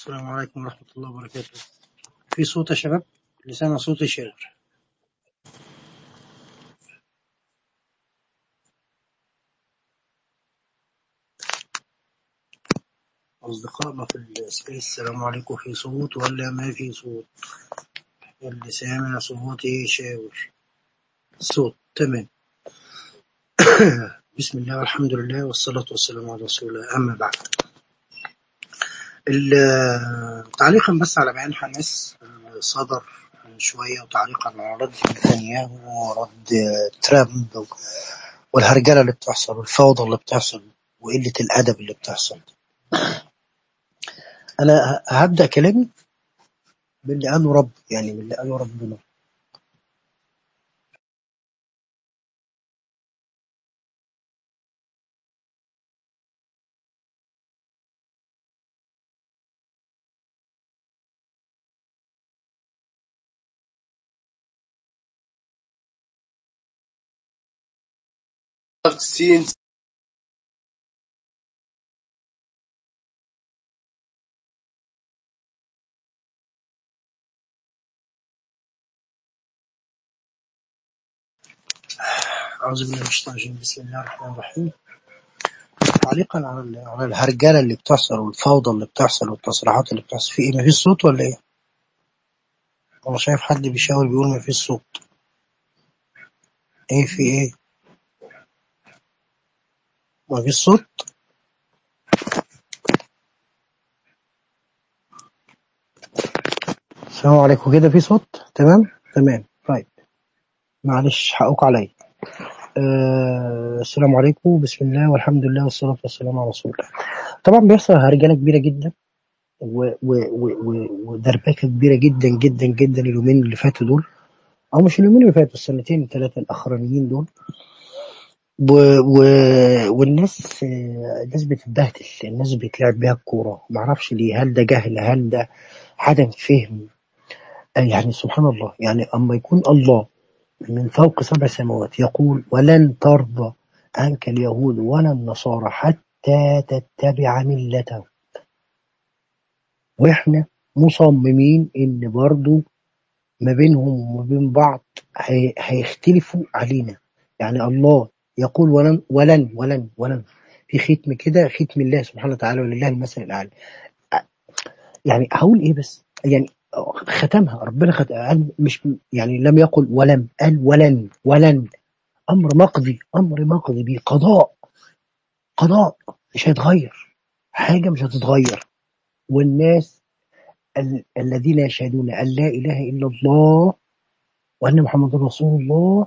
السلام عليكم ورحمة الله وبركاته في صوت يا شباب لسان صوتي شاغر أصدقائنا في السبيس السلام عليكم في صوت ولا ما في صوت اللي سامع صوتي شاور صوت تمام بسم الله والحمد لله والصلاة والسلام على رسول الله أما بعد ال- تعليقا بس على بيان حماس آه، صدر من شوية وتعليقا على رد نتنياهو ورد ترامب والهرجلة اللي بتحصل والفوضى اللي بتحصل وقلة الأدب اللي بتحصل أنا ه- هبدأ كلامي باللي قاله رب يعني باللي قاله ربنا seen أعوذ بالله من الشيطان الرجيم بسم الله الرحمن الرحيم تعليقا على ال- على الهرجلة اللي بتحصل والفوضى اللي بتحصل والتصريحات اللي بتحصل في إيه مفيش صوت ولا إيه؟ أنا شايف حد بيشاور بيقول مفيش صوت إيه في إيه؟ مفيش صوت؟ السلام عليكم كده في صوت؟ تمام؟ تمام طيب معلش حقك عليا آه السلام عليكم بسم الله والحمد لله والصلاة والسلام على رسول الله طبعا بيحصل هرجلة كبيرة جدا و- و- و- و- ودربكة كبيرة جدا جدا جدا اليومين اللي فاتوا دول أو مش اليومين اللي فاتوا السنتين الثلاثة الأخرانيين دول و... و... والناس آه، الناس بتتبهدل الناس بيتلعب بيها الكورة معرفش ليه هل ده جهل هل ده عدم فهم آه، يعني سبحان الله يعني أما يكون الله من فوق سبع سماوات يقول ولن ترضى عنك اليهود ولا النصارى حتى تتبع ملتهم واحنا مصممين ان برضو ما بينهم وما بين بعض هي- هيختلفوا علينا يعني الله يقول ولن ولن ولن ولن في ختم كده ختم الله سبحانه وتعالى ولله المثل الاعلى يعني هقول ايه بس يعني ختمها ربنا خت... قال مش يعني لم يقل ولم قال ولن ولن امر مقضي امر مقضي بقضاء قضاء مش هيتغير حاجه مش هتتغير والناس ال... الذين يشهدون ان لا اله الا الله وان محمد رسول الله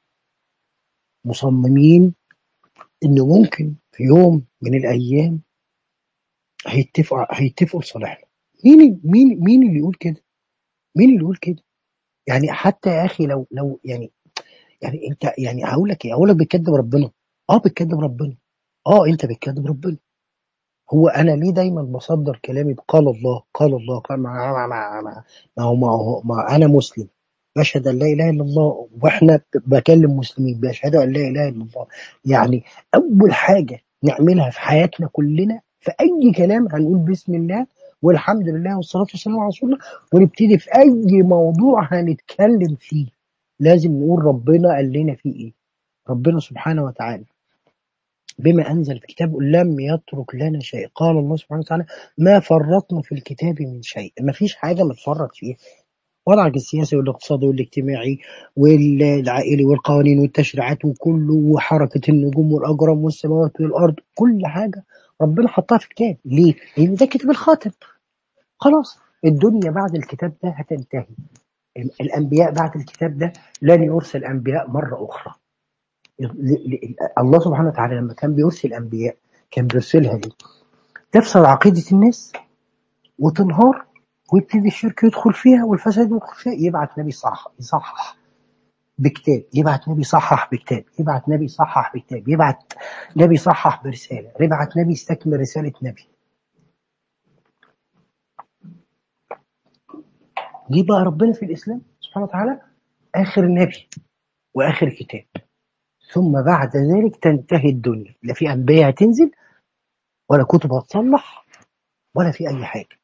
مصممين انه ممكن في يوم من الايام هيتفقوا هيتفقوا لصالحنا مين مين مين اللي يقول كده مين اللي يقول كده يعني حتى يا اخي لو لو يعني يعني انت يعني هقول لك ايه هقول لك بتكذب ربنا اه بتكذب ربنا اه انت بتكذب ربنا هو انا ليه دايما بصدر كلامي بقال الله قال الله قال مع مع مع مع ما هو ما هو ما انا مسلم بشهد ان لا اله الا الله واحنا بكلم مسلمين بيشهدوا ان لا اله الا الله يعني اول حاجه نعملها في حياتنا كلنا في اي كلام هنقول بسم الله والحمد لله والصلاه والسلام على رسول الله ونبتدي في اي موضوع هنتكلم فيه لازم نقول ربنا قال لنا فيه ايه ربنا سبحانه وتعالى بما أنزل في كتابه لم يترك لنا شيء قال الله سبحانه وتعالى ما فرطنا في الكتاب من شيء ما فيش حاجة متفرط فيها وضعك السياسي والاقتصادي والاجتماعي والعائلي والقوانين والتشريعات وكله وحركة النجوم والأجرام والسماوات والأرض كل حاجة ربنا حطها في كتاب ليه؟ لأن ده كتاب الخاتم خلاص الدنيا بعد الكتاب ده هتنتهي الأنبياء بعد الكتاب ده لن يرسل أنبياء مرة أخرى ل- ل- الله سبحانه وتعالى لما كان بيرسل انبياء كان بيرسلها ليه؟ تفسد عقيده الناس وتنهار ويبتدي الشرك يدخل فيها والفساد يدخل فيها يبعت نبي صح يصحح بكتاب يبعت نبي يصحح بكتاب يبعت نبي يصحح بكتاب يبعت نبي يصحح برساله يبعت نبي يستكمل رساله نبي دي بقى ربنا في الاسلام سبحانه وتعالى اخر نبي واخر كتاب ثم بعد ذلك تنتهي الدنيا لا في انبياء هتنزل ولا كتب هتصلح ولا في اي حاجه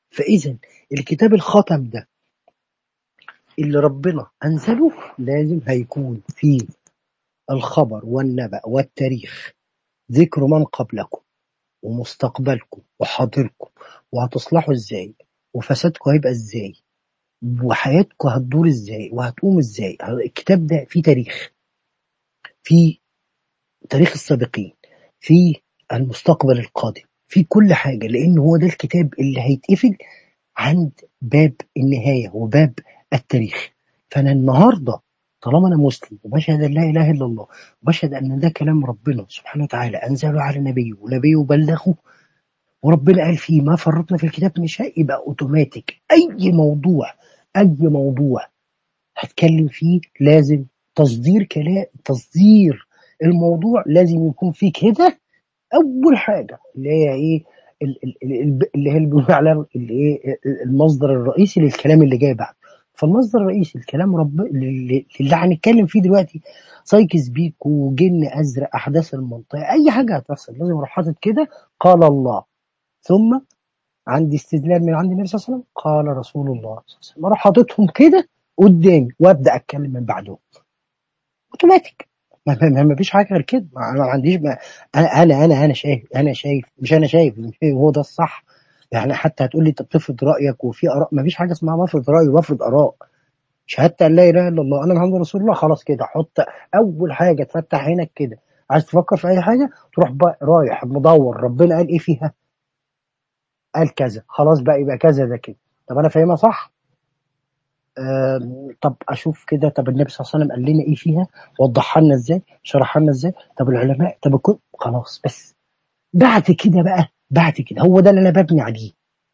فإذا الكتاب الختم ده اللي ربنا أنزله لازم هيكون فيه الخبر والنبأ والتاريخ ذكر من قبلكم ومستقبلكم وحاضركم وهتصلحوا ازاي وفسادكم هيبقى ازاي وحياتكم هتدور ازاي وهتقوم ازاي الكتاب ده فيه تاريخ فيه تاريخ السابقين فيه المستقبل القادم فيه كل حاجة لأن هو ده الكتاب اللي هيتقفل عند باب النهاية وباب التاريخ فأنا النهاردة طالما أنا مسلم وبشهد أن لا إله إلا الله وبشهد أن ده كلام ربنا سبحانه وتعالى أنزله على نبيه ونبيه بلغه وربنا قال فيه ما فرطنا في الكتاب من شيء يبقى اوتوماتيك اي موضوع اي موضوع هتكلم فيه لازم تصدير كلام تصدير الموضوع لازم يكون فيه كده اول حاجه اللي هي ايه ال- ال- ال- اللي هي اللي بيقولوا عليها الايه المصدر الرئيسي للكلام اللي جاي بعد فالمصدر الرئيسي الكلام رب اللي اللي هنتكلم فيه دلوقتي سايكس بيكو جن ازرق احداث المنطقه اي حاجه هتحصل لازم اروح حاطط كده قال الله ثم عندي استدلال من عند النبي صلى الله عليه وسلم قال رسول الله صلى الله عليه وسلم اروح حاططهم كده قدامي وابدا اتكلم من بعدهم اوتوماتيك ما ما- ما فيش حاجه غير كده ما انا ما عنديش ما انا انا انا انا شايف انا شايف مش انا شايف هو ده الصح يعني حتى هتقول لي انت بتفرض رايك وفي اراء ما فيش حاجه اسمها بفرض راي وبفرض اراء شهادة أن لا إله إلا الله أنا محمد رسول الله خلاص كده حط أول حاجة تفتح عينك كده عايز تفكر في أي حاجة تروح بقى رايح مدور ربنا قال إيه فيها قال كذا خلاص بقى يبقى كذا ده كده طب أنا فاهمها صح آم، طب اشوف كده طب النبي صلى الله عليه وسلم قال لنا ايه فيها وضحها لنا ازاي شرحها لنا ازاي طب العلماء طب الكل خلاص بس بعد كده بقى بعد كده هو ده اللي انا ببني عليه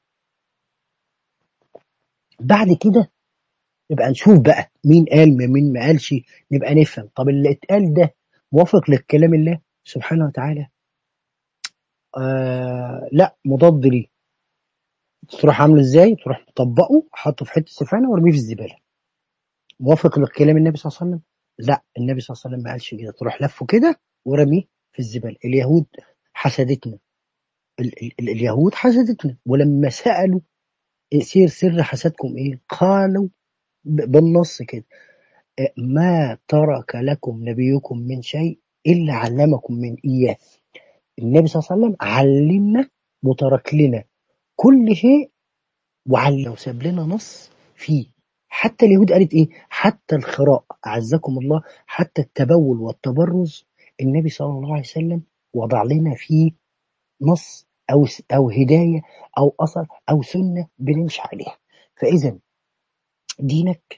بعد كده نبقى نشوف بقى مين قال مين ما قالش نبقى نفهم طب اللي اتقال ده موافق للكلام الله سبحانه وتعالى آه لا مضاد ليه تروح عامله ازاي تروح مطبقه حاطه في حته سفانه وارميه في الزباله موافق لكلام النبي صلى الله عليه وسلم لا النبي صلى الله عليه وسلم ما قالش كده تروح لفه كده ورميه في الزباله اليهود حسدتنا ال ال ال اليهود حسدتنا ولما سالوا سير سر حسدكم ايه قالوا ب- بالنص كده آه، ما ترك لكم نبيكم من شيء الا علمكم من اياه النبي صلى الله عليه وسلم علمنا وترك لنا كل شيء وعلم وساب لنا نص فيه حتى اليهود قالت ايه حتى الخراء اعزكم الله حتى التبول والتبرز النبي صلى الله عليه وسلم وضع لنا فيه نص او او هدايه او اثر او سنه بنمشي عليها فاذا دينك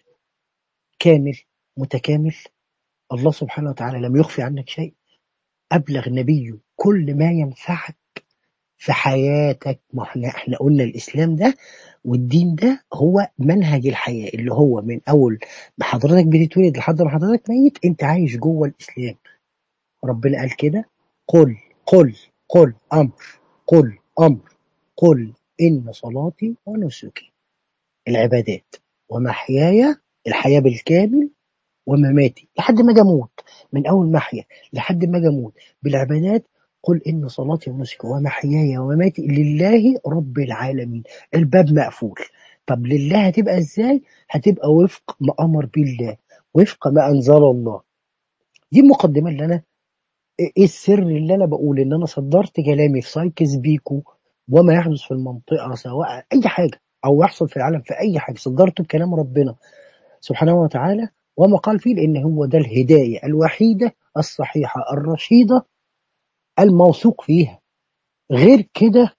كامل متكامل الله سبحانه وتعالى لم يخفي عنك شيء ابلغ نبيه كل ما ينفعك في حياتك ما احنا احنا قلنا الاسلام ده والدين ده هو منهج الحياه اللي هو من اول ما حضرتك بتتولد لحد ما حضرتك ميت انت عايش جوه الاسلام ربنا قال كده قل قل قل امر قل امر قل ان صلاتي ونسكي العبادات ومحياي الحياه بالكامل ومماتي لحد ما اجي اموت من اول ما احيا لحد ما اجي اموت بالعبادات قل ان صلاتي ونسكي ومحياي ومماتي لله رب العالمين الباب مقفول طب لله هتبقى ازاي هتبقى وفق ما امر به الله وفق ما انزل الله دي المقدمه اللي انا ايه السر اللي انا بقول ان انا صدرت كلامي في سايكس بيكو وما يحدث في المنطقه سواء اي حاجه او يحصل في العالم في اي حاجه صدرته بكلام ربنا سبحانه وتعالى وما قال فيه لان هو ده الهدايه الوحيده الصحيحه الرشيده الموثوق فيها غير كده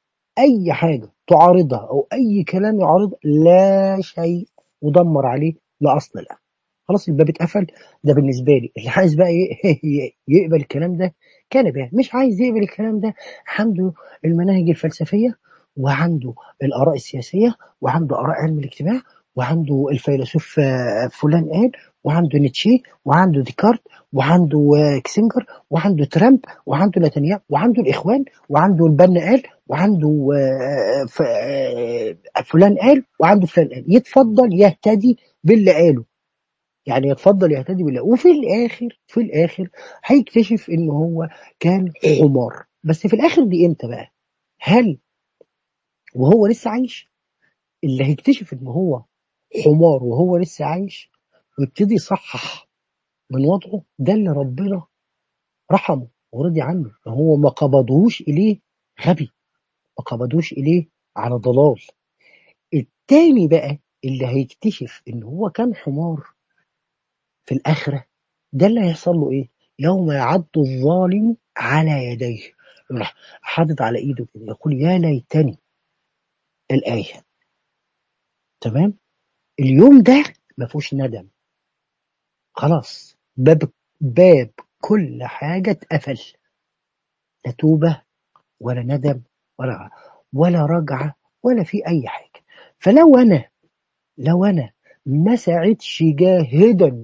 اي حاجه تعارضها او اي كلام يعارض لا شيء ودمر عليه لا اصل له خلاص الباب اتقفل ده بالنسبه لي اللي عايز بقى ي- يقبل الكلام ده كان بقى مش عايز يقبل الكلام ده عنده المناهج الفلسفيه وعنده الاراء السياسيه وعنده اراء علم الاجتماع وعنده الفيلسوف آه، فلان قال وعنده نيتشه وعنده ديكارت وعنده آه، كسنجر وعنده ترامب وعنده نتنياهو وعنده الاخوان وعنده البنا قال وعنده آه، ف- آه، فلان قال وعنده فلان قال يتفضل يهتدي باللي قاله يعني يتفضل يهتدي بالله وفي الاخر في الاخر هيكتشف ان هو كان حمار بس في الاخر دي امتى بقى هل وهو لسه عايش اللي هيكتشف ان هو حمار وهو لسه عايش ويبتدي يصحح من وضعه ده اللي ربنا رحمه ورضي عنه هو ما قبضوش اليه غبي ما قبضوش اليه على ضلال التاني بقى اللي هيكتشف ان هو كان حمار في الاخره ده اللي هيحصل له ايه يوم يعض الظالم على يديه يروح حاطط على ايده كده يقول يا ليتني الايه تمام اليوم ده ما فيهوش ندم خلاص باب باب كل حاجه اتقفل لا توبه ولا ندم ولا ولا رجعه ولا في اي حاجه فلو انا لو انا ما ساعدش جاهدا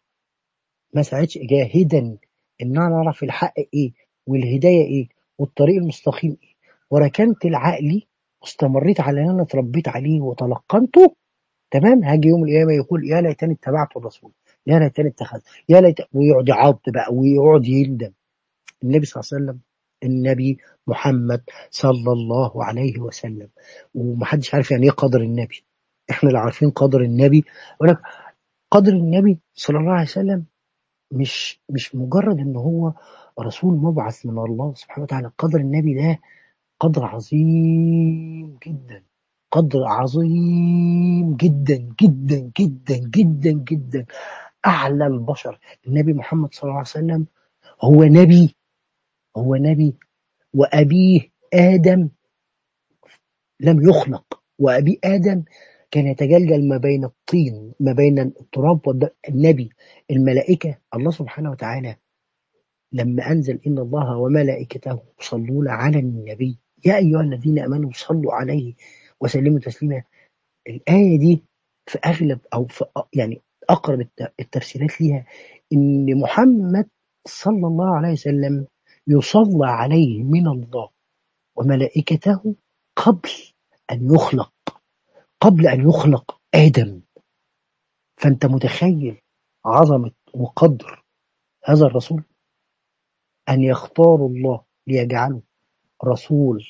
ما ساعدش جاهدا ان انا اعرف الحق ايه والهدايه ايه والطريق المستقيم ايه وركنت لعقلي واستمريت على اللي انا اتربيت عليه وتلقنته تمام هاجي يوم القيامه يقول يا ليتني اتبعت الرسول يا ليتني اتخذت يا ليت ويقعد يعض بقى ويقعد يندم النبي صلى الله عليه وسلم النبي محمد صلى الله عليه وسلم ومحدش عارف يعني ايه قدر النبي احنا اللي عارفين قدر النبي ولك قدر النبي صلى الله عليه وسلم مش مش مجرد ان هو رسول مبعث من الله سبحانه وتعالى قدر النبي ده قدر عظيم جدا قدر عظيم جدا جدا جدا جدا جدا اعلى البشر النبي محمد صلى الله عليه وسلم هو نبي هو نبي وابيه ادم لم يخلق وابي ادم كان يتجلجل ما بين الطين ما بين التراب والنبي الملائكه الله سبحانه وتعالى لما انزل ان الله وملائكته يصلون على النبي يا ايها الذين امنوا صلوا عليه وسلموا تسليما الايه دي في اغلب او في يعني اقرب التفسيرات ليها ان محمد صلى الله عليه وسلم يصلى عليه من الله وملائكته قبل ان يخلق قبل ان يخلق ادم فانت متخيل عظمه وقدر هذا الرسول ان يختار الله ليجعله رسول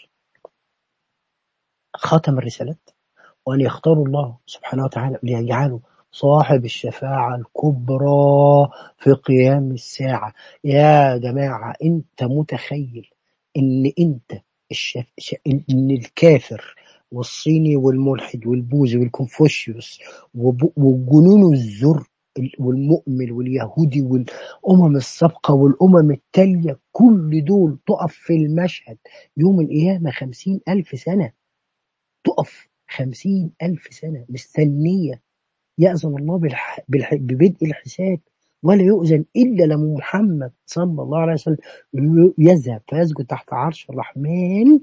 ختم الرسالات وأن يختار الله سبحانه وتعالى ليجعله صاحب الشفاعة الكبرى في قيام الساعة يا جماعة أنت متخيل إن أنت الشف... ش... إن الكافر والصيني والملحد والبوذي والكونفوشيوس وب... وجنون الزر والمؤمن واليهودي والأمم السابقة والأمم التالية كل دول تقف في المشهد يوم القيامة خمسين ألف سنة تقف خمسين ألف سنة مستنية يأذن الله بالح... بالح... ببدء الحساب ولا يؤذن إلا لمحمد صلى الله عليه وسلم يذهب فيسجد تحت عرش الرحمن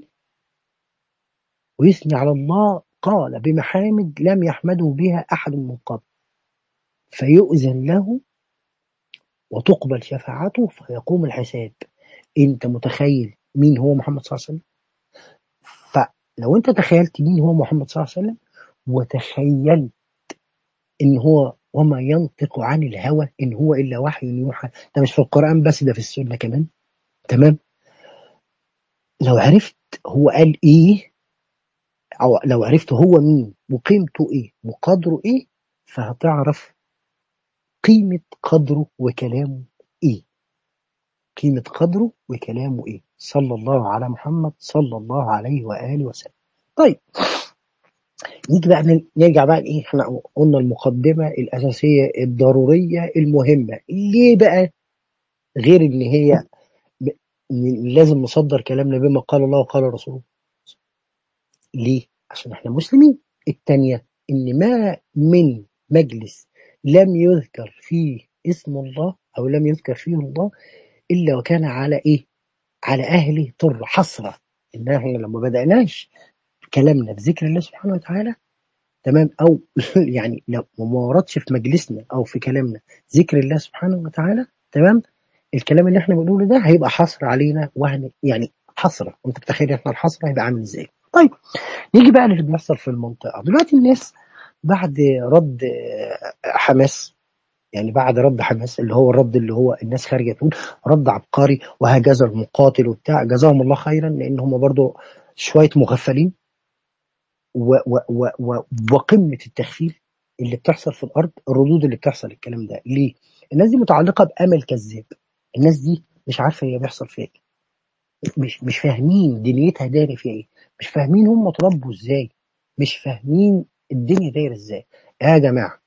ويثني على الله قال بمحامد لم يحمده بها أحد من قبل فيؤذن له وتقبل شفاعته فيقوم الحساب انت متخيل مين هو محمد صلى الله عليه وسلم فلو انت تخيلت مين هو محمد صلى الله عليه وسلم وتخيلت ان هو وما ينطق عن الهوى ان هو الا وحي يوحى ده مش في القران بس ده في السنه كمان تمام لو عرفت هو قال ايه او لو عرفت هو مين وقيمته ايه وقدره ايه فهتعرف قيمه قدره وكلامه ايه قيمه قدره وكلامه ايه صلى الله على محمد صلى الله عليه واله وسلم طيب نيجي بقى نرجع بقى ايه احنا قلنا المقدمه الاساسيه الضروريه المهمه ليه بقى غير ان هي ب... لازم نصدر كلامنا بما قال الله وقال رسوله ليه عشان احنا مسلمين الثانيه ان ما من مجلس لم يذكر فيه اسم الله او لم يذكر فيه الله الا وكان على ايه على اهله طر حسره ان احنا لما بداناش كلامنا بذكر الله سبحانه وتعالى تمام او يعني لو ما وردش في مجلسنا او في كلامنا ذكر الله سبحانه وتعالى تمام الكلام اللي احنا بنقوله ده هيبقى حصر علينا وهن يعني حسره انت بتخيل احنا الحسره هيبقى عامل ازاي طيب نيجي بقى للي بيحصل في المنطقه دلوقتي الناس بعد رد حماس يعني بعد رد حماس اللي هو الرد اللي هو الناس خارجه تقول رد عبقري وهكذا المقاتل وبتاع جزاهم الله خيرا لان هم برضو شويه مغفلين و و و و وقمه التخفيل اللي بتحصل في الارض الردود اللي بتحصل الكلام ده ليه؟ الناس دي متعلقه بامل كذاب الناس دي مش عارفه هي بيحصل فيها ايه مش مش فاهمين دنيتها دايره فيها ايه مش فاهمين هم اتربوا ازاي مش فاهمين الدنيا دايره ازاي يا جماعه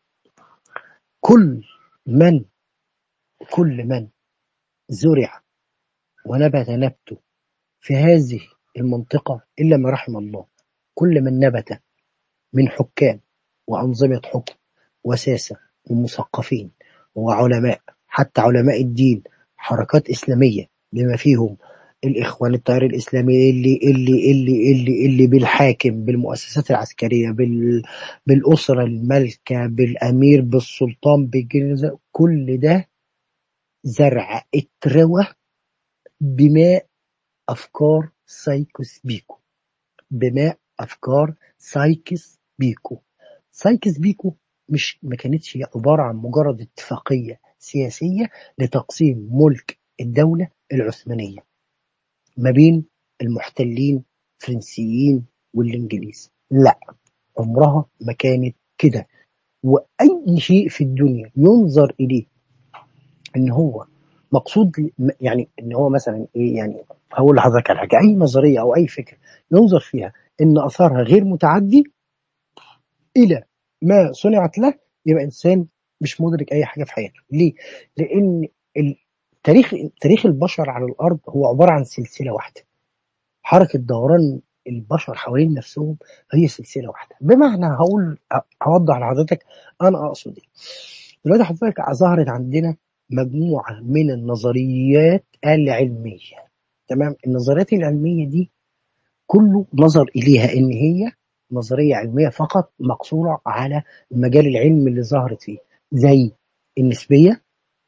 كل من كل من زرع ونبت نبته في هذه المنطقة إلا ما رحم الله كل من نبت من حكام وأنظمة حكم وساسة ومثقفين وعلماء حتى علماء الدين حركات إسلامية بما فيهم الإخوان التيار الإسلامي اللي اللي اللي اللي اللي بالحاكم بالمؤسسات العسكرية بال بالأسرة المالكة بالأمير بالسلطان بالجنزة كل ده زرع اتروى بماء أفكار سايكوس بيكو بماء أفكار سايكس بيكو سايكس بيكو مش ما كانتش هي عبارة عن مجرد اتفاقية سياسية لتقسيم ملك الدولة العثمانية ما بين المحتلين الفرنسيين والإنجليز لا عمرها ما كانت كده وأي شيء في الدنيا ينظر إليه ان هو مقصود ل- يعني ان هو مثلا ايه يعني هقول لحضرتك على حاجه اي نظريه او اي فكره ينظر فيها ان اثارها غير متعدي الى ما صنعت له يبقى انسان مش مدرك اي حاجه في حياته ليه لان ال- تاريخ تاريخ البشر على الارض هو عباره عن سلسله واحده حركه دوران البشر حوالين نفسهم هي سلسله واحده بمعنى هقول هوضح لحضرتك انا اقصد ايه دلوقتي حضرتك ظهرت عندنا مجموعه من النظريات العلميه تمام النظريات العلميه دي كله نظر اليها ان هي نظريه علميه فقط مقصوره على المجال العلمي اللي ظهرت فيه زي النسبيه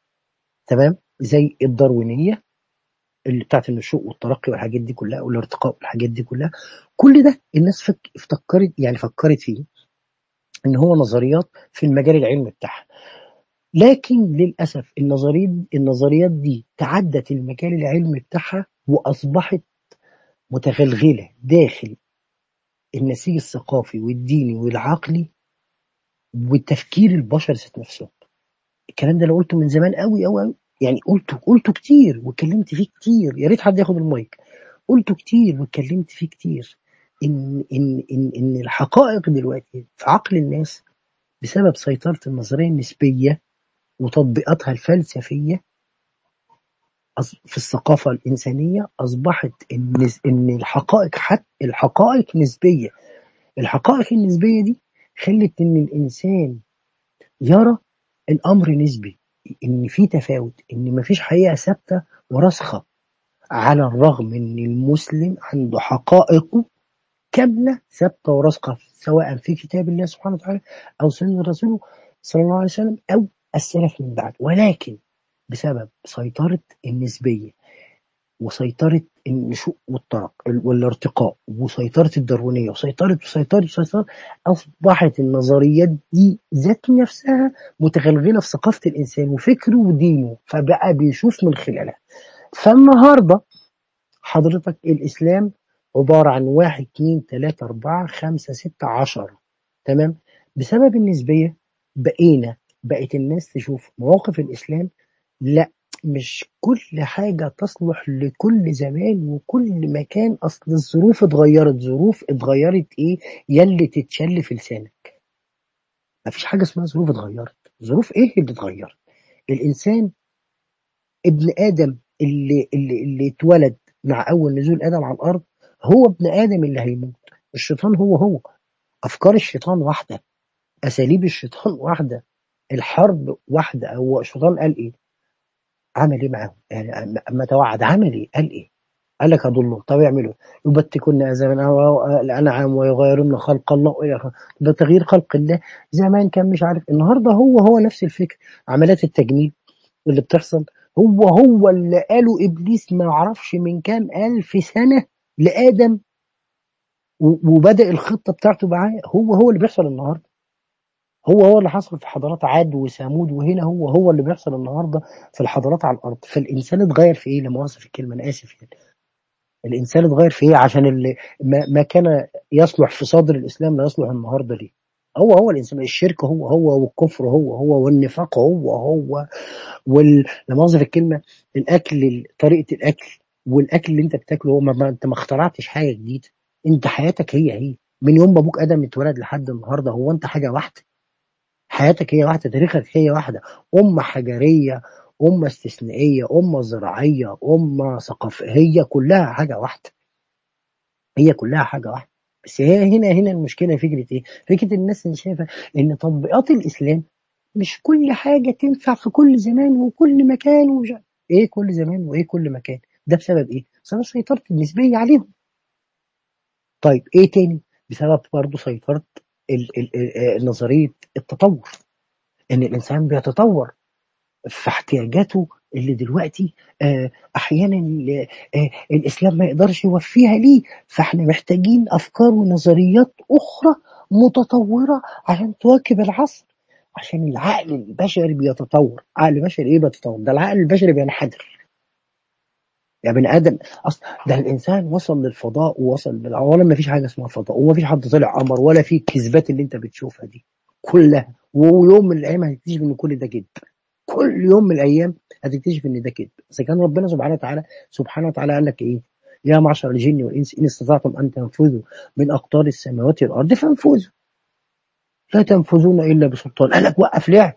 تمام زي الداروينيه اللي بتاعت النشوء والترقي والحاجات دي كلها والارتقاء والحاجات دي كلها كل ده الناس فك... افتكرت يعني فكرت فيه ان هو نظريات في المجال العلمي بتاعها لكن للاسف النظريات النظريات دي تعدت المجال العلمي بتاعها واصبحت متغلغله داخل النسيج الثقافي والديني والعقلي والتفكير البشر ذات نفسه الكلام ده لو قلته من زمان قوي قوي قوي يعني قلته قلته كتير واتكلمت فيه كتير يا ريت حد ياخد المايك قلته كتير واتكلمت فيه كتير ان ان ان ان الحقائق دلوقتي في عقل الناس بسبب سيطره النظريه النسبيه وتطبيقاتها الفلسفيه أص- في الثقافه الانسانيه اصبحت ان ان الحقائق حتى الحقائق نسبيه الحقائق النسبيه دي خلت ان الانسان يرى الامر نسبي ان في تفاوت ان مفيش حقيقه ثابته وراسخه على الرغم ان المسلم عنده حقائق كامله ثابته وراسخه سواء في كتاب الله سبحانه وتعالى او سنه رسوله صلى الله عليه وسلم او السلف من بعد ولكن بسبب سيطره النسبيه وسيطره النشوء والترق والارتقاء وسيطره الداروينيه وسيطره وسيطره وسيطره اصبحت النظريات دي ذات نفسها متغلغله في ثقافه الانسان وفكره ودينه فبقى بيشوف من خلالها فالنهارده حضرتك الاسلام عباره عن واحد اتنين تلاته اربعه خمسه سته عشره تمام بسبب النسبيه بقينا بقت الناس تشوف مواقف الاسلام لا مش كل حاجة تصلح لكل زمان وكل مكان أصل الظروف اتغيرت ظروف اتغيرت إيه يلي تتشل في لسانك مفيش حاجة اسمها ظروف اتغيرت ظروف إيه اللي اتغيرت الإنسان ابن آدم اللي اللي اللي اتولد مع أول نزول آدم على الأرض هو ابن آدم اللي هيموت الشيطان هو هو أفكار الشيطان واحدة أساليب الشيطان واحدة الحرب واحدة هو الشيطان قال إيه عمل إيه معاهم يعني أما أما توعد عمل إيه قال إيه قال لك هضلهم طب يعملوا إيه؟ يبتكن اذان الانعام ويغيرن خلق الله الى آخره. ده تغيير خلق الله زمان كان مش عارف النهارده هو هو نفس الفكر عمليات التجميل اللي بتحصل هو هو اللي قاله ابليس ما اعرفش من كام الف سنه لادم و- وبدا الخطه بتاعته معاه هو هو اللي بيحصل النهارده هو هو اللي حصل في حضارات عاد وثمود وهنا هو هو اللي بيحصل النهارده في الحضارات على الارض فالانسان اتغير في ايه لا مؤاخذه في الكلمه انا اسف يعني الانسان اتغير في ايه عشان اللي ما, ما كان يصلح في صدر الاسلام لا يصلح النهارده ليه هو هو الانسان الشرك هو هو والكفر هو هو والنفاق هو هو وال لا مؤاخذه في الكلمه الاكل طريقه الاكل والاكل اللي انت بتاكله هو ما ما- انت ما اخترعتش حاجه جديده انت حياتك هي هي من يوم ما ابوك ادم اتولد لحد النهارده هو انت حاجه واحده حياتك هي واحده تاريخك هي واحده امه حجريه امه استثنائيه امه زراعيه امه ثقافيه هي كلها حاجه واحده هي كلها حاجه واحده بس هي هنا هنا المشكله فكره ايه؟ فكره الناس اللي شايفه ان تطبيقات الاسلام مش كل حاجه تنفع في كل زمان وكل مكان ومش عارف- ايه كل زمان وايه كل مكان ده بسبب ايه؟ بسبب سيطره النسبيه عليهم طيب ايه تاني؟ بسبب برضه سيطره ال- ال- ال- نظريه التطور ان الانسان بيتطور في احتياجاته اللي دلوقتي آه، احيانا ال- آه، الاسلام ما يقدرش يوفيها ليه فاحنا محتاجين افكار ونظريات اخرى متطوره عشان تواكب العصر عشان العقل البشري بيتطور عقل البشري ايه بيتطور ده العقل البشري بينحدر يا بني ادم اصلا ده الانسان وصل للفضاء ووصل بالعوالم ما فيش حاجه اسمها فضاء وما فيش حد طلع قمر ولا في الكذبات اللي انت بتشوفها دي كلها ويوم من الايام هتكتشف ان كل ده كذب كل يوم من الايام هتكتشف ان ده كذب اذا كان ربنا سبحانه وتعالى سبحانه وتعالى قال لك ايه يا معشر الجن والانس ان استطعتم ان تنفذوا من اقطار السماوات والارض فانفذوا لا تنفذون الا بسلطان قال لك وقف لعب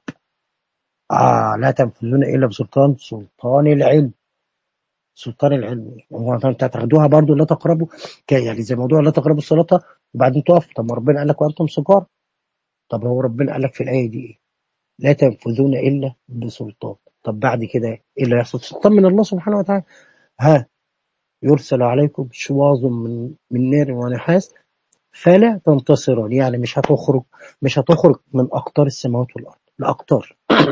اه لا تنفذون الا بسلطان سلطان العلم سلطان العلم هو انت هتاخدوها برضو لا تقربوا ك- يعني زي موضوع لا تقربوا الصلاه وبعدين تقف طب ما ربنا قال لك وانتم سكار طب هو ربنا قال لك في الايه دي ايه لا تنفذون الا بسلطان طب بعد كده ايه اللي هيحصل سلطان من الله سبحانه وتعالى ها يرسل عليكم شواظ من من نار ونحاس فلا تنتصران يعني مش هتخرج مش هتخرج من اقطار السماوات والارض لاقطار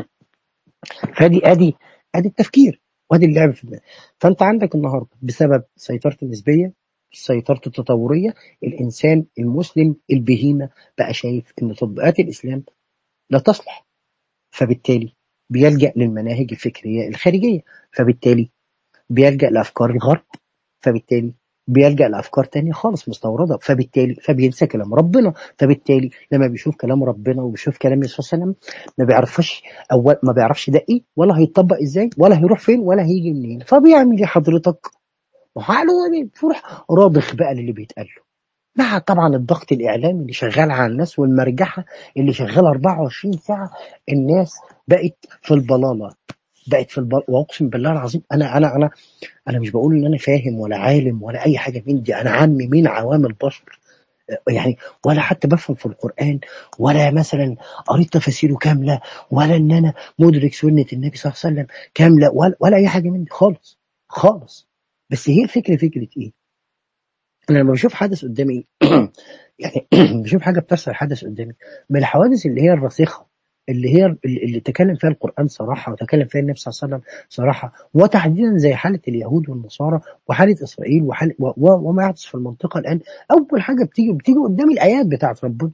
فادي ادي ادي التفكير وادي اللعب في الدماغ فانت عندك النهارده بسبب سيطره النسبيه السيطره التطوريه الانسان المسلم البهيمه بقى شايف ان تطبيقات الاسلام لا تصلح فبالتالي بيلجأ للمناهج الفكريه الخارجيه فبالتالي بيلجأ لافكار الغرب فبالتالي بيلجأ لأفكار تانية خالص مستوردة فبالتالي فبينسى كلام ربنا فبالتالي لما بيشوف كلام ربنا وبيشوف كلام النبي صلى الله عليه وسلم ما بيعرفش أول ما بيعرفش ده إيه ولا هيتطبق إزاي ولا هيروح فين ولا هيجي منين فبيعمل إيه حضرتك؟ وعقله بيروح راضخ بقى للي بيتقال له مع طبعا الضغط الإعلامي اللي شغال على الناس والمرجحة اللي شغال 24 ساعة الناس بقت في البلالة بقت في البل... واقسم بالله العظيم انا انا انا انا مش بقول ان انا فاهم ولا عالم ولا اي حاجه من دي انا عامي من عوام البشر يعني ولا حتى بفهم في القران ولا مثلا قريت تفاسيره كامله ولا ان انا مدرك سنه النبي صلى الله عليه وسلم كامله ولا, ولا اي حاجه من دي خالص خالص بس هي الفكره فكره ايه؟ انا لما بشوف حدث قدامي يعني بشوف حاجه بتحصل حدث قدامي من الحوادث اللي هي الراسخه اللي هي اللي اللي تكلم فيها القران صراحه وتكلم فيها النبي صلى الله عليه وسلم صراحه وتحديدا زي حاله اليهود والنصارى وحاله اسرائيل وحالة و- و- وما يحدث في المنطقه الان اول حاجه بتيجي بتيجي قدامي الايات بتاعت ربنا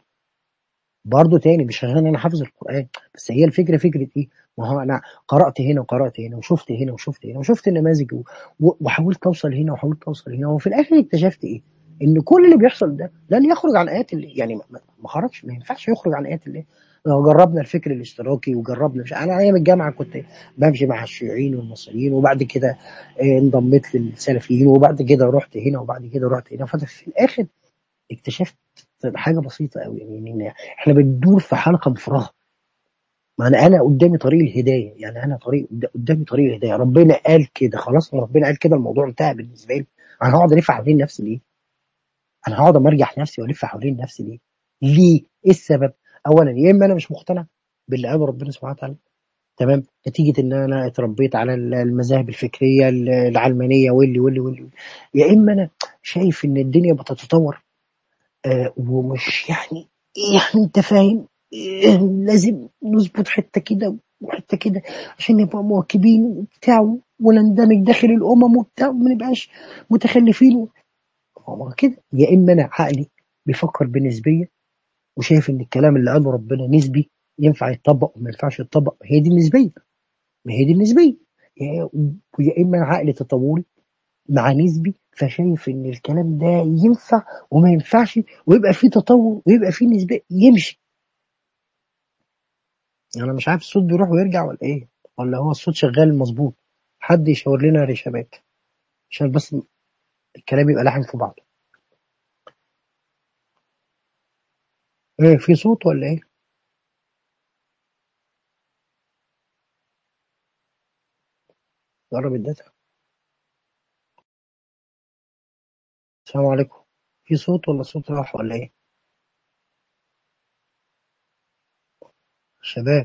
برضه تاني مش عشان انا حافظ القران بس هي الفكره فكره ايه؟ ما هو انا قرات هنا وقرات هنا وشفت هنا وشفت هنا وشفت النماذج و- و- وحاولت اوصل هنا وحاولت اوصل هنا وفي الاخر اكتشفت ايه؟ ان كل اللي بيحصل ده لن يخرج عن ايات الله يعني ما ما- ما خرجش ما ينفعش يخرج عن ايات الله لو جربنا الفكر الاشتراكي وجربنا مش انا ايام الجامعه كنت بمشي مع الشيوعيين والمصريين وبعد كده آه، انضميت للسلفيين وبعد كده رحت هنا وبعد كده رحت هنا ففي الاخر اكتشفت حاجه بسيطه قوي يعني إن احنا بندور في حلقه مفرغه ما انا انا قدامي طريق الهدايه يعني انا طريق قدامي طريق الهدايه ربنا قال كده خلاص ما ربنا قال كده الموضوع انتهى بالنسبه لي انا هقعد الف حوالين نفسي ليه؟ انا هقعد امرجح نفسي والف حوالين نفسي ليه؟ ليه؟ ايه السبب؟ اولا يا اما انا مش مقتنع باللي قاله ربنا سبحانه وتعالى تمام نتيجه ان انا اتربيت على المذاهب الفكريه العلمانيه واللي واللي واللي يا اما انا شايف ان الدنيا بتتطور آه ومش يعني يعني انت فاهم آه لازم نظبط حته كده وحته كده عشان نبقى مواكبين وبتاع ونندمج داخل الامم وبتاع وما نبقاش متخلفين هو كده يا اما انا عقلي بيفكر بنسبيه وشايف ان الكلام اللي قاله ربنا نسبي ينفع يتطبق وما ينفعش يتطبق هي دي النسبيه ما هي دي النسبيه يا ويا اما عقل تطوري مع نسبي فشايف ان الكلام ده ينفع وما ينفعش ويبقى فيه تطور ويبقى فيه نسبة يمشي انا مش عارف الصوت بيروح ويرجع ولا ايه ولا هو الصوت شغال مظبوط حد يشاور لنا يا شباب عشان بس الكلام يبقى لاحم في بعضه ايه في صوت ولا ايه جرب الداتا السلام عليكم في صوت ولا صوت راح ولا ايه شباب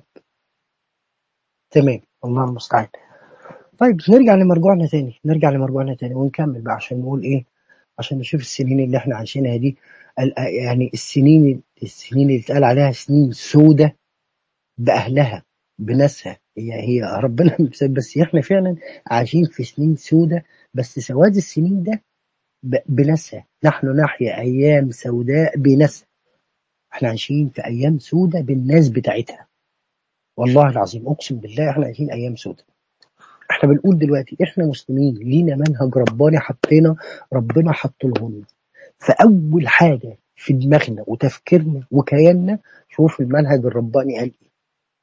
تمام الله المستعان طيب نرجع لمرجوعنا تاني نرجع لمرجوعنا تاني ونكمل بقى عشان نقول ايه عشان نشوف السنين اللي احنا عايشينها دي ال- يعني السنين السنين اللي اتقال عليها سنين سودة بأهلها بناسها هي هي ربنا مسبب بس احنا فعلا عايشين في سنين سودة بس سواد السنين ده ب- بناسها نحن نحيا أيام سوداء بناسها احنا عايشين في أيام سودة بالناس بتاعتها والله العظيم أقسم بالله احنا عايشين أيام سودة احنا بنقول دلوقتي احنا مسلمين لينا منهج رباني حطينا ربنا حطه لنا فأول حاجة في دماغنا وتفكيرنا وكياننا شوف المنهج الرباني قال ايه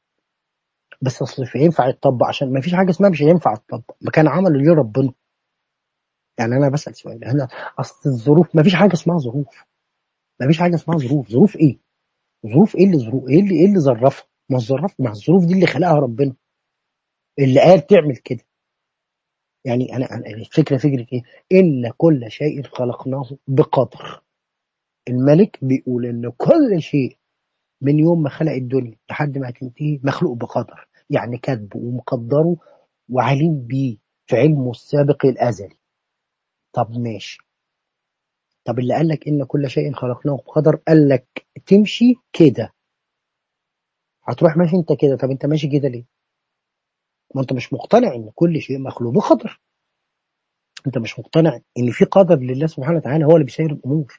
بس اصل مش هينفع يتطبق عشان ما فيش حاجه اسمها مش هينفع يتطبق ما كان عمل اللي ربنا يعني انا بسال سؤال انا اصل الظروف ما فيش حاجه اسمها ظروف ما فيش حاجه اسمها ظروف ظروف ايه ظروف ايه اللي ظروف ايه اللي ايه اللي ظرفها ما الظرف ما الظروف دي اللي خلقها ربنا اللي قال تعمل كده يعني انا أنا- الفكره فكره ايه ان كل شيء خلقناه بقدر الملك بيقول ان كل شيء من يوم ما خلق الدنيا لحد ما هتنتهي مخلوق بقدر يعني كاتبه ومقدره وعليم بيه في علمه السابق الازلي طب ماشي طب اللي قال لك ان كل شيء خلقناه بقدر قال لك تمشي كده هتروح ماشي انت كده طب انت ماشي كده ليه ما انت مش مقتنع ان كل شيء مخلوق بقدر انت مش مقتنع ان في قدر لله سبحانه وتعالى هو اللي بيسير الامور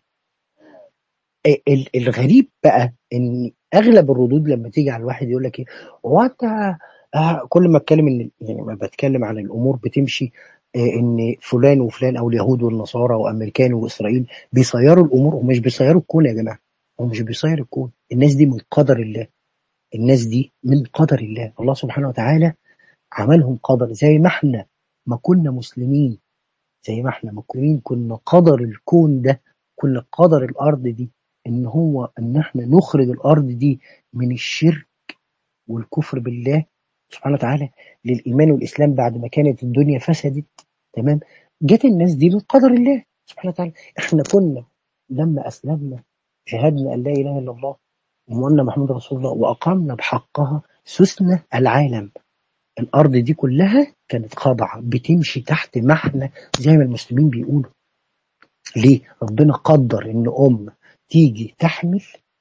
ال- ال- الغريب بقى ان اغلب الردود لما تيجي على الواحد يقول لك ايه هو انت آه كل ما اتكلم ان يعني ما بتكلم عن الامور بتمشي آه ان فلان وفلان او اليهود والنصارى وامريكان واسرائيل بيسيروا الامور ومش بيسيروا الكون يا جماعه هو مش بيسير الكون الناس دي من قدر الله الناس دي من قدر الله الله سبحانه وتعالى عملهم قدر زي ما احنا ما كنا مسلمين زي ما احنا مسلمين كنا قدر الكون ده كنا قدر الارض دي ان هو ان احنا نخرج الارض دي من الشرك والكفر بالله سبحانه وتعالى للايمان والاسلام بعد ما كانت الدنيا فسدت تمام جت الناس دي من قدر الله سبحانه وتعالى احنا كنا لما اسلمنا شهدنا ان لا اله الا الله وان محمد رسول الله واقمنا بحقها سسنا العالم الارض دي كلها كانت خاضعه بتمشي تحت محنه زي ما المسلمين بيقولوا ليه ربنا قدر ان ام تيجي تحمل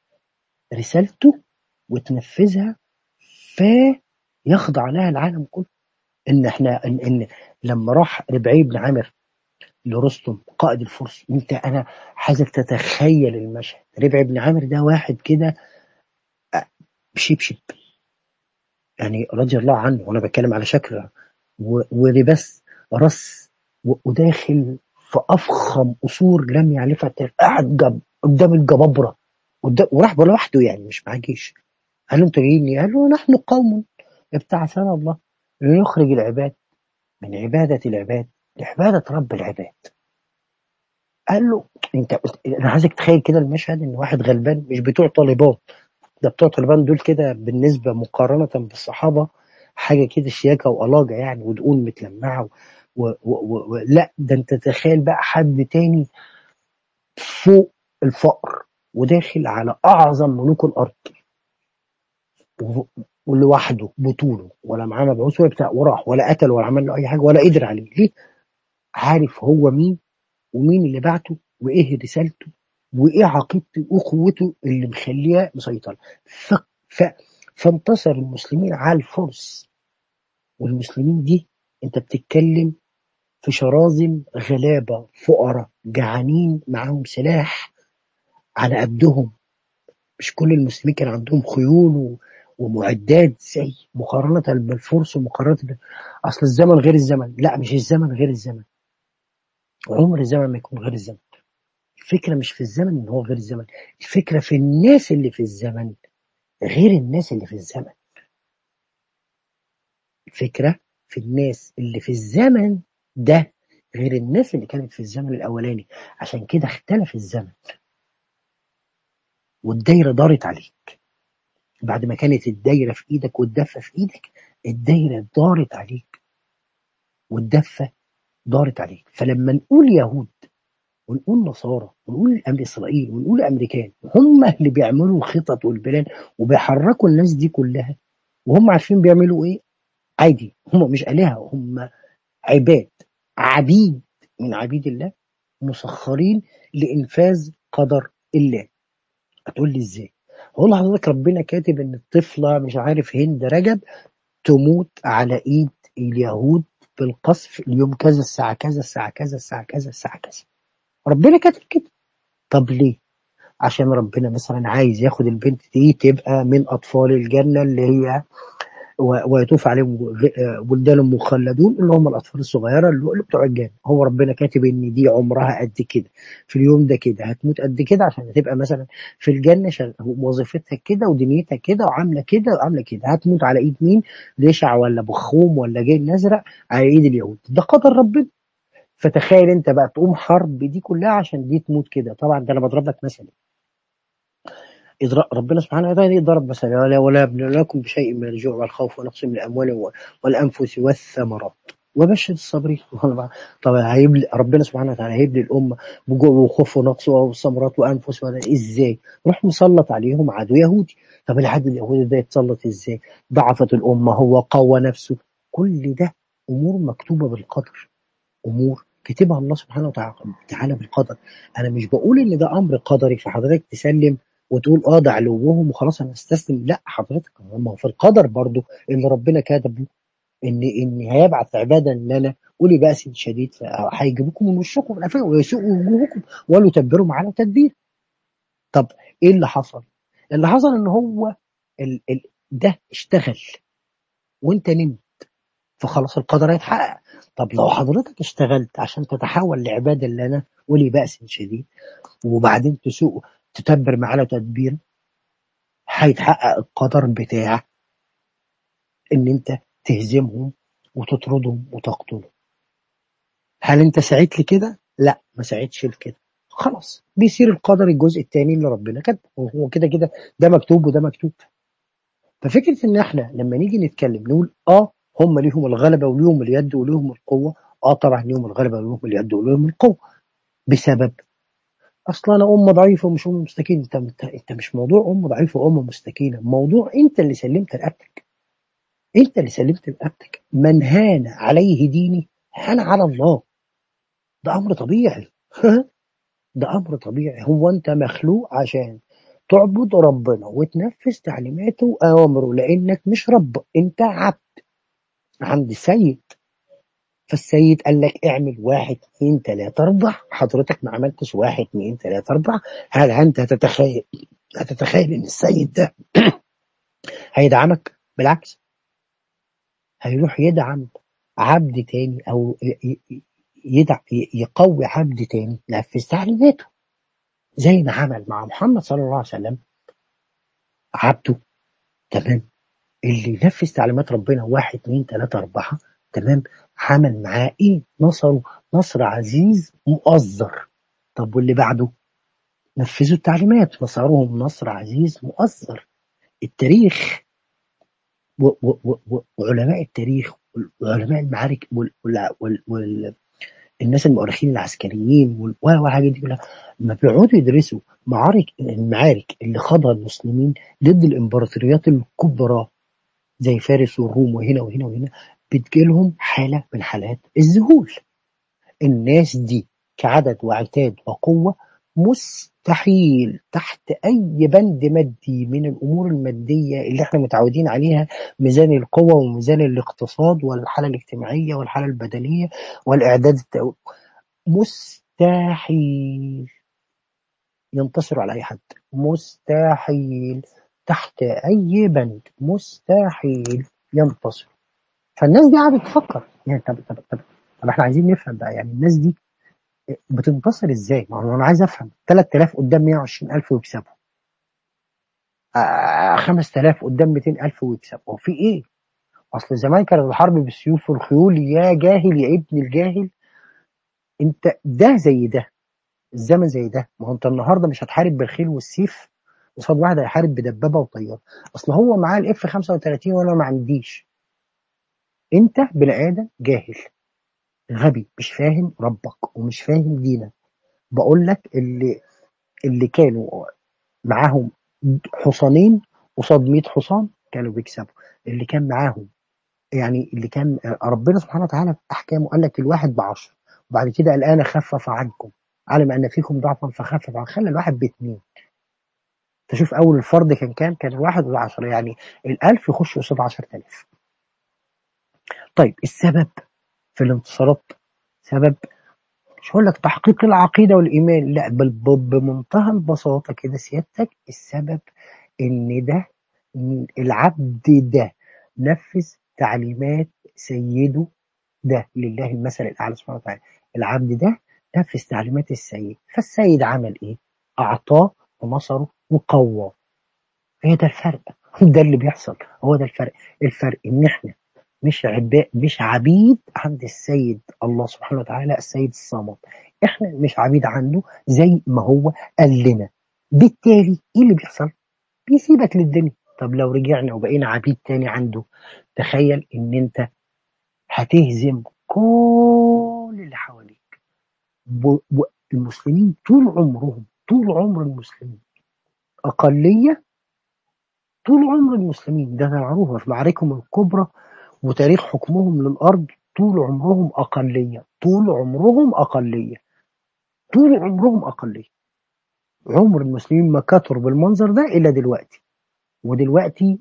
رسالته وتنفذها فيخضع لها العالم كله ان احنا ان, إن لما راح ربعي بن عامر لرستم قائد الفرس انت انا عايزك تتخيل المشهد ربعي بن عامر ده واحد كده شبشب يعني رضي الله عنه وانا بتكلم على شكله و- ولباس رص و- وداخل في افخم قصور لم يعرفها التاريخ قاعد جب قدام الجبابره قدام وراح لوحده يعني مش معاه جيش قال له انتوا جايين ليه؟ قال له نحن قوم ابتعثنا الله لنخرج العباد من عباده العباد لعباده رب العباد قال له انت انا عايزك تخيل كده المشهد ان واحد غلبان مش بتوع طالبان ده بتوع طالبان دول كده بالنسبه مقارنه بالصحابه حاجه كده شياكه وألاجة يعني ودقون متلمعه و... و... و... و... لا ده انت تخيل بقى حد تاني فوق الفقر وداخل على اعظم ملوك الارض و- ولوحده بطوله ولا معاه مبعوث ولا بتاع وراح ولا قتل ولا عمل له اي حاجه ولا قدر عليه ليه؟ عارف هو مين ومين اللي بعته وايه رسالته وايه عقيدته وقوته اللي مخليها مسيطره ف... ف... فانتصر المسلمين على الفرس والمسلمين دي انت بتتكلم في شرازم غلابه فقراء جعانين معاهم سلاح على قدهم مش كل المسلمين كان عندهم خيول و... ومعدات زي مقارنة بالفرس ومقارنة ب... أصل الزمن غير الزمن لا مش الزمن غير الزمن عمر الزمن ما يكون غير الزمن الفكرة مش في الزمن ان هو غير الزمن الفكرة في الناس اللي في الزمن غير الناس اللي في الزمن الفكرة في الناس اللي في الزمن ده غير الناس اللي كانت في الزمن الأولاني عشان كده اختلف الزمن والدايرة دارت عليك بعد ما كانت الدايرة في إيدك والدفة في إيدك الدايرة دارت عليك والدفة دارت عليك فلما نقول يهود ونقول نصارى ونقول أم إسرائيل ونقول أمريكان هم اللي بيعملوا الخطط والبلان وبيحركوا الناس دي كلها وهم عارفين بيعملوا إيه عادي هم مش آلهة هم عباد عبيد من عبيد الله مسخرين لإنفاذ قدر الله هتقول لي ازاي هقول لحضرتك ربنا كاتب ان الطفله مش عارف هند رجب تموت على ايد اليهود بالقصف اليوم كذا الساعه كذا الساعه كذا الساعه كذا الساعه كذا ربنا كاتب كده طب ليه عشان ربنا مثلا عايز ياخد البنت دي تبقى من اطفال الجنه اللي هي و- ويطوف عليهم غ- ولدان مخلدون اللي هم الاطفال الصغيره اللي اللي بتوع الجنه هو ربنا كاتب ان دي عمرها قد كده في اليوم ده كده هتموت قد كده عشان هتبقى مثلا في الجنه شغ- وظيفتها كده ودنيتها كده وعامله كده وعامله كده هتموت على ايد مين ليشع ولا بخوم ولا جيل نزرق على ايد اليهود ده قدر ربنا فتخيل انت بقى تقوم حرب دي كلها عشان دي تموت كده طبعا ده انا بضرب لك مثل إذ ربنا سبحانه وتعالى ضرب مثلا ولا ولا يبلونكم بشيء من الجوع والخوف ونقص من الأموال والأنفس والثمرات وبشر الصابرين طبعا هيبلي ربنا سبحانه وتعالى هيبلي الأمة بجوع وخوف ونقص وثمرات وأنفس ولا إزاي؟ روح مسلط عليهم عدو يهودي طب العدو اليهودي ده يتسلط إزاي؟ ضعفت الأمة هو قوى نفسه كل ده أمور مكتوبة بالقدر أمور كتبها الله سبحانه وتعالى بالقدر أنا مش بقول إن ده أمر قدري فحضرتك تسلم وتقول اه ده علوهم وخلاص انا استسلم لا حضرتك ما هو في القدر برضو اللي ربنا كتبه ان ان هيبعث عبادا لنا اولي باس شديد هيجيبوكم من وشكم من قفاكم ويسوقوا وجوهكم ولا تدبروا على تدبير طب ايه اللي حصل؟ اللي حصل ان هو ال ال ده اشتغل وانت نمت فخلاص القدر هيتحقق طب لو حضرتك اشتغلت عشان تتحول لعبادا لنا اولي باس شديد وبعدين تسوق تتبر معانا تدبير هيتحقق القدر بتاع ان انت تهزمهم وتطردهم وتقتلهم هل انت سعيت لكده لا ما سعيتش لكده خلاص بيصير القدر الجزء الثاني اللي ربنا كاتبه هو كده كده ده مكتوب وده مكتوب ففكره ان احنا لما نيجي نتكلم نقول اه هم ليهم الغلبه وليهم اليد وليهم القوه اه طبعا ليهم الغلبه وليهم اليد وليهم القوه بسبب اصلا انا ام ضعيفه ومش ام مستكينه انت انت انت مش موضوع ام ضعيفه وام مستكينه موضوع انت اللي سلمت رقبتك انت اللي سلمت رقبتك من هان عليه ديني هان على الله ده امر طبيعي ده امر طبيعي هو انت مخلوق عشان تعبد ربنا وتنفذ تعليماته واوامره لانك مش رب انت عبد عند السيد فالسيد قال لك اعمل واحد اثنين ثلاثة أربعة حضرتك ما عملتش واحد اثنين ثلاثة أربعة هل أنت هتتخيل هتتخيل إن السيد ده هيدعمك بالعكس هيروح يدعم عبد تاني أو يدع يقوي عبد تاني نفذ تعليماته زي ما عمل مع محمد صلى الله عليه وسلم عبده تمام اللي نفذ تعليمات ربنا واحد اثنين ثلاثة أربعة تمام عمل معاه إيه نصره نصر عزيز مؤزر طب واللي بعده نفذوا التعليمات نصرهم نصر عزيز مؤزر التاريخ وعلماء التاريخ وعلماء المعارك وال وال وال الناس المؤرخين العسكريين والحاجات دي كلها لما بيقعدوا يدرسوا معارك المعارك اللي خاضها المسلمين ضد الامبراطوريات الكبرى زي فارس والروم وهنا وهنا وهنا بتجيلهم حاله من حالات الذهول الناس دي كعدد وعتاد وقوه مستحيل تحت اي بند مادي من الامور الماديه اللي احنا متعودين عليها ميزان القوه وميزان الاقتصاد والحاله الاجتماعيه والحاله البدنيه والاعداد التو... مستحيل ينتصروا على اي حد مستحيل تحت اي بند مستحيل ينتصر فالناس دي قاعده تفكر يعني طب طب طب طب احنا عايزين نفهم بقى يعني الناس دي بتنتصر ازاي؟ ما هو انا عايز افهم 3000 قدام 120000 ويكسبوا آه 5000 قدام 200000 ويكسبوا هو في ايه؟ اصل زمان كانت الحرب بالسيوف والخيول يا جاهل يا ابن الجاهل انت ده زي ده الزمن زي ده ما هو انت النهارده مش هتحارب بالخيل والسيف قصاد واحد هيحارب بدبابه وطياره اصل هو معاه الاف 35 وانا ما عنديش انت بني ادم جاهل غبي مش فاهم ربك ومش فاهم دينك بقول لك اللي اللي كانوا معاهم حصانين قصاد 100 حصان كانوا بيكسبوا اللي كان معاهم يعني اللي كان ربنا سبحانه وتعالى في احكامه قال لك الواحد بعشر وبعد كده الان خفف عنكم علم ان فيكم ضعفا فخفف عنكم خلى الواحد باثنين تشوف اول الفرد كان كام كان واحد وعشرة يعني الالف يخش قصاد 10000 طيب السبب في الانتصارات سبب مش هقول لك تحقيق العقيدة والإيمان لا بل ب- بمنتهى البساطة كده سيادتك السبب إن ده إن العبد ده نفذ تعليمات سيده ده لله المثل الأعلى سبحانه وتعالى العبد ده نفذ تعليمات السيد فالسيد عمل إيه؟ أعطاه ونصره وقواه هي ده الفرق ده اللي بيحصل هو ده الفرق الفرق إن إحنا مش عباء مش عبيد عند السيد الله سبحانه وتعالى السيد الصمد احنا مش عبيد عنده زي ما هو قال لنا بالتالي ايه اللي بيحصل بيسيبك للدنيا طب لو رجعنا وبقينا عبيد تاني عنده تخيل ان انت هتهزم كل اللي حواليك ب- ب- المسلمين طول عمرهم طول عمر المسلمين أقلية طول عمر المسلمين ده معروف في معاركهم الكبرى وتاريخ حكمهم للأرض طول عمرهم أقلية طول عمرهم أقلية طول عمرهم أقلية عمر المسلمين ما كثر بالمنظر ده إلا دلوقتي ودلوقتي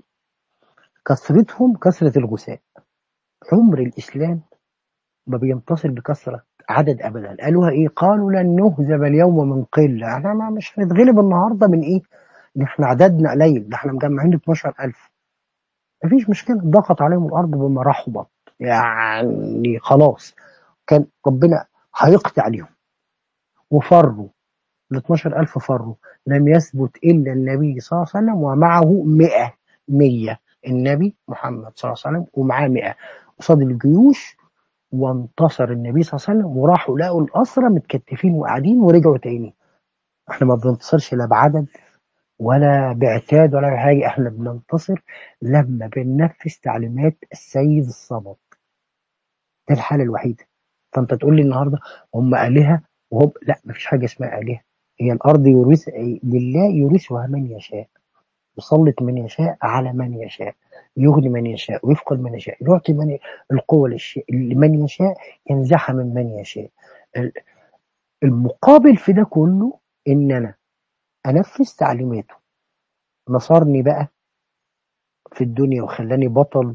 كثرتهم كثرة الغثاء عمر الإسلام ما بينتصر بكثرة عدد أبدا قالوها إيه قالوا لن نهزم اليوم من قلة احنا ما مش هنتغلب النهاردة من إيه ده احنا عددنا قليل ده احنا مجمعين 12000 مفيش مشكلة ضغط عليهم الأرض بما رحبت يعني خلاص كان ربنا هيقطع عليهم وفروا ال 12000 فروا لم يثبت إلا النبي صلى الله عليه وسلم ومعه 100 100 النبي محمد صلى الله عليه وسلم ومعاه 100 قصاد الجيوش وانتصر النبي صلى الله عليه وسلم وراحوا لقوا الأسرى متكتفين وقاعدين ورجعوا تاني احنا ما بننتصرش لا بعدد ولا بعتاد ولا بحاجة احنا بننتصر لما بننفذ تعليمات السيد الصمد ده الحالة الوحيدة فانت تقول لي النهارده هم آلهة وهم لا مفيش حاجة اسمها آلهة هي الأرض يورث لله يورثها من يشاء يسلط من يشاء على من يشاء يغني من يشاء ويفقد من يشاء يعطي من القوة للشيء لمن يشاء ينزعها من من يشاء ال- المقابل في ده كله ان انا انفذ تعليماته نصرني بقى في الدنيا وخلاني بطل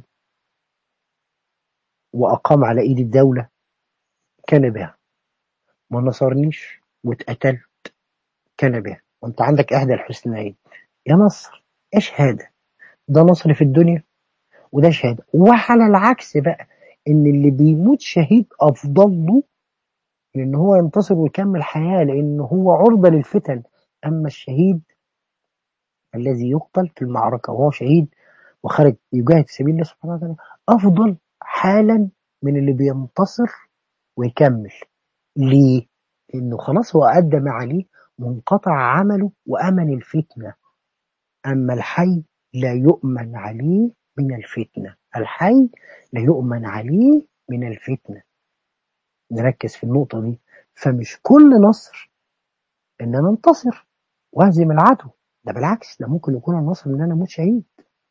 واقام على ايد الدولة كان بها ما نصرنيش واتقتلت كان بها وانت عندك احدى الحسنيين يا نصر ايش هذا ده نصر في الدنيا وده شهادة وعلى العكس بقى ان اللي بيموت شهيد افضل له من ان هو ينتصر ويكمل حياة لان هو عرضة للفتن اما الشهيد الذي يقتل في المعركة وهو شهيد وخرج يجاهد في سبيل الله سبحانه وتعالى افضل حالا من اللي بينتصر ويكمل ليه؟ لانه خلاص هو ادى ما عليه منقطع عمله وامن الفتنة اما الحي لا يؤمن عليه من الفتنة الحي لا يؤمن عليه من الفتنة نركز في النقطة دي فمش كل نصر ان انا انتصر واهزم العدو ده بالعكس ده ممكن يكون النصر ان انا اموت شهيد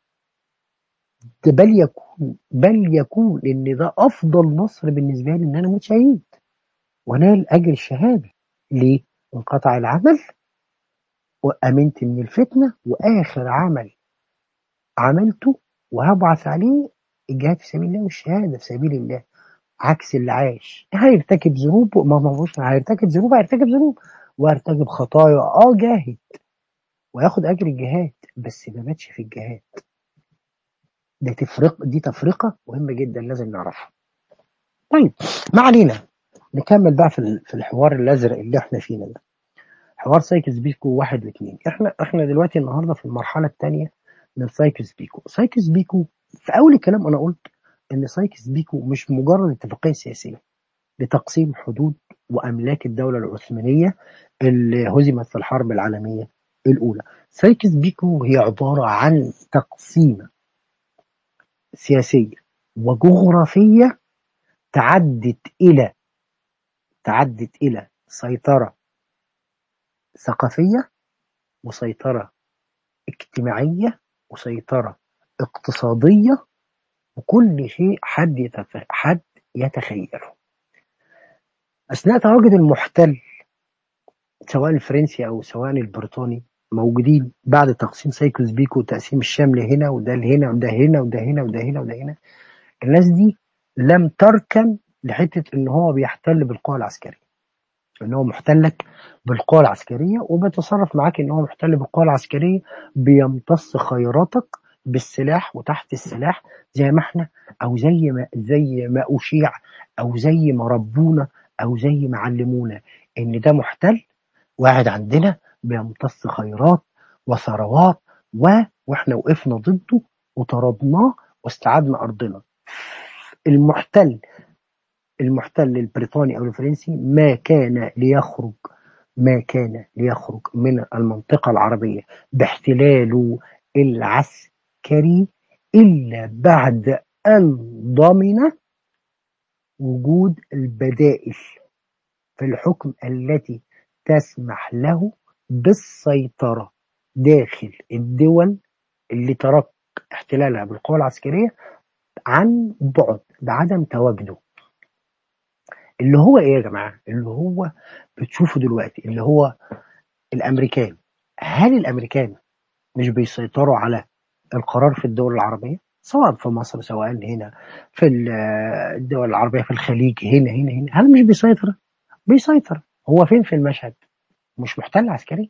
ده بل يكون بل يكون ان ده افضل نصر بالنسبه لي ان انا اموت شهيد وانال اجر الشهاده ليه؟ انقطع العمل وامنت من الفتنه واخر عمل عملته وهبعث عليه الجهاد في سبيل الله والشهاده في سبيل الله عكس اللي عايش هيرتكب ذنوب ما ماهوش هيرتكب ذنوب هيرتكب ذنوب وهيرتكب خطايا اه جاهد وياخد اجر الجهاد بس ما ماتش في الجهاد ده تفرق دي تفرقه مهمه جدا لازم نعرفها طيب ما علينا نكمل بقى في في الحوار الازرق اللي احنا فينا ده حوار سايكس بيكو واحد واثنين احنا احنا دلوقتي النهارده في المرحله الثانيه من سايكس بيكو سايكس بيكو في اول الكلام انا قلت ان سايكس بيكو مش مجرد اتفاقيه سياسيه لتقسيم حدود واملاك الدوله العثمانيه اللي هزمت في الحرب العالميه الاولى سايكس بيكو هي عباره عن تقسيمه سياسيه وجغرافيه تعدت الى تعدت الى سيطره ثقافيه وسيطره اجتماعيه وسيطره اقتصاديه وكل شيء حد يتف... حد يتخيله اثناء تواجد المحتل سواء الفرنسي او سواء البريطاني موجودين بعد تقسيم سايكوس بيكو وتقسيم الشمل هنا وده هنا وده هنا وده هنا وده هنا وده هنا الناس دي لم تركن لحته ان هو بيحتل بالقوى العسكريه ان هو محتلك بالقوى العسكريه وبيتصرف معاك ان هو محتل بالقوى العسكريه بيمتص خيراتك بالسلاح وتحت السلاح زي ما احنا او زي ما زي ما اشيع او زي ما ربونا او زي ما علمونا ان ده محتل واحد عندنا بيمتص خيرات وثروات و واحنا وقفنا ضده وطردناه واستعدنا ارضنا المحتل المحتل البريطاني او الفرنسي ما كان ليخرج ما كان ليخرج من المنطقة العربية باحتلاله العسكري إلا بعد أن ضمن وجود البدائل في الحكم التي تسمح له بالسيطرة داخل الدول اللي ترك احتلالها بالقوى العسكرية عن بعد بعدم تواجده اللي هو ايه يا جماعة اللي هو بتشوفه دلوقتي اللي هو الامريكان هل الامريكان مش بيسيطروا على القرار في الدول العربية سواء في مصر سواء هنا في الدول العربية في الخليج هنا هنا هنا هل مش بيسيطر بيسيطر هو فين في المشهد مش محتل عسكريا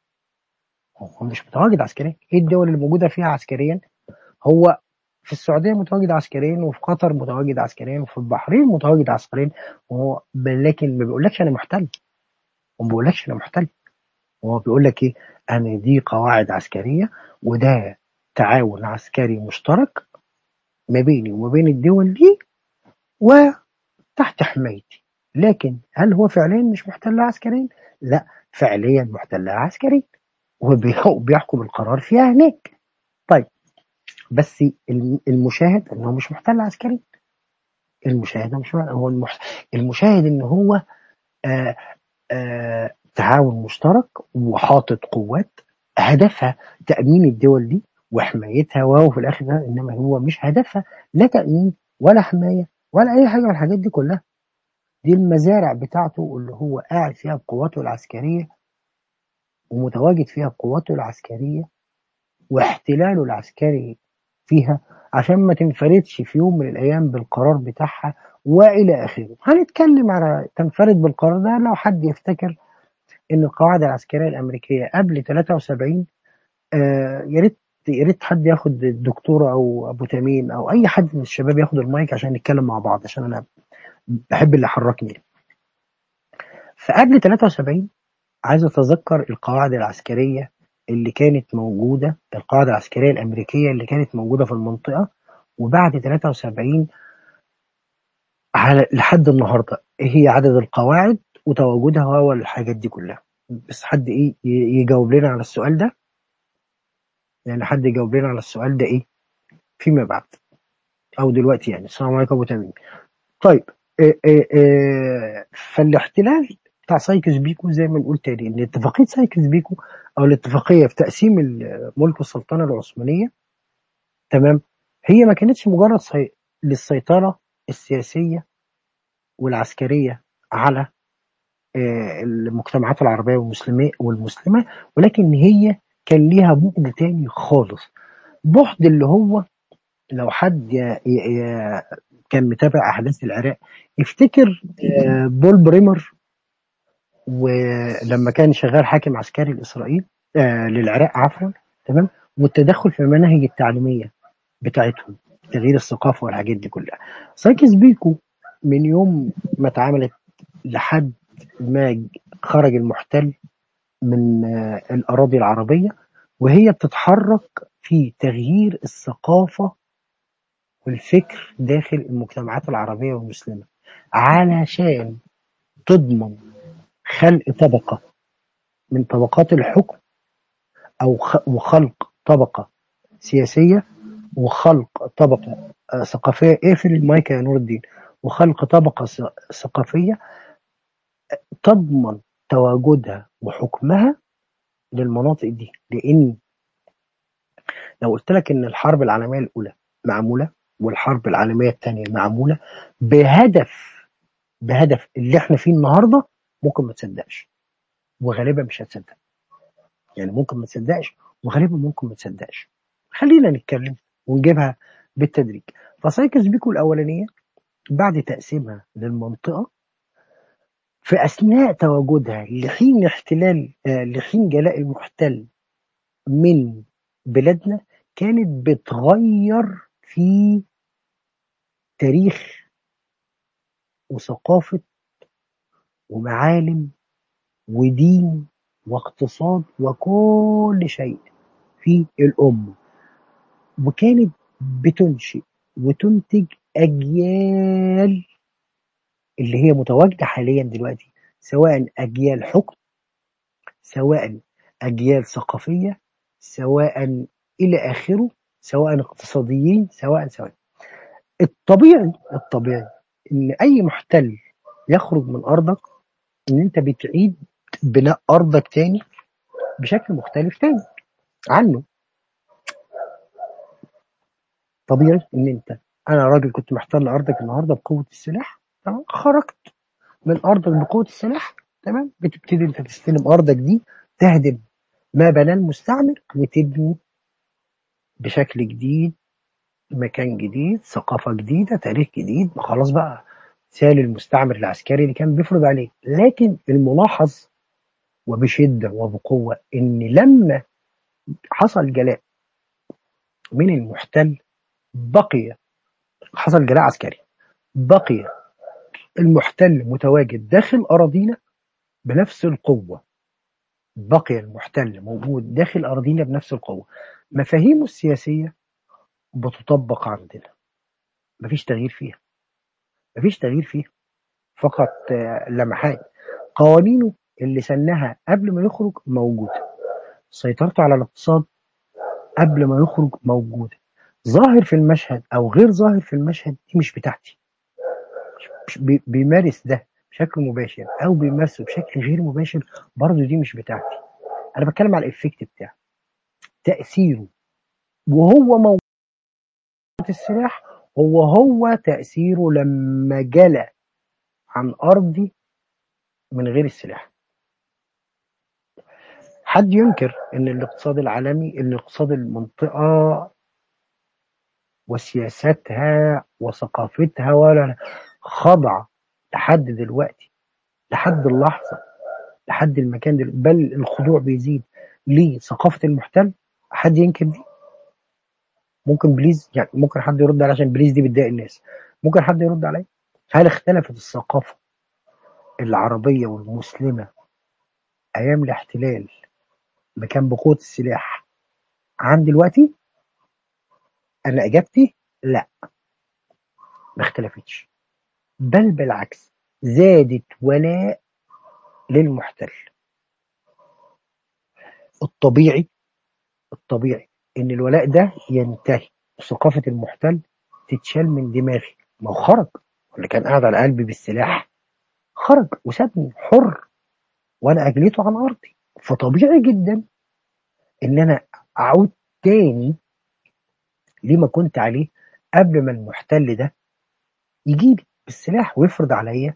هو مش متواجد عسكريا ايه الدول اللي موجودة فيها عسكريا هو في السعودية متواجد عسكريا وفي قطر متواجد عسكريا وفي البحرين متواجد عسكريا وهو لكن ما بيقولكش انا محتل وما بيقولكش انا محتل هو بيقول لك ايه انا دي قواعد عسكريه وده تعاون عسكري مشترك ما بيني وما بين الدول دي وتحت حمايتي لكن هل هو فعليا مش محتل عسكريا؟ لا فعليا محتل عسكريا وبيحكم القرار فيها هناك طيب بس المشاهد انه مش محتل عسكريا المشاهد مش هو المشاهد ان هو آآ آآ تعاون مشترك وحاطط قوات هدفها تأمين الدول دي وحمايتها وهو في الآخر ده إنما هو مش هدفها لا تأمين ولا حماية ولا أي حاجة من الحاجات دي كلها دي المزارع بتاعته اللي هو قاعد فيها بقواته العسكرية ومتواجد فيها بقواته العسكرية واحتلاله العسكري فيها عشان ما تنفردش في يوم من الأيام بالقرار بتاعها وإلى آخره هنتكلم على تنفرد بالقرار ده لو حد يفتكر ان القواعد العسكريه الامريكيه قبل 73 آه يا ريت يا ريت حد ياخد الدكتوره او ابو تميم او اي حد من الشباب ياخد المايك عشان نتكلم مع بعض عشان انا بحب اللي حركني فقبل 73 عايز اتذكر القواعد العسكريه اللي كانت موجوده القواعد العسكريه الامريكيه اللي كانت موجوده في المنطقه وبعد 73 على لحد النهارده ايه هي عدد القواعد وتواجدها والحاجات دي كلها بس حد ايه يجاوب لنا على السؤال ده يعني حد يجاوب لنا على السؤال ده ايه فيما بعد او دلوقتي يعني السلام عليكم ابو تميم طيب إيه إيه إيه فالاحتلال بتاع سايكس بيكو زي ما نقول تاني ان اتفاقيه سايكس بيكو او الاتفاقيه في تقسيم ملك السلطنه العثمانيه تمام هي ما كانتش مجرد سي... للسيطره السياسيه والعسكريه على المجتمعات العربية والمسلمة والمسلمة ولكن هي كان ليها بعد تاني خالص بعد اللي هو لو حد ي... ي... كان متابع أحداث العراق يفتكر بول بريمر ولما كان شغال حاكم عسكري لإسرائيل آه للعراق عفوا تمام والتدخل في المناهج التعليمية بتاعتهم تغيير الثقافة والحاجات دي كلها سايكس بيكو من يوم ما اتعملت لحد ما خرج المحتل من الأراضي العربية وهي بتتحرك في تغيير الثقافة والفكر داخل المجتمعات العربية والمسلمة علشان تضمن خلق طبقة من طبقات الحكم أو وخلق طبقة سياسية وخلق طبقة آه، ثقافية اقفل إيه المايك يا نور الدين وخلق طبقة ثقافية تضمن تواجدها وحكمها للمناطق دي لأن لو قلت لك إن الحرب العالمية الأولى معمولة والحرب العالمية الثانية معمولة بهدف بهدف اللي احنا فيه النهارده ممكن ما تصدقش وغالبا مش هتصدق يعني ممكن ما تصدقش وغالبا ممكن ما تصدقش خلينا نتكلم ونجيبها بالتدريج فسايكس بيكو الأولانية بعد تقسيمها للمنطقة في أثناء تواجدها لحين احتلال آه لحين جلاء المحتل من بلادنا كانت بتغير في تاريخ وثقافة ومعالم ودين واقتصاد وكل شيء في الأمة وكانت بتنشئ وتنتج أجيال اللي هي متواجدة حاليا دلوقتي سواء أجيال حكم سواء أجيال ثقافية سواء إلى آخره سواء اقتصاديين سواء سواء الطبيعي الطبيعي إن أي محتل يخرج من أرضك إن أنت بتعيد بناء أرضك تاني بشكل مختلف تاني عنه طبيعي ان انت انا راجل كنت محتل ارضك النهارده بقوه السلاح تمام خرجت من ارضك بقوه السلاح تمام بتبتدي انت تستلم ارضك دي تهدم ما بناه المستعمر وتبني بشكل جديد مكان جديد ثقافة جديدة تاريخ جديد خلاص بقى سال المستعمر العسكري اللي كان بيفرض عليه لكن الملاحظ وبشدة وبقوة إن لما حصل جلاء من المحتل بقي حصل جلاء عسكري بقي المحتل متواجد داخل أراضينا بنفس القوة بقي المحتل موجود داخل أراضينا بنفس القوة مفاهيمه السياسية بتطبق عندنا مفيش تغيير فيها مفيش تغيير فيها فقط لمحات قوانينه اللي سنها قبل ما يخرج موجودة سيطرته على الاقتصاد قبل ما يخرج موجودة ظاهر في المشهد أو غير ظاهر في المشهد دي مش بتاعتي بيمارس ده بشكل مباشر أو بيمارسه بشكل غير مباشر برضه دي مش بتاعتي أنا بتكلم على الإفكت بتاعه تأثيره وهو موجود السلاح هو هو تأثيره لما جلى عن أرضي من غير السلاح حد ينكر ان الاقتصاد العالمي ان اقتصاد المنطقة وسياستها وثقافتها ولا خضع لحد دلوقتي لحد اللحظة لحد المكان دل... بل الخضوع بيزيد لثقافة المحتل حد ينكر دي ممكن بليز يعني ممكن حد يرد علي عشان بليز دي بتضايق الناس ممكن حد يرد علي هل اختلفت الثقافة العربية والمسلمة أيام الاحتلال مكان بقوة السلاح عن دلوقتي أنا إجابتي لأ ما اختلفتش بل بالعكس زادت ولاء للمحتل الطبيعي الطبيعي ان الولاء ده ينتهي وثقافة المحتل تتشال من دماغي ما هو خرج اللي كان قاعد على قلبي بالسلاح خرج وسابني حر وانا اجليته عن ارضي فطبيعي جدا ان انا اعود تاني لما كنت عليه قبل ما المحتل ده يجيلي بالسلاح ويفرض عليا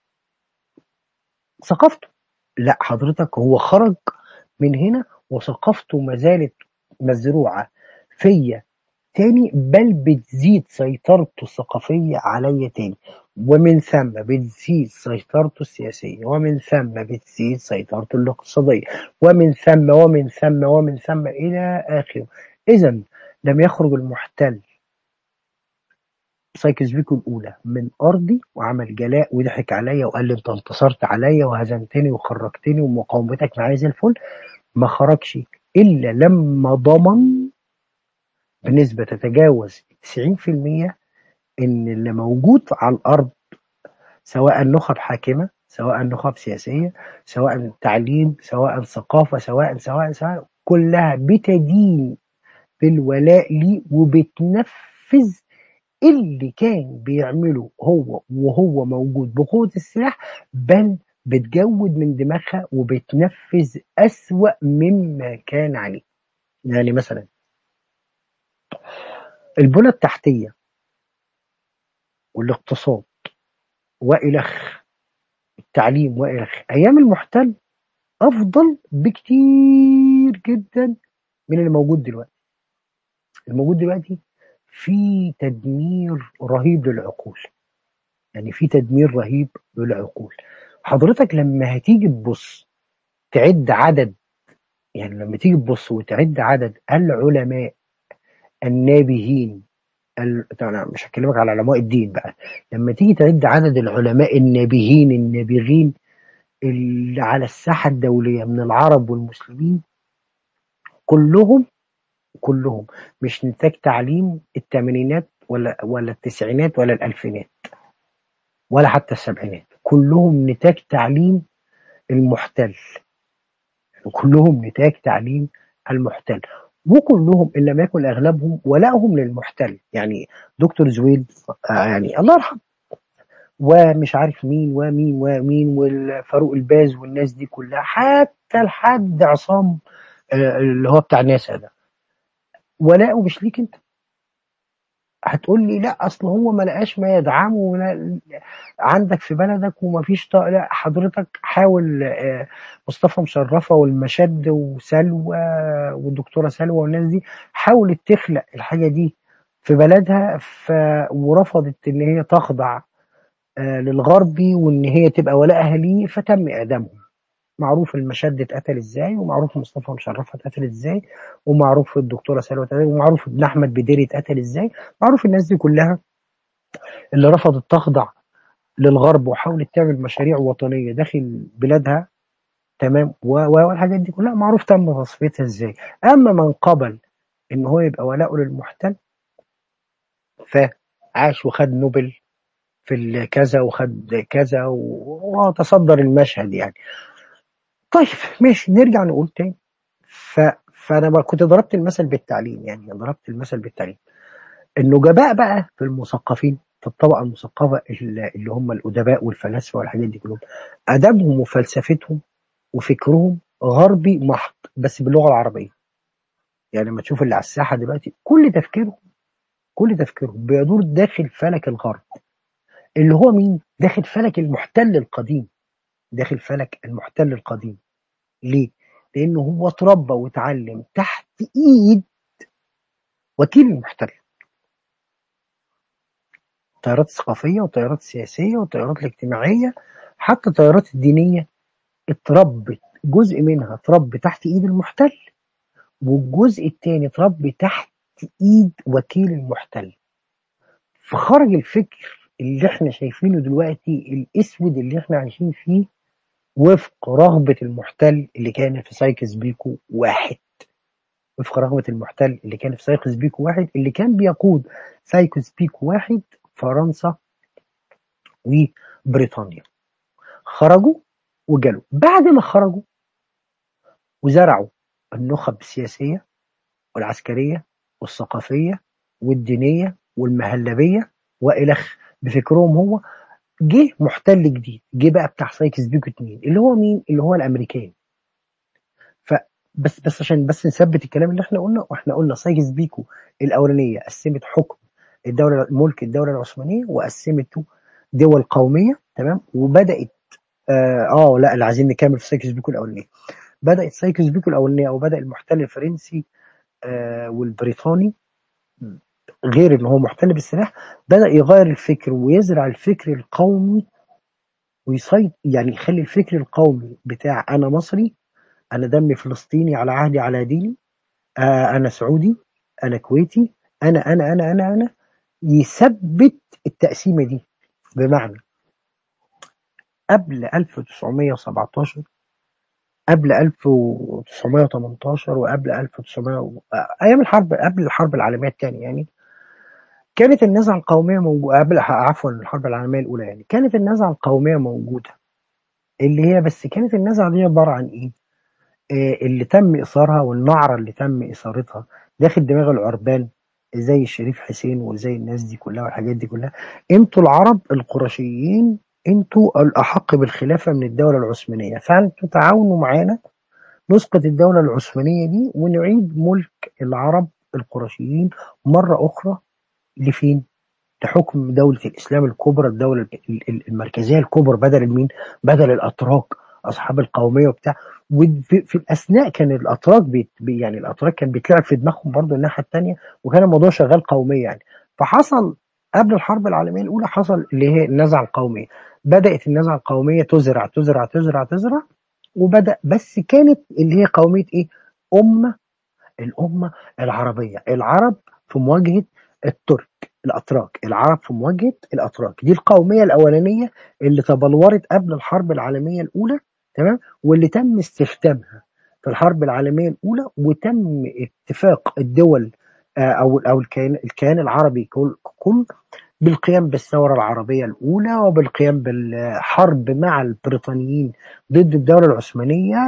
ثقافته لا حضرتك هو خرج من هنا وثقافته ما زالت مزروعة فيا تاني بل بتزيد سيطرته الثقافية عليا تاني ومن ثم بتزيد سيطرته السياسية ومن ثم بتزيد سيطرته الاقتصادية ومن ثم ومن ثم ومن ثم إلى آخره إذا لم يخرج المحتل سايكس بيكو الأولى من أرضي وعمل جلاء وضحك عليا وقال لي أنت انتصرت عليا وهزمتني وخرجتني ومقاومتك معايا زي الفل ما خرجش إلا لما ضمن بنسبة تتجاوز 90% إن اللي موجود على الأرض سواء نخب حاكمة سواء نخب سياسية سواء تعليم سواء ثقافة سواء سواء سواء كلها بتدين بالولاء لي وبتنفذ اللي كان بيعمله هو وهو موجود بقوة السلاح بل بتجود من دماغها وبتنفذ أسوأ مما كان عليه يعني مثلا البنى التحتية والاقتصاد وإلخ التعليم وإلخ أيام المحتل أفضل بكتير جدا من اللي موجود دلوقتي الموجود دلوقتي في تدمير رهيب للعقول يعني في تدمير رهيب للعقول حضرتك لما هتيجي تبص تعد عدد يعني لما تيجي تبص وتعد عدد العلماء النابهين ال... انا مش هكلمك على علماء الدين بقى لما تيجي تعد عدد العلماء النابهين النابغين اللي على الساحه الدوليه من العرب والمسلمين كلهم كلهم مش نتاج تعليم الثمانينات ولا ولا التسعينات ولا الالفينات ولا حتى السبعينات كلهم نتاج تعليم المحتل كلهم نتاج تعليم المحتل وكلهم ان لم يكن اغلبهم ولائهم للمحتل يعني دكتور زويل آه يعني الله يرحمه ومش عارف مين ومين ومين والفاروق الباز والناس دي كلها حتى لحد عصام آه اللي هو بتاع ناسا ده ولاؤه مش ليك انت هتقول لي لا اصل هو ما لقاش ما يدعمه ولا عندك في بلدك ومفيش طاقة لا حضرتك حاول آه، مصطفى مشرفة والمشد وسلوى والدكتورة سلوى والناس دي حاولت تخلق الحاجة دي في بلدها ف... ورفضت ان هي تخضع آه، للغربي وان هي تبقى ولائها ليه فتم اعدامهم معروف المشد اتقتل ازاي ومعروف مصطفى مشرفة اتقتل ازاي ومعروف الدكتورة سلوى اتقتل ومعروف ابن احمد بديري اتقتل ازاي معروف الناس دي كلها اللي رفضت تخضع للغرب وحاولت تعمل مشاريع وطنية داخل بلادها تمام و- و- والحاجات دي كلها معروف تم تصفيتها ازاي اما من قبل ان هو يبقى ولاؤه للمحتل فعاش وخد نوبل في الكذا وخد كذا و- وتصدر المشهد يعني طيب ماشي نرجع نقول تاني ف... فانا بقى كنت ضربت المثل بالتعليم يعني ضربت المثل بالتعليم النجباء بقى في المثقفين في الطبقه المثقفه اللي اللي هم الادباء والفلاسفه والحاجات دي كلهم ادبهم وفلسفتهم وفكرهم غربي محض بس باللغه العربيه يعني لما تشوف اللي على الساحه دلوقتي كل تفكيرهم كل تفكيرهم بيدور داخل فلك الغرب اللي هو مين؟ داخل فلك المحتل القديم داخل فلك المحتل القديم ليه؟ لأنه هو اتربى واتعلم تحت إيد وكيل المحتل التيارات الثقافية والتيارات السياسية والتيارات الاجتماعية حتى التيارات الدينية اتربت جزء منها اتربى تحت إيد المحتل والجزء التاني اتربى تحت إيد وكيل المحتل فخرج الفكر اللي احنا شايفينه دلوقتي الاسود اللي احنا عايشين فيه وفق رغبة المحتل اللي كان في سايكس بيكو واحد وفق رغبة المحتل اللي كان في سايكس بيكو واحد اللي كان بيقود سايكس بيكو واحد فرنسا وبريطانيا خرجوا وجالوا بعد ما خرجوا وزرعوا النخب السياسية والعسكرية والثقافية والدينية والمهلبية وإلخ بفكرهم هو جه محتل جديد جه بقى بتاع سايكس بيكو اتنين اللي هو مين اللي هو الامريكان فبس بس عشان بس نثبت الكلام اللي احنا قلنا واحنا قلنا سايكس بيكو الاولانيه قسمت حكم الدوله ملك الدوله العثمانيه وقسمته دول قوميه تمام وبدات اه, آه لا اللي عايزين نكمل في سايكس بيكو الاولانيه بدات سايكس بيكو الاولانيه او بدا المحتل الفرنسي آه والبريطاني غير ان هو محتل بالسلاح بدا يغير الفكر ويزرع الفكر القومي ويسيط يعني يخلي الفكر القومي بتاع انا مصري انا دمي فلسطيني على عهدي على ديني آه انا سعودي انا كويتي انا انا انا انا انا يثبت التقسيمة دي بمعنى قبل 1917 قبل 1918 وقبل 1900 ايام الحرب قبل الحرب العالميه الثانيه يعني كانت النزعه القوميه موجوده قبل عفوا الحرب العالميه الاولى يعني كانت النزعه القوميه موجوده اللي هي بس كانت النزعه دي عباره عن ايه؟ آه اللي تم اثارها والنعره اللي تم اثارتها داخل دماغ العربان زي الشريف حسين وزي الناس دي كلها والحاجات دي كلها انتوا العرب القرشيين انتوا الاحق بالخلافه من الدوله العثمانيه فانتوا تعاونوا معانا نسقط الدوله العثمانيه دي ونعيد ملك العرب القرشيين مره اخرى لفين؟ لحكم دولة الإسلام الكبرى الدولة المركزية الكبرى بدل مين؟ بدل الأتراك أصحاب القومية وبتاع وفي في الأثناء كان الأتراك بيت يعني الأتراك كان بيتلعب في دماغهم برضه الناحية الثانية وكان الموضوع شغال قومية يعني فحصل قبل الحرب العالمية الأولى حصل اللي هي النزعة القومية بدأت النزعة القومية تزرع تزرع تزرع تزرع وبدأ بس كانت اللي هي قومية إيه؟ أمة الأمة العربية العرب في مواجهة الترك الأتراك العرب في مواجهة الأتراك دي القومية الأولانية اللي تبلورت قبل الحرب العالمية الأولى تمام واللي تم استخدامها في الحرب العالمية الأولى وتم اتفاق الدول أو أو الكيان الكيان العربي كل كل بالقيام بالثورة العربية الأولى وبالقيام بالحرب مع البريطانيين ضد الدولة العثمانية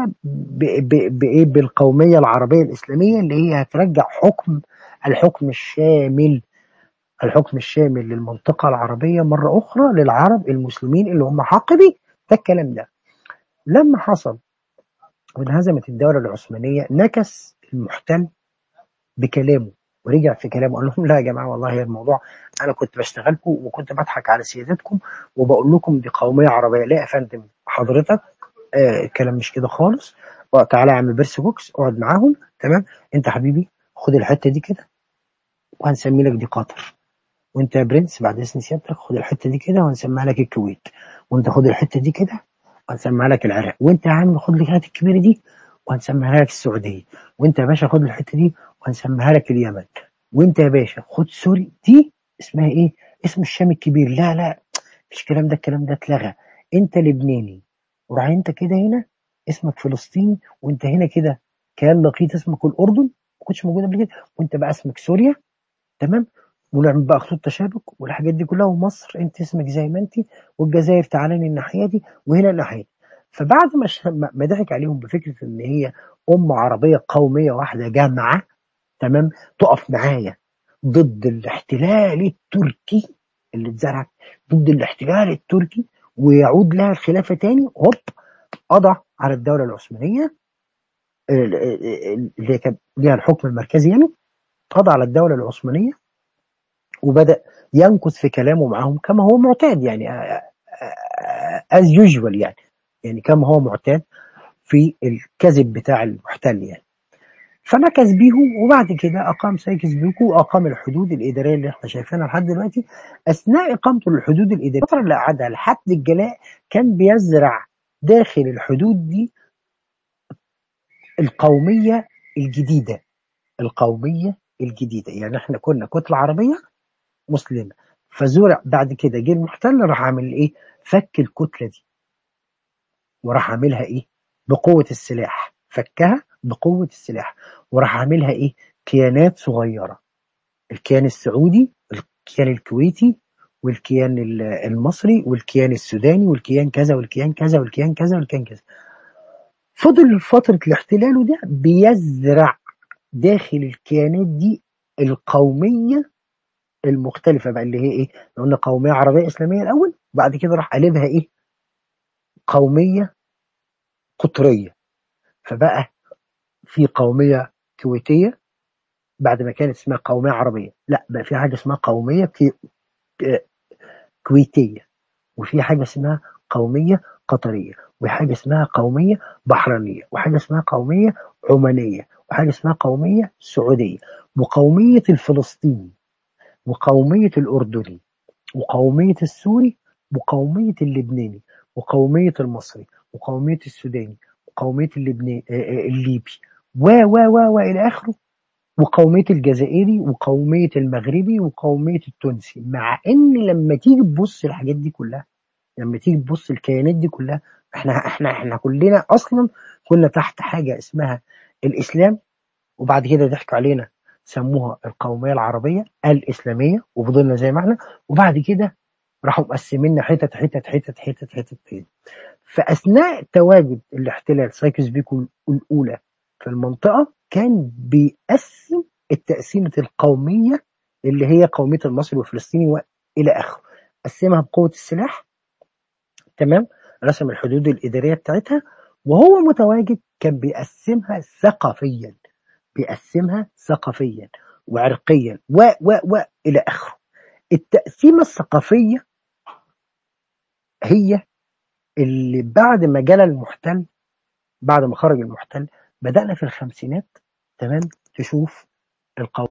بإيه بالقومية العربية الإسلامية اللي هي هترجع حكم الحكم الشامل الحكم الشامل للمنطقة العربية مرة أخرى للعرب المسلمين اللي هم حاقبي ده الكلام ده لما حصل وانهزمت الدولة العثمانية نكس المحتل بكلامه ورجع في كلامه قال لهم لا يا جماعه والله الموضوع انا كنت بشتغلكم وكنت بضحك على سيادتكم وبقول لكم دي قوميه عربيه لا يا فندم حضرتك آه الكلام مش كده خالص تعالى اعمل بيرس بوكس اقعد معاهم تمام انت حبيبي خد الحته دي كده وهنسمي لك دي قطر وانت يا برنس بعد اذن سيادتك خد الحته دي كده وهنسميها لك الكويت وانت خد الحته دي كده وهنسميها لك العراق وانت يا عم خد الحته الكبيره دي وهنسميها لك السعوديه وانت يا باشا خد الحته دي وهنسميها لك اليمن وانت يا باشا خد سوري دي اسمها ايه اسم الشام الكبير لا لا مفيش الكلام ده الكلام ده اتلغى انت لبناني وراح انت كده هنا اسمك فلسطيني وانت هنا كده كان لقيت اسمك الاردن ما كنتش موجود قبل كده وانت بقى اسمك سوريا تمام ونعمل بقى خطوط تشابك والحاجات دي كلها ومصر انت اسمك زي ما انت والجزائر تعالى لي الناحيه دي وهنا الناحيه دي فبعد ما ما ضحك عليهم بفكره ان هي امه عربيه قوميه واحده جامعه تمام تقف معايا ضد الاحتلال التركي اللي اتزرع ضد الاحتلال التركي ويعود لها الخلافه تاني هوب قضى على الدوله العثمانيه اللي كان ليها الحكم المركزي يعني قضى على الدوله العثمانيه وبدا ينكث في كلامه معهم كما هو معتاد يعني از يوجوال يعني يعني كما هو معتاد في الكذب بتاع المحتل يعني فنكس بيهم وبعد كده اقام سايكس بيكو واقام الحدود الاداريه اللي احنا شايفينها لحد دلوقتي اثناء اقامته للحدود الاداريه الفتره اللي قعدها لحد الجلاء كان بيزرع داخل الحدود دي القوميه الجديده القوميه الجديده يعني احنا كنا كتله عربيه مسلمه فزرع بعد كده جه المحتل راح عامل ايه؟ فك الكتله دي وراح عاملها ايه؟ بقوه السلاح فكها بقوه السلاح وراح عاملها ايه؟ كيانات صغيره الكيان السعودي الكيان الكويتي والكيان المصري والكيان السوداني والكيان كذا والكيان كذا والكيان كذا والكيان كذا فضل فترة الاحتلال ده بيزرع داخل الكيانات دي القومية المختلفة بقى اللي هي ايه؟ قلنا قومية عربية إسلامية الأول وبعد كده راح قلبها ايه؟ قومية قطرية فبقى في قومية كويتية بعد ما كانت اسمها قومية عربية لا بقى في حاجة اسمها قومية كي... كويتية وفي حاجة اسمها قومية قطرية وحاجة اسمها قومية بحرينية وحاجة اسمها قومية عمانية وحاجة اسمها قومية سعودية وقومية الفلسطيني وقومية الأردني وقومية السوري وقومية اللبناني وقومية المصري وقومية السوداني وقومية اللبناني الليبي و و و و إلى آخره وقومية الجزائري وقومية المغربي وقومية التونسي مع ان لما تيجي تبص الحاجات دي كلها لما تيجي تبص الكيانات دي كلها احنا احنا احنا كلنا اصلا كنا تحت حاجه اسمها الاسلام وبعد كده ضحكوا علينا سموها القوميه العربيه الاسلاميه وفضلنا زي ما احنا وبعد كده راحوا مقسميننا حتت حتت حتت حتت حتت حتت فاثناء تواجد الاحتلال سايكس بيكو الاولى في المنطقه كان بيقسم التقسيمه القوميه اللي هي قوميه المصري والفلسطيني والى اخره قسمها بقوه السلاح تمام رسم الحدود الاداريه بتاعتها وهو متواجد كان بيقسمها ثقافيا بيقسمها ثقافيا وعرقيا و و و الى اخره التقسيمه الثقافيه هي اللي بعد ما جال المحتل بعد ما خرج المحتل بدأنا في الخمسينات تمام تشوف القومية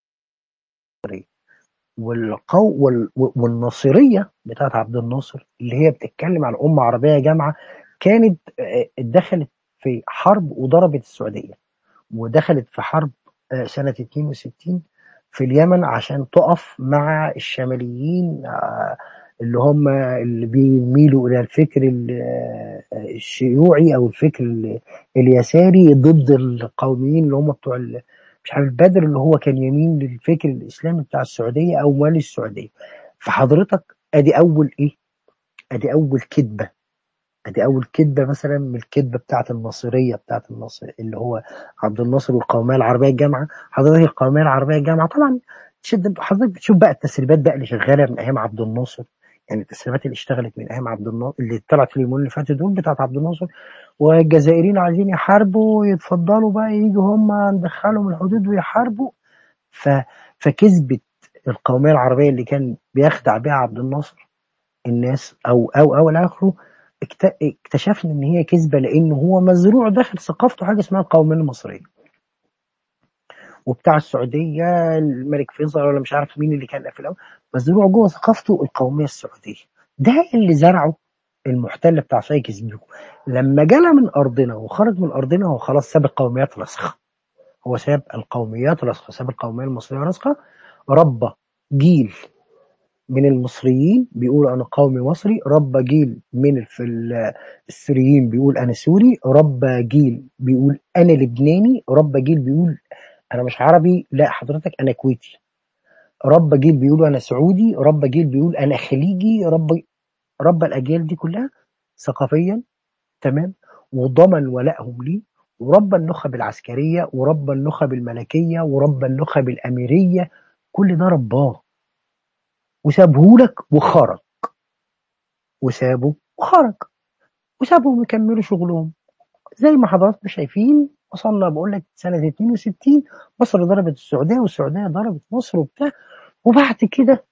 والقو وال... والناصرية بتاعت عبد الناصر اللي هي بتتكلم عن أمة عربية جامعة كانت آه، دخلت في حرب وضربت السعودية ودخلت في حرب آه، سنة 62 في اليمن عشان تقف مع الشماليين آه، اللي هم اللي بيميلوا الى الفكر ال- الشيوعي او الفكر ال- اليساري ضد القوميين اللي هم بتوع ال- مش عارف بدر اللي هو كان يمين للفكر الاسلامي بتاع السعوديه او موالي السعوديه فحضرتك ادي اول ايه ادي اول كذبه ادي اول كذبه مثلا من الكذبه بتاعت الناصريه بتاعت الناصر اللي هو عبد الناصر والقوميه العربيه الجامعه حضرتك القوميه العربيه الجامعه طبعا تشد حضرتك بتشوف بقى التسريبات بقى اللي شغاله من ايام عبد الناصر يعني التسريبات اللي اشتغلت من ايام عبد الناصر اللي طلعت في اليومين اللي فاتوا دول بتاعت عبد الناصر والجزائريين عايزين يحاربوا يتفضلوا بقى يجوا هم ندخلهم الحدود ويحاربوا ف... فكذبت القوميه العربيه اللي كان بيخدع بها عبد الناصر الناس او او او الى اخره اكت- اكتشفنا ان هي كذبه لان هو مزروع داخل ثقافته حاجه اسمها القوميه المصريه وبتاع السعوديه الملك فيصل ولا مش عارف مين اللي كان في الاول مزروع جوه ثقافته القوميه السعوديه ده اللي زرعه المحتل بتاع سايكس بيكو لما جانا من ارضنا وخرج من ارضنا هو خلاص ساب القوميات راسخه هو ساب القوميات راسخه ساب القوميه المصريه راسخه ربى جيل من المصريين بيقول انا قومي مصري ربى جيل من الف- ال- السوريين بيقول انا سوري ربى جيل بيقول انا لبناني ربى جيل بيقول انا مش عربي لا حضرتك انا كويتي ربى جيل بيقول انا سعودي ربى جيل بيقول انا خليجي ربى ربى الاجيال دي كلها ثقافيا تمام وضمن ولائهم ليه وربى النخب العسكريه وربى النخب الملكيه وربى النخب الاميريه كل ده رباه وسابهولك وخرج وسابه وخرج وسابهم يكملوا شغلهم زي ما حضراتكم شايفين وصلنا بقول لك سنة 62 مصر ضربت السعودية والسعودية ضربت مصر وبتاع وبعد كده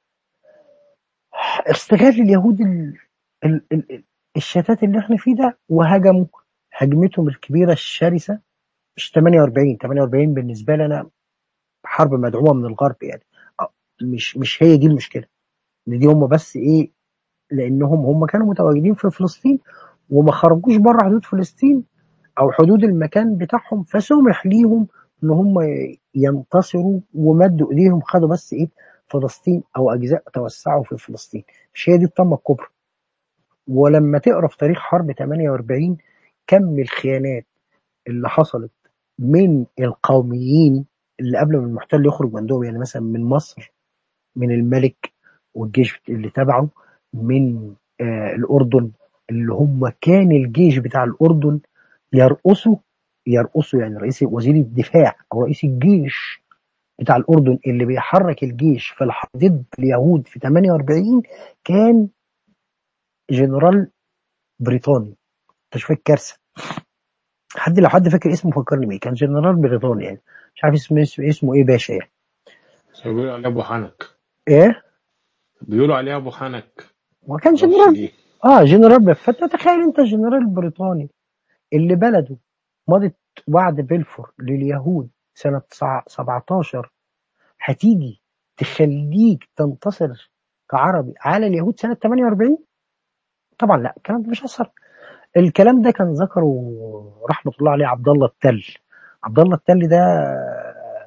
استغل اليهود ال... ال... ال... ال- الشتات اللي احنا فيه ده وهجموا هجمتهم الكبيرة الشرسة مش 48 48 بالنسبة لنا حرب مدعومة من الغرب يعني آه، مش مش هي دي المشكلة ان دي هم بس ايه لانهم هم كانوا متواجدين في فلسطين وما خرجوش بره حدود فلسطين او حدود المكان بتاعهم فسمح ليهم ان هم ينتصروا ومدوا ايديهم خدوا بس ايه فلسطين او اجزاء توسعوا في فلسطين مش هي دي الطامه الكبرى ولما تقرا في تاريخ حرب 48 كم الخيانات اللي حصلت من القوميين اللي قبل ما المحتل يخرج من عندهم يعني مثلا من مصر من الملك والجيش اللي تبعه من آه الأردن اللي هم كان الجيش بتاع الأردن يرقصوا يرقصوا يعني رئيس وزير الدفاع أو رئيس الجيش بتاع الأردن اللي بيحرك الجيش في الحرب ضد اليهود في 48 كان جنرال بريطاني انت شوف الكارثه حد لو حد فاكر اسمه فكرني بيه كان جنرال بريطاني يعني مش عارف اسمه اسمه, اسمه ايه باشا يعني بيقولوا عليه ابو حنك ايه بيقولوا عليه ابو حنك هو كان معرفش جنرال ليه اه جنرال ب- فانت تخيل انت الجنرال البريطاني اللي بلده مضت وعد بلفور لليهود سنة تسعة- 17 هتيجي تخليك تنتصر كعربي على اليهود سنة 48 طبعا لا الكلام ده مش هيحصل الكلام ده كان ذكره رحمة الله عليه عبد الله التل عبد الله التل ده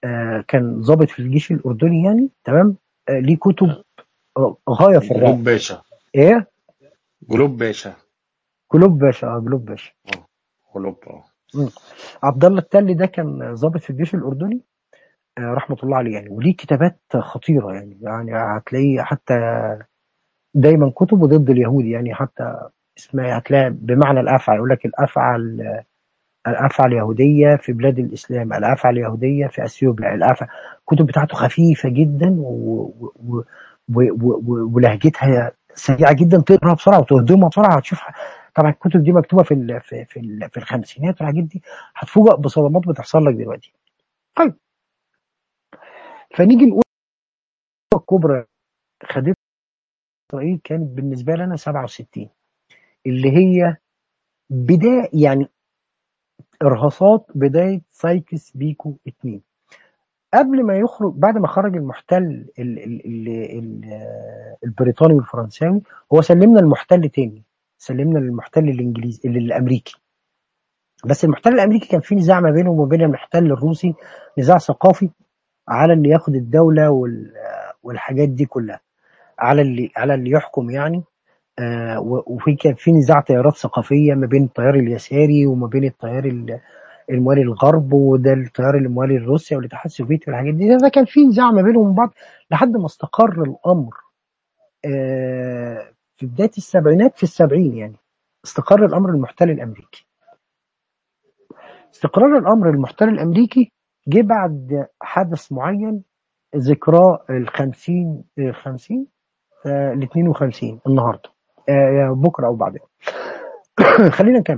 آه كان ضابط في الجيش الاردني يعني تمام آه ليه كتب آه، غايه في الرعب جلوب باشا ايه جلوب باشا قلوب باشا اه قلوب باشا اه جلوب اه مم. عبد الله التلي ده كان ضابط في الجيش الاردني آه رحمه الله عليه يعني وليه كتابات خطيره يعني يعني هتلاقيه حتى دايما كتبه ضد اليهود يعني حتى اسمها هتلاقي بمعنى الافعى يقول لك الافعى الافعى اليهوديه في بلاد الاسلام الافعى اليهوديه في اثيوبيا الافعى الكتب بتاعته خفيفه جدا و... و... و... و... ولهجتها سريعه جدا تقراها بسرعه وتهضمها بسرعه هتشوف طبعا الكتب دي مكتوبه في ال... في في, ال... في الخمسينات والحاجات دي هتفوجئ بصدمات بتحصل لك دلوقتي طيب فنيجي نقول الكبرى خدت اسرائيل كانت بالنسبه لنا 67 اللي هي بدايه يعني ارهاصات بدايه سايكس بيكو 2 قبل ما يخرج بعد ما خرج المحتل ال ال ال ال البريطاني والفرنساوي هو سلمنا المحتل تاني سلمنا المحتل الانجليزي اللي الامريكي بس المحتل الامريكي كان في نزاع ما بينه وما بين المحتل الروسي نزاع ثقافي على اللي ياخد الدوله وال والحاجات دي كلها على اللي على اللي يحكم يعني آه و- وفي كان في نزاع تيارات ثقافيه ما بين التيار اليساري وما بين التيار ال- الموالي للغرب وده التيار الموالي لروسيا والاتحاد السوفيتي والحاجات دي ده كان في نزاع ما بينهم وبين بعض لحد ما استقر الامر آه في بدايه السبعينات في السبعين يعني استقر الامر المحتل الامريكي استقرار الامر المحتل الامريكي جه بعد حدث معين ذكراه ال 50 50 ال 52 النهارده آه بكره او بعدين خلينا نكمل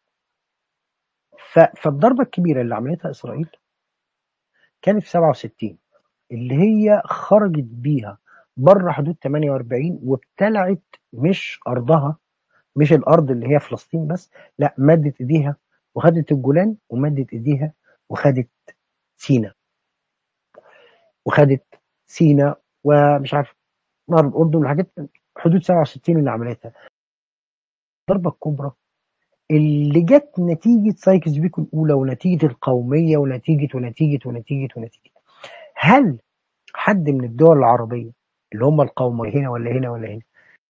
ف- فالضربه الكبيره اللي عملتها اسرائيل كانت في 67 اللي هي خرجت بيها بره حدود 48 وابتلعت مش ارضها مش الارض اللي هي فلسطين بس لا مدت ايديها وخدت الجولان ومدت ايديها وخدت سينا وخدت سينا ومش عارف نهر الاردن والحاجات حدود 67 اللي عملتها الضربه الكبرى اللي جت نتيجه سايكس بيكو الاولى ونتيجه القوميه ونتيجه ونتيجه ونتيجه ونتيجه هل حد من الدول العربيه اللي هم القوميه هنا ولا هنا ولا هنا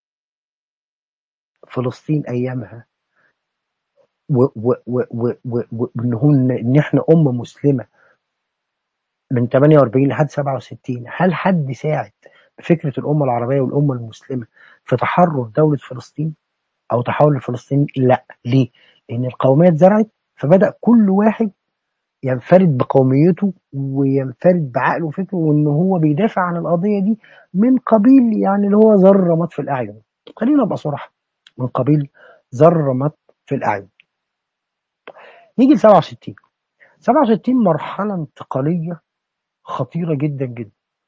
فلسطين ايامها و- و- و- و- و- و- وان هن ان احنا امه مسلمه من 48 لحد 67 هل حد ساعد بفكره الامه العربيه والامه المسلمه في تحرر دوله فلسطين او تحول فلسطين لا ليه لان القوميه اتزرعت فبدا كل واحد ينفرد بقوميته وينفرد بعقله وفكره وان هو بيدافع عن القضيه دي من قبيل يعني اللي هو ذر رماد في الاعين خلينا نبقى صراحه من قبيل ذر رماد في الاعين نيجي ل 67 67 مرحله انتقاليه خطيره جدا جدا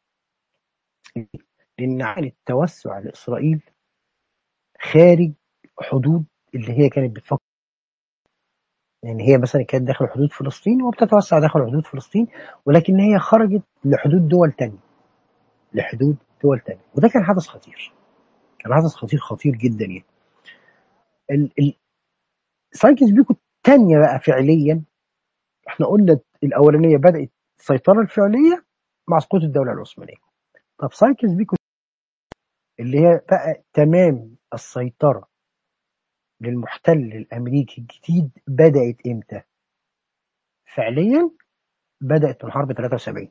لان عملت توسع لاسرائيل خارج حدود اللي هي كانت بتفكر يعني هي مثلا كانت داخل حدود فلسطين وبتتوسع داخل حدود فلسطين ولكن هي خرجت لحدود دول تانية لحدود دول تانية وده كان حدث خطير كان حدث خطير خطير جدا يعني ال ال سايكس بيكو الثانية بقى فعليا احنا قلنا الاولانية بدأت السيطرة الفعلية مع سقوط الدولة العثمانية طب سايكس بيكو اللي هي بقى تمام السيطرة للمحتل الامريكي الجديد بدأت امتى؟ فعليا بدأت من حرب 73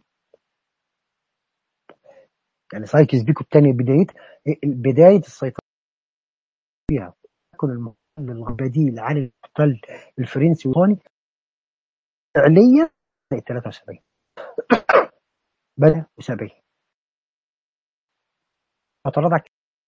يعني سايكس بيكو الثانية بداية بداية السيطرة فيها تكون المحتل البديل عن المحتل الفرنسي والثاني فعليا بدأت 73 بدأ 70 فترضع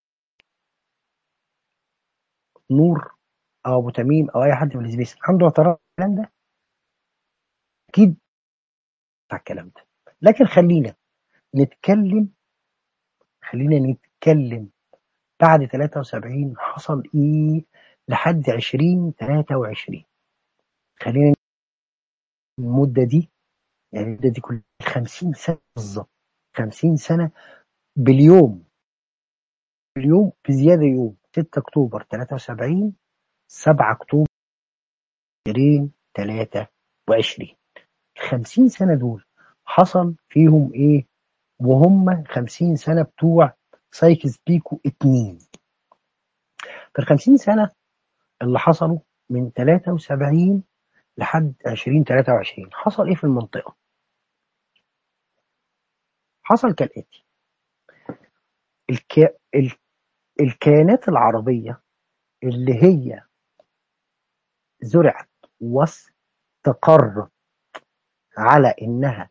نور او ابو تميم او اي حد من السبيس عنده اعتراض على الكلام ده اكيد على الكلام ده لكن خلينا نتكلم خلينا نتكلم بعد 73 حصل ايه لحد 20 23 خلينا المده دي يعني المده دي كل 50 سنه بالظبط 50 سنه باليوم باليوم بزياده يوم 6 اكتوبر 73 7 اكتوبر 20 23 50 سنه دول حصل فيهم ايه وهم 50 سنة بتوع سايكس بيكو اتنين في ال 50 سنة اللي حصلوا من 73 لحد 2023 حصل ايه في المنطقة حصل كالآتي الك... ال... الكيانات العربية اللي هي زرعت واستقرت على انها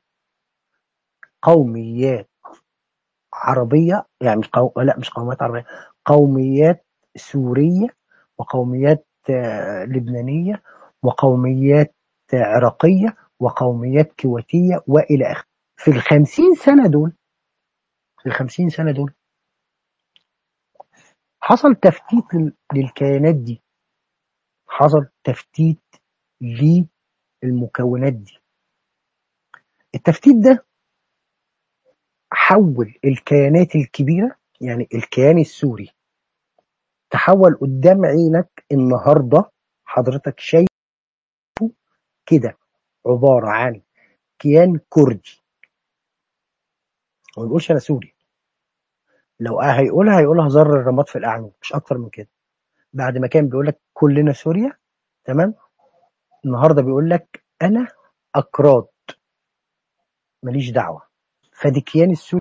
قوميات عربية يعني مش قو... لا مش قوميات عربية قوميات سورية وقوميات آه، لبنانية وقوميات آه، عراقية وقوميات كويتية وإلى آخره في الخمسين سنة دول في الخمسين سنة دول حصل تفتيت لل- للكيانات دي حصل تفتيت للمكونات دي التفتيت ده حول الكيانات الكبيرة يعني الكيان السوري تحول قدام عينك النهاردة حضرتك شايفه كده عبارة عن كيان كردي ما بيقولش أنا سوري لو آه هيقولها هيقولها زر الرماد في الأعناق مش أكتر من كده بعد ما كان بيقول لك كلنا سوريا تمام النهارده بيقول لك أنا أكراد ماليش دعوة فدي كيان السوري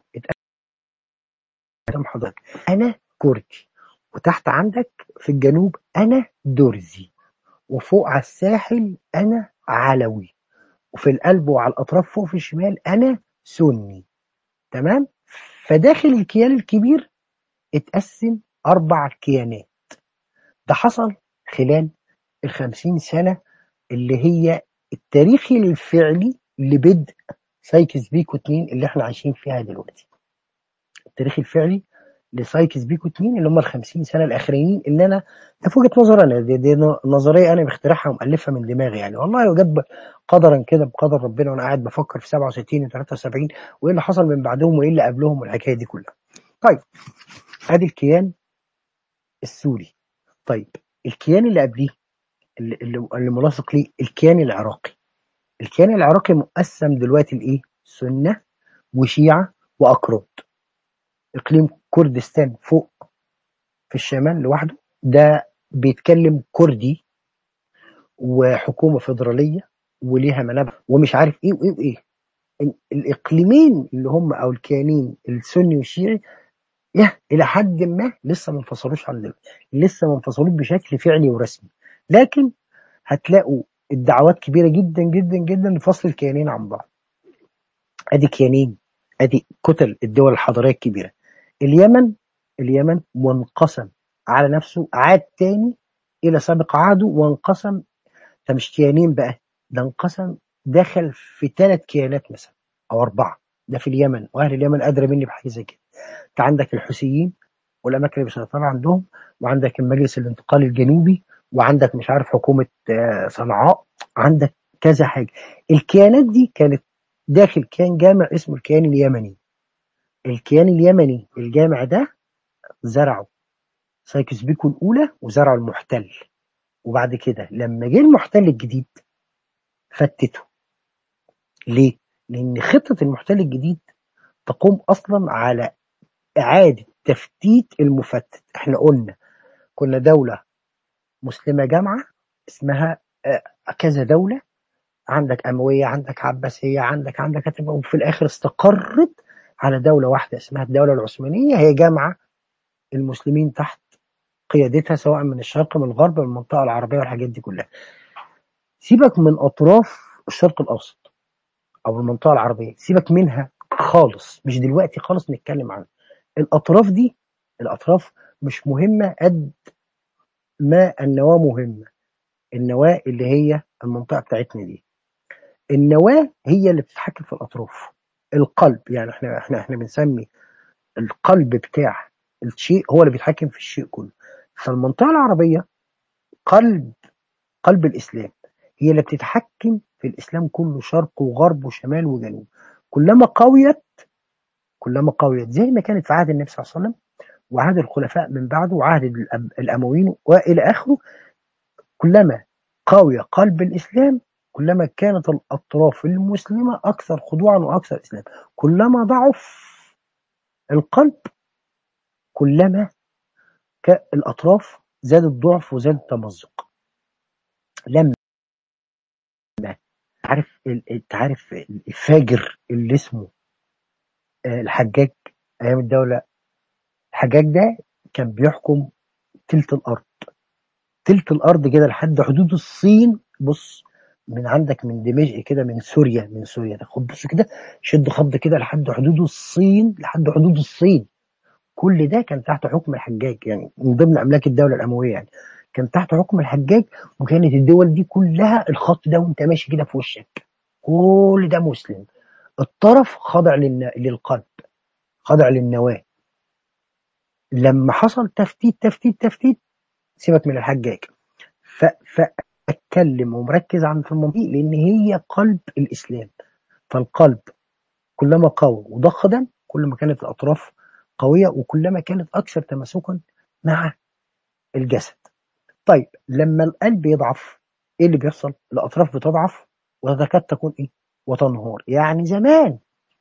اتقدم حضرتك أنا كردي وتحت عندك في الجنوب أنا درزي وفوق على الساحل أنا علوي وفي القلب وعلى الأطراف فوق في الشمال أنا سني تمام فداخل الكيان الكبير اتقسم أربع كيانات ده حصل خلال الخمسين سنة اللي هي التاريخي الفعلي لبدء سايكس بيكو 2 اللي احنا عايشين فيها دلوقتي التاريخ الفعلي لسايكس بيكو 2 اللي هم ال 50 سنه الاخرين اللي انا ده في وجهه نظر انا دي, دي نظريه انا مخترعها ومؤلفها من دماغي يعني والله وجد قدرا كده بقدر ربنا وانا قاعد بفكر في 67 و 73 وايه اللي حصل من بعدهم وايه اللي قبلهم والحكايه دي كلها. طيب ادي الكيان السوري طيب الكيان اللي قبليه اللي, اللي اللي ملاصق ليه الكيان العراقي الكيان العراقي مقسم دلوقتي لايه؟ سنه وشيعه واكراد اقليم كردستان فوق في الشمال لوحده ده بيتكلم كردي وحكومه فيدراليه وليها منابع ومش عارف ايه وايه وايه ال- الاقليمين اللي هم او الكيانين السني والشيعي يه الى حد ما لسه ما انفصلوش عن دلوقتي لسه ما انفصلوش بشكل فعلي ورسمي لكن هتلاقوا الدعوات كبيره جدا جدا جدا لفصل الكيانين عن بعض ادي كيانين ادي كتل الدول الحضاريه الكبيره اليمن اليمن وانقسم على نفسه عاد تاني الى سابق عهده وانقسم ده مش كيانين بقى ده انقسم دخل في ثلاث كيانات مثلا او اربعه ده في اليمن واهل اليمن ادرى مني بحاجه زي كده انت عندك الحوثيين والاماكن اللي بيسيطروا عندهم وعندك المجلس الانتقالي الجنوبي وعندك مش عارف حكومه آه، صنعاء عندك كذا حاجه الكيانات دي كانت داخل كيان جامع اسمه الكيان اليمني الكيان اليمني الجامع ده زرعه سايكس بيكو الاولى وزرعه المحتل وبعد كده لما جه المحتل الجديد فتته ليه؟ لأن خطة المحتل الجديد تقوم أصلا على إعادة تفتيت المفتت احنا قلنا كنا دولة مسلمة جامعة اسمها آه، كذا دولة عندك أموية عندك عباسية عندك عندك هتبقى وفي الآخر استقرت على دولة واحدة اسمها الدولة العثمانية هي جامعة المسلمين تحت قيادتها سواء من الشرق من الغرب من المنطقة العربية والحاجات دي كلها سيبك من أطراف الشرق الأوسط او المنطقه العربيه سيبك منها خالص مش دلوقتي خالص نتكلم عنها الاطراف دي الاطراف مش مهمه قد ما النواه مهمه النواه اللي هي المنطقه بتاعتنا دي النواه هي اللي بتتحكم في الاطراف القلب يعني احنا احنا احنا بنسمي القلب بتاع الشيء هو اللي بيتحكم في الشيء كله فالمنطقه العربيه قلب قلب الاسلام هي اللي بتتحكم في الاسلام كله شرق وغرب وشمال وجنوب كلما قويت كلما قويت زي ما كانت في عهد النبي صلى الله عليه وسلم وعهد الخلفاء من بعده وعهد الأم- الامويين والى اخره كلما قوي قلب الاسلام كلما كانت الأطراف المسلمة أكثر خضوعا وأكثر إسلام كلما ضعف القلب كلما ك- الأطراف زاد الضعف وزاد التمزق لما عارف ال- انت عارف الفاجر اللي اسمه آه، الحجاج أيام الدولة الحجاج ده كان بيحكم تلت الأرض تلت الأرض كده لحد حدود الصين بص من عندك من دمشق كده من سوريا من سوريا ده خد بص كده شد خط كده لحد حدود الصين لحد حدود الصين كل ده كان تحت حكم الحجاج يعني من ضمن املاك الدوله الامويه يعني كان تحت حكم الحجاج وكانت الدول دي كلها الخط ده وانت ماشي كده في وشك كل ده مسلم الطرف خاضع للن- للقلب خاضع للنواه لما حصل تفتيت تفتيت تفتيت سيبك من الحجاج ف فاتكلم ومركز عن في المنطقه لان هي قلب الاسلام فالقلب كلما قوى وضخ دم كل ما كانت الاطراف قويه وكلما كانت اكثر تماسكا مع الجسد طيب لما القلب يضعف ايه اللي بيحصل الاطراف بتضعف وتكاد تكون ايه وتنهار يعني زمان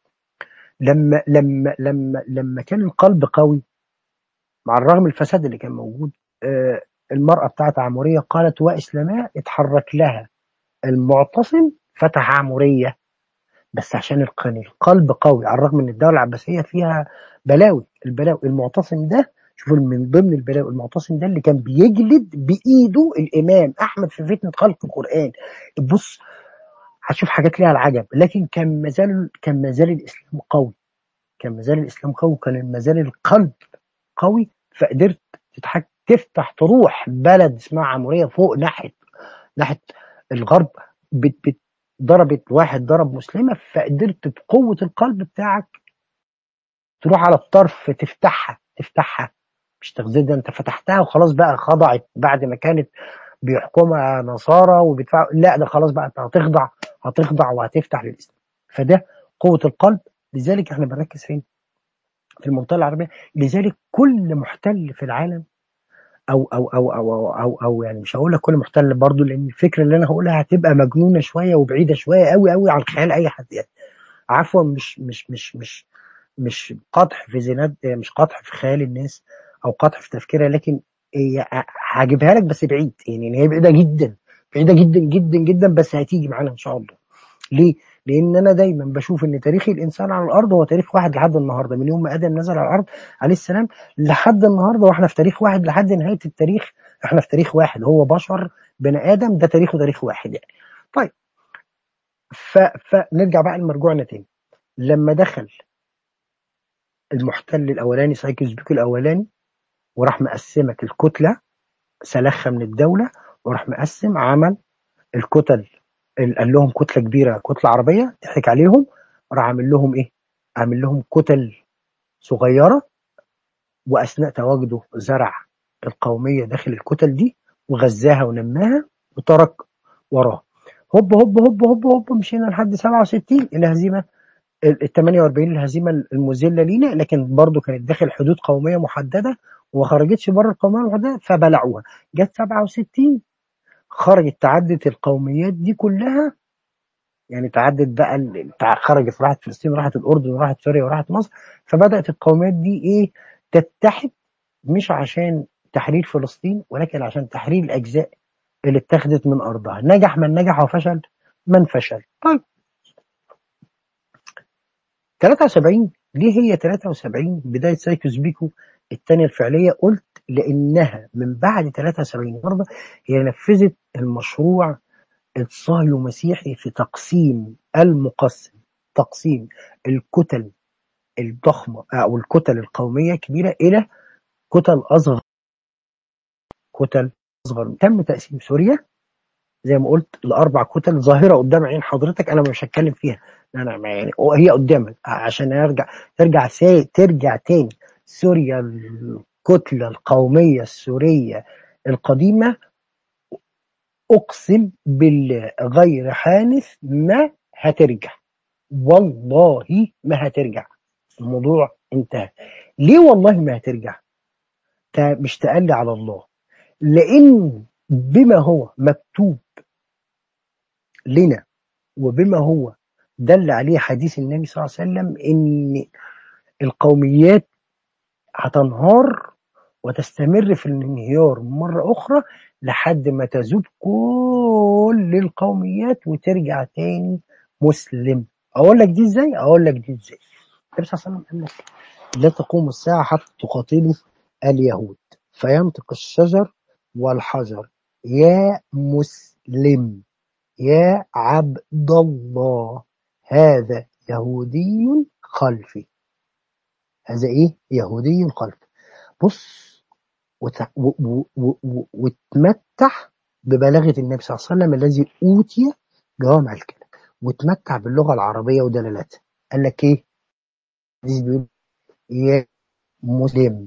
لما لما لما لما كان القلب قوي مع الرغم من الفساد اللي كان موجود آه، المرأة بتاعت عمورية قالت وإسلامها اتحرك لها المعتصم فتح عمورية بس عشان الق- القلب قوي على الرغم ان الدولة العباسية فيها بلاوي البلاوي المعتصم ده شوفوا من ضمن البلاوي المعتصم ده اللي كان بيجلد بإيده الإمام أحمد في فتنة خلق القرآن بص هتشوف حاجات ليها العجب لكن كان مازال كان مازال الإسلام قوي كان مازال الإسلام قوي وكان مازال القلب قوي فقدرت تتحك تفتح تروح بلد اسمها عمورية فوق ناحية ناحية الغرب بت بت ضربت واحد ضرب مسلمة فقدرت بقوة القلب بتاعك تروح على الطرف تفتحها تفتحها مش تغذية ده انت فتحتها وخلاص بقى خضعت بعد ما كانت بيحكمها نصارى وبيدفعوا لا ده خلاص بقى انت هتخضع هتخضع وهتفتح للاسلام فده قوة القلب لذلك احنا بنركز فين في المنطقة العربية لذلك كل محتل في العالم او او او او او, أو, أو يعني مش هقول لك كل محتل برضه لان الفكره اللي انا هقولها هتبقى مجنونه شويه وبعيده شويه قوي قوي عن خيال اي حد يعني عفوا مش مش مش مش مش قطع في زينات مش قطع في خيال الناس او قطع في تفكيرها لكن هي هجيبها لك بس بعيد يعني هي بعيده جدا بعيده جدا جدا جدا بس هتيجي معانا ان شاء الله ليه؟ لان انا دايما بشوف ان تاريخ الانسان على الارض هو تاريخ واحد لحد النهارده من يوم ما ادم نزل على الارض عليه السلام لحد النهارده واحنا في تاريخ واحد لحد نهايه التاريخ احنا في تاريخ واحد هو بشر بني ادم ده تاريخه تاريخ واحد يعني طيب ف... فنرجع بقى لمرجوعنا تاني لما دخل المحتل الاولاني سايكس بيكو الاولاني وراح مقسمك الكتله سلخها من الدوله وراح مقسم عمل الكتل ال- قال لهم كتله كبيره كتله عربيه ضحك عليهم راح عامل لهم ايه؟ عامل لهم كتل صغيره واثناء تواجده زرع القوميه داخل الكتل دي وغذاها ونماها وترك وراه هوب هوب هوب هوب هوب مشينا لحد 67 الهزيمه ال 48 الهزيمه المذله لينا لكن برضو كانت داخل حدود قوميه محدده وما خرجتش بره القوميه المحدده فبلعوها جت 67 خرجت تعدت القوميات دي كلها يعني تعدت بقى ال- تع- خرجت راحت فلسطين راحت الاردن وراحت سوريا وراحت مصر فبدات القوميات دي ايه تتحد مش عشان تحرير فلسطين ولكن عشان تحرير الاجزاء اللي اتخذت من ارضها نجح من نجح وفشل من فشل طيب 73 ليه هي 73 بدايه سايكوس بيكو الثانيه الفعليه قلت لانها من بعد 73 النهارده هي نفذت المشروع الصهيو مسيحي في تقسيم المقسم تقسيم الكتل الضخمه او الكتل القوميه كبيره الى كتل اصغر كتل اصغر تم تقسيم سوريا زي ما قلت لاربع كتل ظاهره قدام عين حضرتك انا مش هتكلم فيها انا ما يعني هي قدامك عشان ارجع ترجع سي ترجع تاني سوريا الكتله القوميه السوريه القديمه اقسم بالله غير حانث ما هترجع والله ما هترجع الموضوع انتهى ليه والله ما هترجع تا- مش تقلي على الله لان بما هو مكتوب لنا وبما هو دل عليه حديث النبي صلى الله عليه وسلم ان القوميات هتنهار وتستمر في الانهيار مرة أخرى لحد ما تذوب كل القوميات وترجع تاني مسلم أقول لك دي إزاي؟ أقول لك دي إزاي؟ النبي صلى الله عليه وسلم قال لك لا تقوم الساعة حتى تقاتلوا اليهود فينطق الشجر والحجر يا مسلم يا عبد الله هذا يهودي خلفي هذا ايه يهودي خلفي بص وت- و- و- و- و- وتمتع ببلاغة النبي صلى الله عليه وسلم الذي أوتي جوامع الكلم وتمتع باللغة العربية ودلالاتها قال لك ايه الحديث بيقول يا مسلم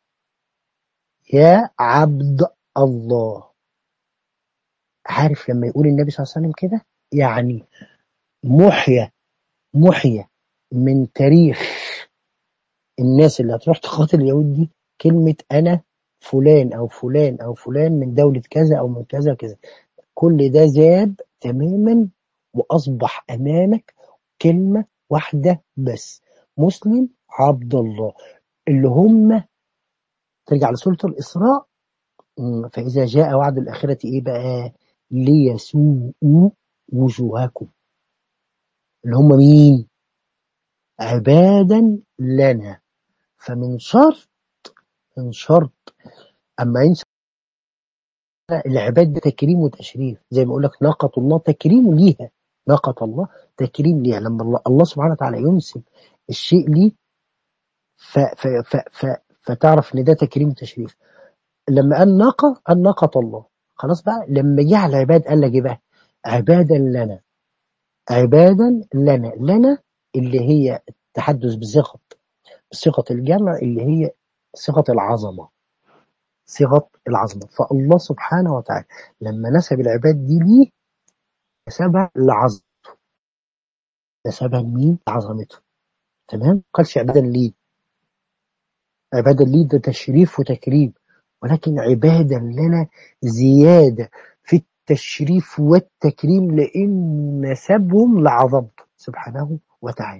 يا عبد الله عارف لما يقول النبي صلى الله عليه وسلم كده يعني محيا محيا من تاريخ الناس اللي هتروح تقاتل اليهود دي كلمة أنا فلان أو فلان أو فلان من دولة كذا أو من كذا كذا كل ده ذاب تماما وأصبح أمامك كلمة واحدة بس مسلم عبد الله اللي هم ترجع لسورة الإسراء مم، فإذا جاء وعد الآخرة إيه بقى ليسوءوا وجوهكم اللي هم مين عبادا لنا فمن شرط من شرط أما ينسى العباد ده تكريم وتشريف زي ما اقول لك ناقة الله تكريم ليها ناقة الله تكريم ليها لما الله, الله سبحانه وتعالى ينسب الشيء ليه ف ف ف ف فتعرف ان ده تكريم وتشريف لما قال ناقة قال ناقة الله خلاص بقى لما جه على العباد قال لك ايه بقى عبادا لنا عبادا لنا لنا اللي هي التحدث بصيغة بصيغة الجمع اللي هي صيغة العظمة صيغة العظمة فالله سبحانه وتعالى لما نسب العباد دي ليه نسبها لعظمته نسبها لمين؟ لعظمته تمام؟ قالش عبادا ليه عبادا ليه ده تشريف وتكريم ولكن عبادا لنا زيادة في التشريف والتكريم لأن نسبهم لعظمته سبحانه وتعالى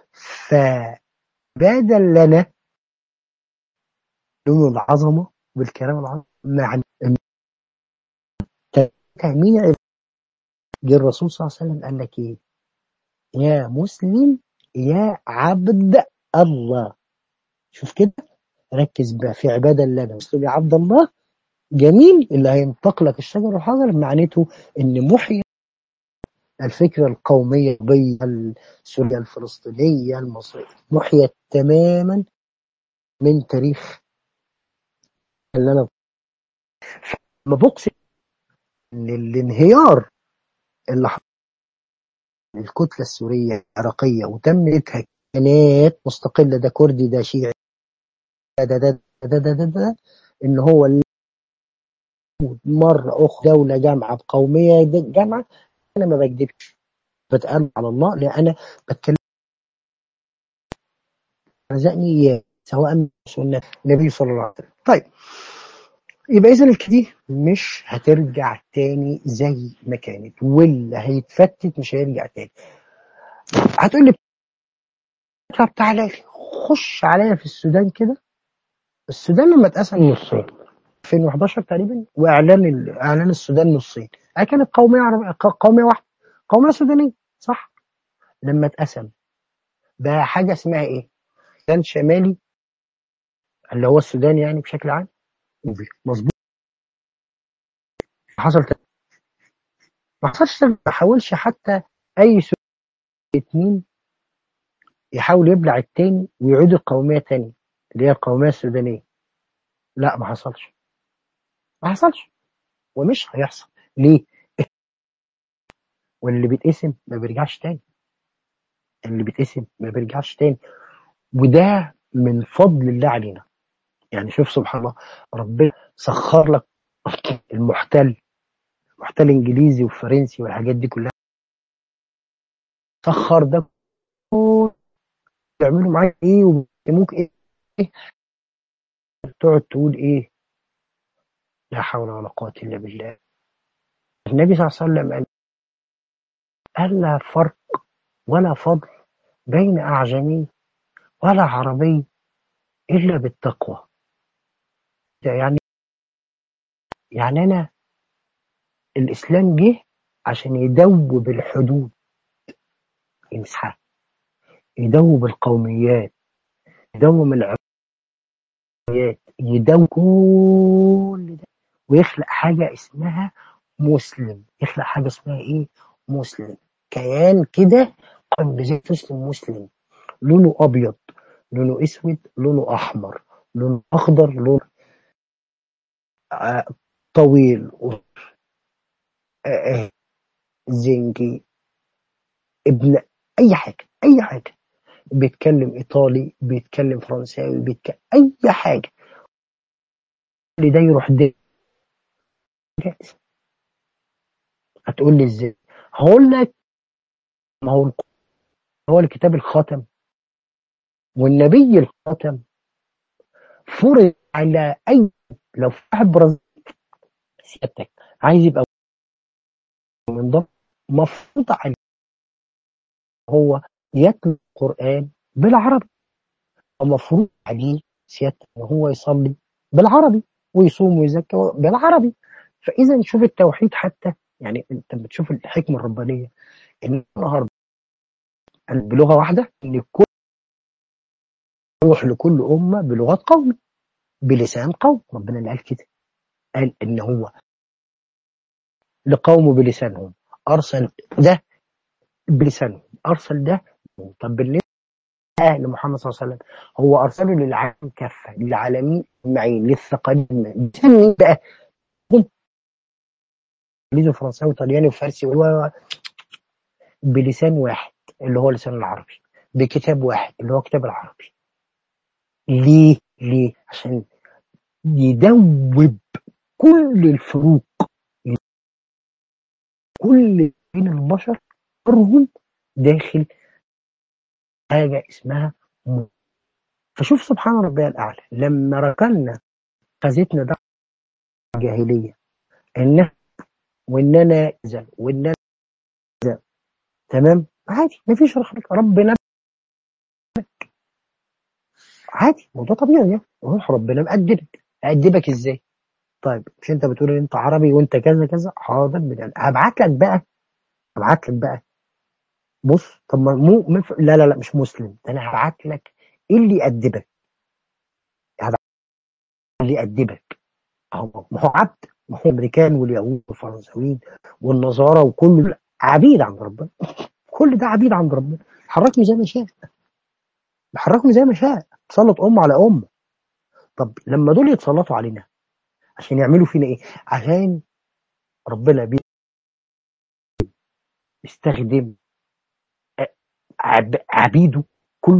فعبادا لنا لون العظمة بالكلام العظمة مع تأمين عباد جه الرسول صلى الله عليه وسلم قال لك ايه يا مسلم يا عبد الله شوف كده ركز بقى في عبادة لنا مسلم يا عبد الله جميل اللي هينطق لك الشجر والحجر معناته ان محيا الفكرة القومية السورية الفلسطينية المصرية محيا تماما من تاريخ اللي انا ما بقصد ان الانهيار اللي حصل الكتلة السورية العراقية وتم إنتاج كيانات مستقلة ده كردي ده شيعي ده ده ده ده ده, ده, ده إن هو مرة أخرى دولة جامعة بقومية جامعة أنا ما بكذبش بتقال على الله لأن أنا بتكلم رزقني إياه سواء من سنة النبي صلى الله عليه وسلم طيب يبقى إذا الكدي مش هترجع تاني زي ما كانت واللي هيتفتت مش هيرجع تاني هتقول لي طب تعالى لي خش عليا في السودان كده السودان لما اتقسم نصين 2011 تقريبا واعلان اعلان السودان نصين كانت قوميه عربيه قوميه واحده قوميه سودانيه صح لما اتقسم بقى حاجه اسمها ايه السودان شمالي اللي هو السودان يعني بشكل عام مظبوط حصل تل... ما حصلش ما حاولش حتى اي سوداني اتنين يحاول يبلع التاني ويعيد القوميه تاني اللي هي القوميه السودانيه لا ما حصلش ما حصلش ومش هيحصل ليه واللي بيتقسم ما بيرجعش تاني اللي بيتقسم ما بيرجعش تاني وده من فضل الله علينا يعني شوف سبحان الله ربنا سخر لك المحتل محتل انجليزي وفرنسي والحاجات دي كلها سخر ده تعملوا معاك ايه وبيسموك ايه تقعد تقول ايه لا حول ولا قوة الا بالله النبي صلى الله عليه وسلم قال قال لا فرق ولا فضل بين أعجمي ولا عربي إلا بالتقوى يعني يعني أنا الإسلام جه عشان يدوب الحدود يمسحها يدوب القوميات يدوم العرقيات يدوم كل ده ويخلق حاجة اسمها مسلم يخلق حاجة اسمها ايه مسلم كيان كده قام بزي مسلم مسلم لونه ابيض لونه اسود لونه احمر لونه اخضر لونه آه، طويل آه، آه، زنجي ابن اي حاجه اي حاجه بيتكلم ايطالي بيتكلم فرنساوي بيتكلم اي حاجه اللي ده يروح ده جائز هتقول لي ازاي هقول لك ما هو الق- هو الكتاب الخاتم والنبي الخاتم فرض على اي لو في واحد برازيلي سيادتك عايز يبقى من ضمن مفروض عليه هو يتلو القران بالعربي ومفروض عليه سيادتك ان هو يصلي بالعربي ويصوم ويزكي بالعربي فاذا شوف التوحيد حتى يعني انت بتشوف الحكمه الربانيه ان النهارده بلغه واحده ان كل روح لكل امه بلغه قوم بلسان قوم ربنا اللي قال كده قال ان هو لقومه بلسانهم ارسل ده بلسانهم ارسل ده طب بالنسبه لمحمد صلى الله عليه وسلم هو ارسله للعالم كافه للعالمين اجمعين للثقلين بلسان مين بقى؟ هم انجليزي وفرنساوي وطلياني وفارسي و بلسان واحد اللي هو لسان العربي بكتاب واحد اللي هو كتاب العربي ليه؟ ليه؟ عشان يدوب كل الفروق كل بين البشر كلهم داخل حاجة اسمها م- فشوف سبحان ربي الأعلى لما ركلنا خزتنا ده جاهلية إن وإن أنا أزل وإن أنا أزل. تمام عادي مفيش رخص ربنا عادي موضوع طبيعي يعني روح ربنا مأدبك أأدبك إزاي طيب مش أنت بتقول إن أنت عربي وأنت كذا كذا حاضر بدل هبعت لك بقى هبعت لك بقى بص طب ما مو مف... لا لا لا مش مسلم ده انا هبعت لك ايه اللي يأدبك هبعت اللي يأدبك اهو ما هو عبد ما هو الامريكان واليهود والفرنساويين والنصارى وكل دول عبيد عند ربنا كل ده عبيد عند ربنا حركني زي ما شاء بحركني زي ما شاء تسلط أمة على أمة طب لما دول يتسلطوا علينا عشان يعملوا فينا ايه عشان ربنا بيستخدم عب... عبيده كل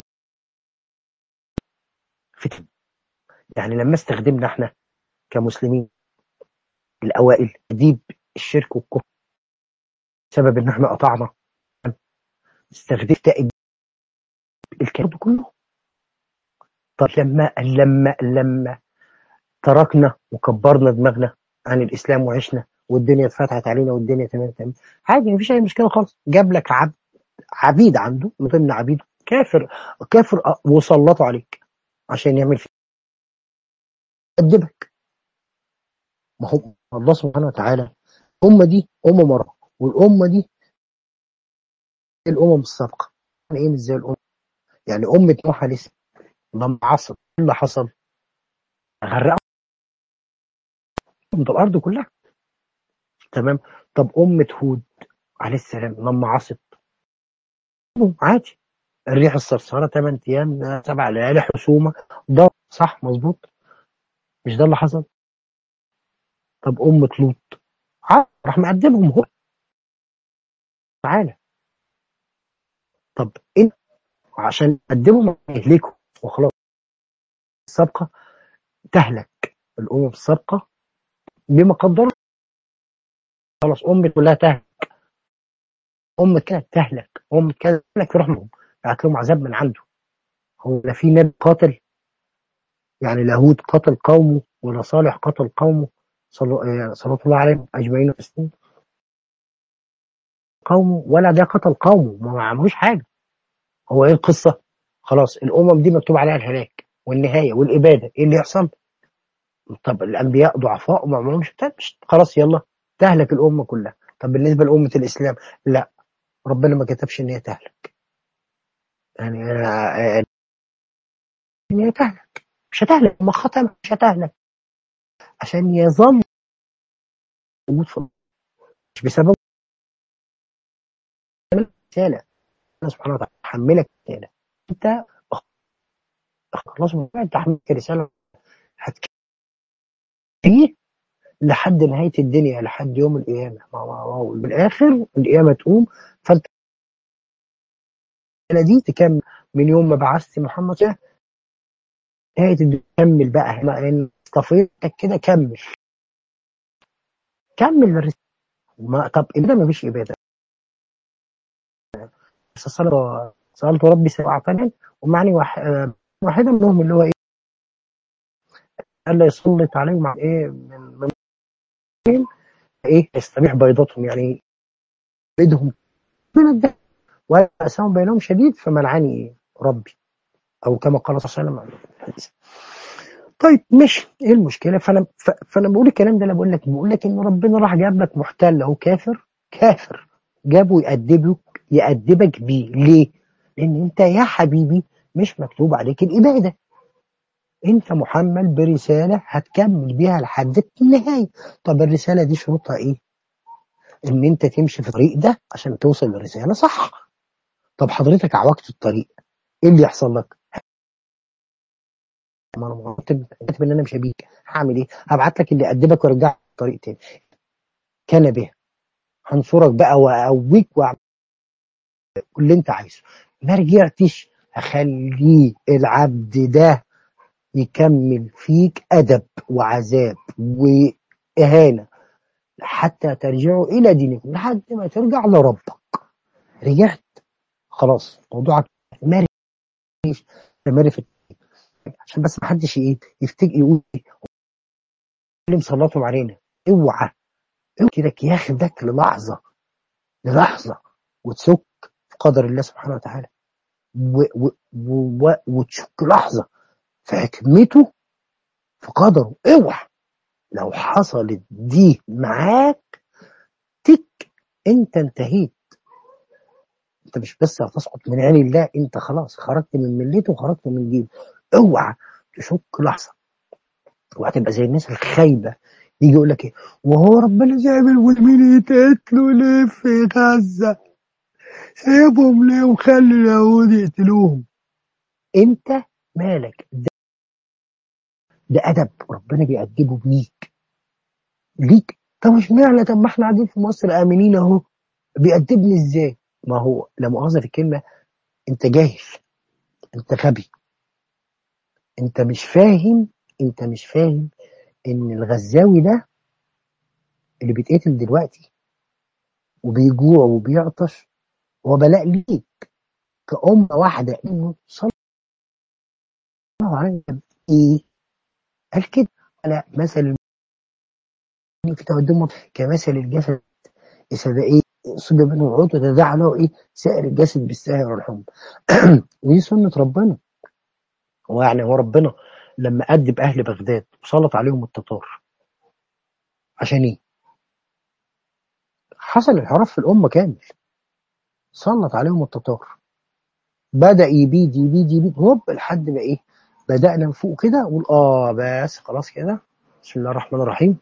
فتن يعني لما استخدمنا احنا كمسلمين الاوائل تديب الشرك والكفر سبب ان احنا قطعنا استخدمت الكلام ده كله طب لما لما لما تركنا وكبرنا دماغنا عن الاسلام وعشنا والدنيا اتفتحت علينا والدنيا تمام تمام عادي مفيش اي مشكله خالص جاب لك عبد عبيد عنده من ضمن عبيده كافر كافر وسلطوا عليك عشان يعمل فيك يأدبك ما هو الله سبحانه وتعالى الأمة دي أمة مرة والأمة دي الأمم السابقة يعني إيه مش زي الأمة يعني أمة نوح عليه السلام لما عصر إيه اللي حصل غرقوا أمة الأرض كلها تمام طب أمة هود عليه السلام لما عصت عادي الريح الصرصرة 8 أيام سبع ليالي حسومة ده صح مظبوط مش ده اللي حصل طب أمة لوط عادي راح مقدمهم هو تعالى طب انت عشان تقدمهم يهلكوا وخلاص السابقة تهلك الأمم السابقة بما قدر خلاص أمة كلها تهلك أمة كده تهلك أمة كده تهلك يروح لهم يبعت لهم عذاب من عنده هو لا في نبي قاتل يعني لا هود قتل قومه ولا صالح قتل قومه صلى الله عليه أجمعين وتسليم قومه ولا ده قتل قومه ما عملوش حاجه هو ايه القصه خلاص الامم دي مكتوب عليها الهلاك والنهايه والاباده ايه اللي يحصل طب الانبياء ضعفاء وما عملهمش بتاع- خلاص يلا تهلك الامه كلها طب بالنسبه لامه الاسلام لا ربنا ما كتبش ان هي تهلك يعني آه، آه، ان هي تهلك مش هتهلك ما ختم مش هتهلك عشان يظل موجود في الأرض. مش بسبب رساله الله سبحانه وتعالى حملك رساله انت خلاص انت حملك رساله هتكفيه لحد نهايه الدنيا لحد يوم القيامه ما- ما- ما- بالاخر القيامه تقوم فانت دي تكمل من يوم ما بعثت محمد صلى الله عليه وسلم نهايه الدنيا كمل بقى ما ان اصطفيتك كده كمل كمل الرساله ما طب ابدا ما فيش اباده بس صلى سالت ربي سبعة ومعني واحد واحده منهم اللي هو ايه الا يسلط عليهم على ايه من من ايه يستبيح بيضتهم يعني بيدهم من الدم وأسهم بينهم شديد فمنعني ربي او كما قال صلى الله عليه وسلم في الحديث طيب مش ايه المشكله فانا ف- فانا بقول الكلام ده انا بقول لك بقول لك ان ربنا راح جاب لك محتل اهو كافر كافر جابه يأدبك يأدبك بيه ليه؟ لان انت يا حبيبي مش مكتوب عليك الاباده انت محمل برساله هتكمل بيها لحد النهايه طب الرساله دي شروطها ايه؟ ان انت تمشي في الطريق ده عشان توصل للرساله صح طب حضرتك عوجت الطريق ايه اللي يحصل لك؟ ما انا كاتب كاتب ان انا مش هبيك هعمل ايه؟ هبعت لك اللي يأدبك ويرجعك الطريق تاني كان به هنصرك بقى واقويك واعمل كل اللي انت عايزه ما رجعتش هخليه العبد ده يكمل فيك ادب وعذاب واهانه حتى ترجعوا الى دينكم لحد ما ترجع لربك رجعت خلاص موضوعك ما رجعش استمر في عشان بس ما حدش ايه يفتكر يقول إيه، اللي مسلطهم علينا اوعى اوعى كده ياخدك للحظه للحظه وتسك في قدر الله سبحانه وتعالى و و و و وتشك لحظه في حكمته في قدره اوعى لو حصلت دي معاك تك انت انتهيت انت مش بس هتسقط من عين الله انت خلاص خرجت من ملته وخرجت من دينه اوعى تشك لحظه وهتبقى زي الناس الخايبه يجي يقول لك ايه وهو ربنا سايب المسلمين يتقتلوا ليه في غزه سايبهم ليه وخلي اليهود يقتلوهم انت مالك ده, ده ادب ربنا بيأدبه بيك ليك طب مش معنى طب ما احنا قاعدين في مصر امنين اهو بيأدبني ازاي ما هو لا مؤاخذه في الكلمه انت جاهل انت غبي انت مش فاهم انت مش فاهم ان الغزاوي ده اللي بيتقتل دلوقتي وبيجوع وبيعطش هو بلاء ليك كأمة واحدة انه صلى الله عليه وسلم ايه قال كده على مثل المؤمنين في تقدمهم كمثل الجسد إذا ايه صب منه عضو تداعى له ايه سائر الجسد بالسهر والحمى ودي سنة ربنا هو يعني هو ربنا لما أدب أهل بغداد وسلط عليهم التتار عشان ايه؟ حصل انحراف في الأمة كامل سلط عليهم التتار بدأ يبيد يبيد يبيد هوب لحد ما ايه بدأنا نفوق كده نقول اه بس خلاص كده بسم الله الرحمن الرحيم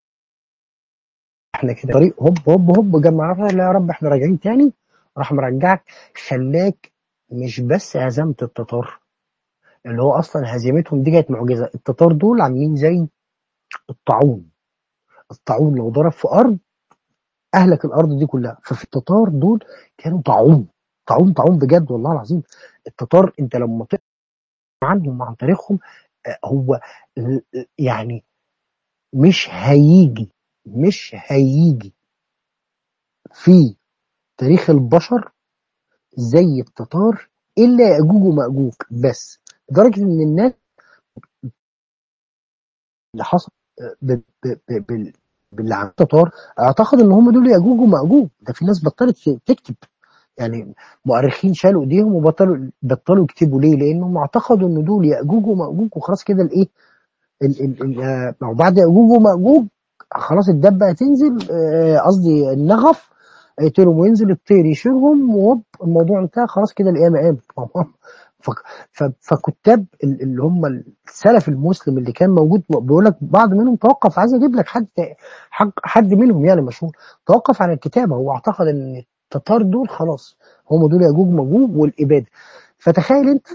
احنا كده طريق هوب هوب هوب جمعنا لا يا رب احنا راجعين تاني راح مرجعك خلاك مش بس هزمت التتار اللي هو اصلا هزيمتهم دي كانت معجزه التتار دول عاملين زي الطاعون الطاعون لو ضرب في ارض اهلك الارض دي كلها ففي التتار دول كانوا طاعون طاعون طاعون بجد والله العظيم التتار انت لما تقرا عنهم عن تاريخهم آه، هو ال- يعني مش هيجي مش هيجي في تاريخ البشر زي التتار الا ياجوج وماجوج بس لدرجه ان الناس اللي حصل آه، ب- ب- ب- بال- باللي عن التتار اعتقد ان هم دول ياجوج وماجوج ده في ناس بطلت تكتب يعني مؤرخين شالوا ايديهم وبطلوا بطلوا يكتبوا ليه؟ لانهم اعتقدوا ان دول ياجوج وماجوج وخلاص كده الايه؟ ال- ال- ال- آه، ما هو بعد ياجوج وماجوج خلاص الدبه هتنزل آه، قصدي النغف يقتلهم وينزل الطير يشيلهم وهوب الموضوع انتهى خلاص كده القيامه قامت ف- ف- فكتاب ال- اللي هم السلف المسلم اللي كان موجود بيقول لك بعض منهم توقف عايز اجيب لك حد حد- حد منهم يعني مشهور توقف عن الكتابه هو اعتقد ان التتار دول خلاص هم دول ياجوج ماجوج والاباده فتخيل انت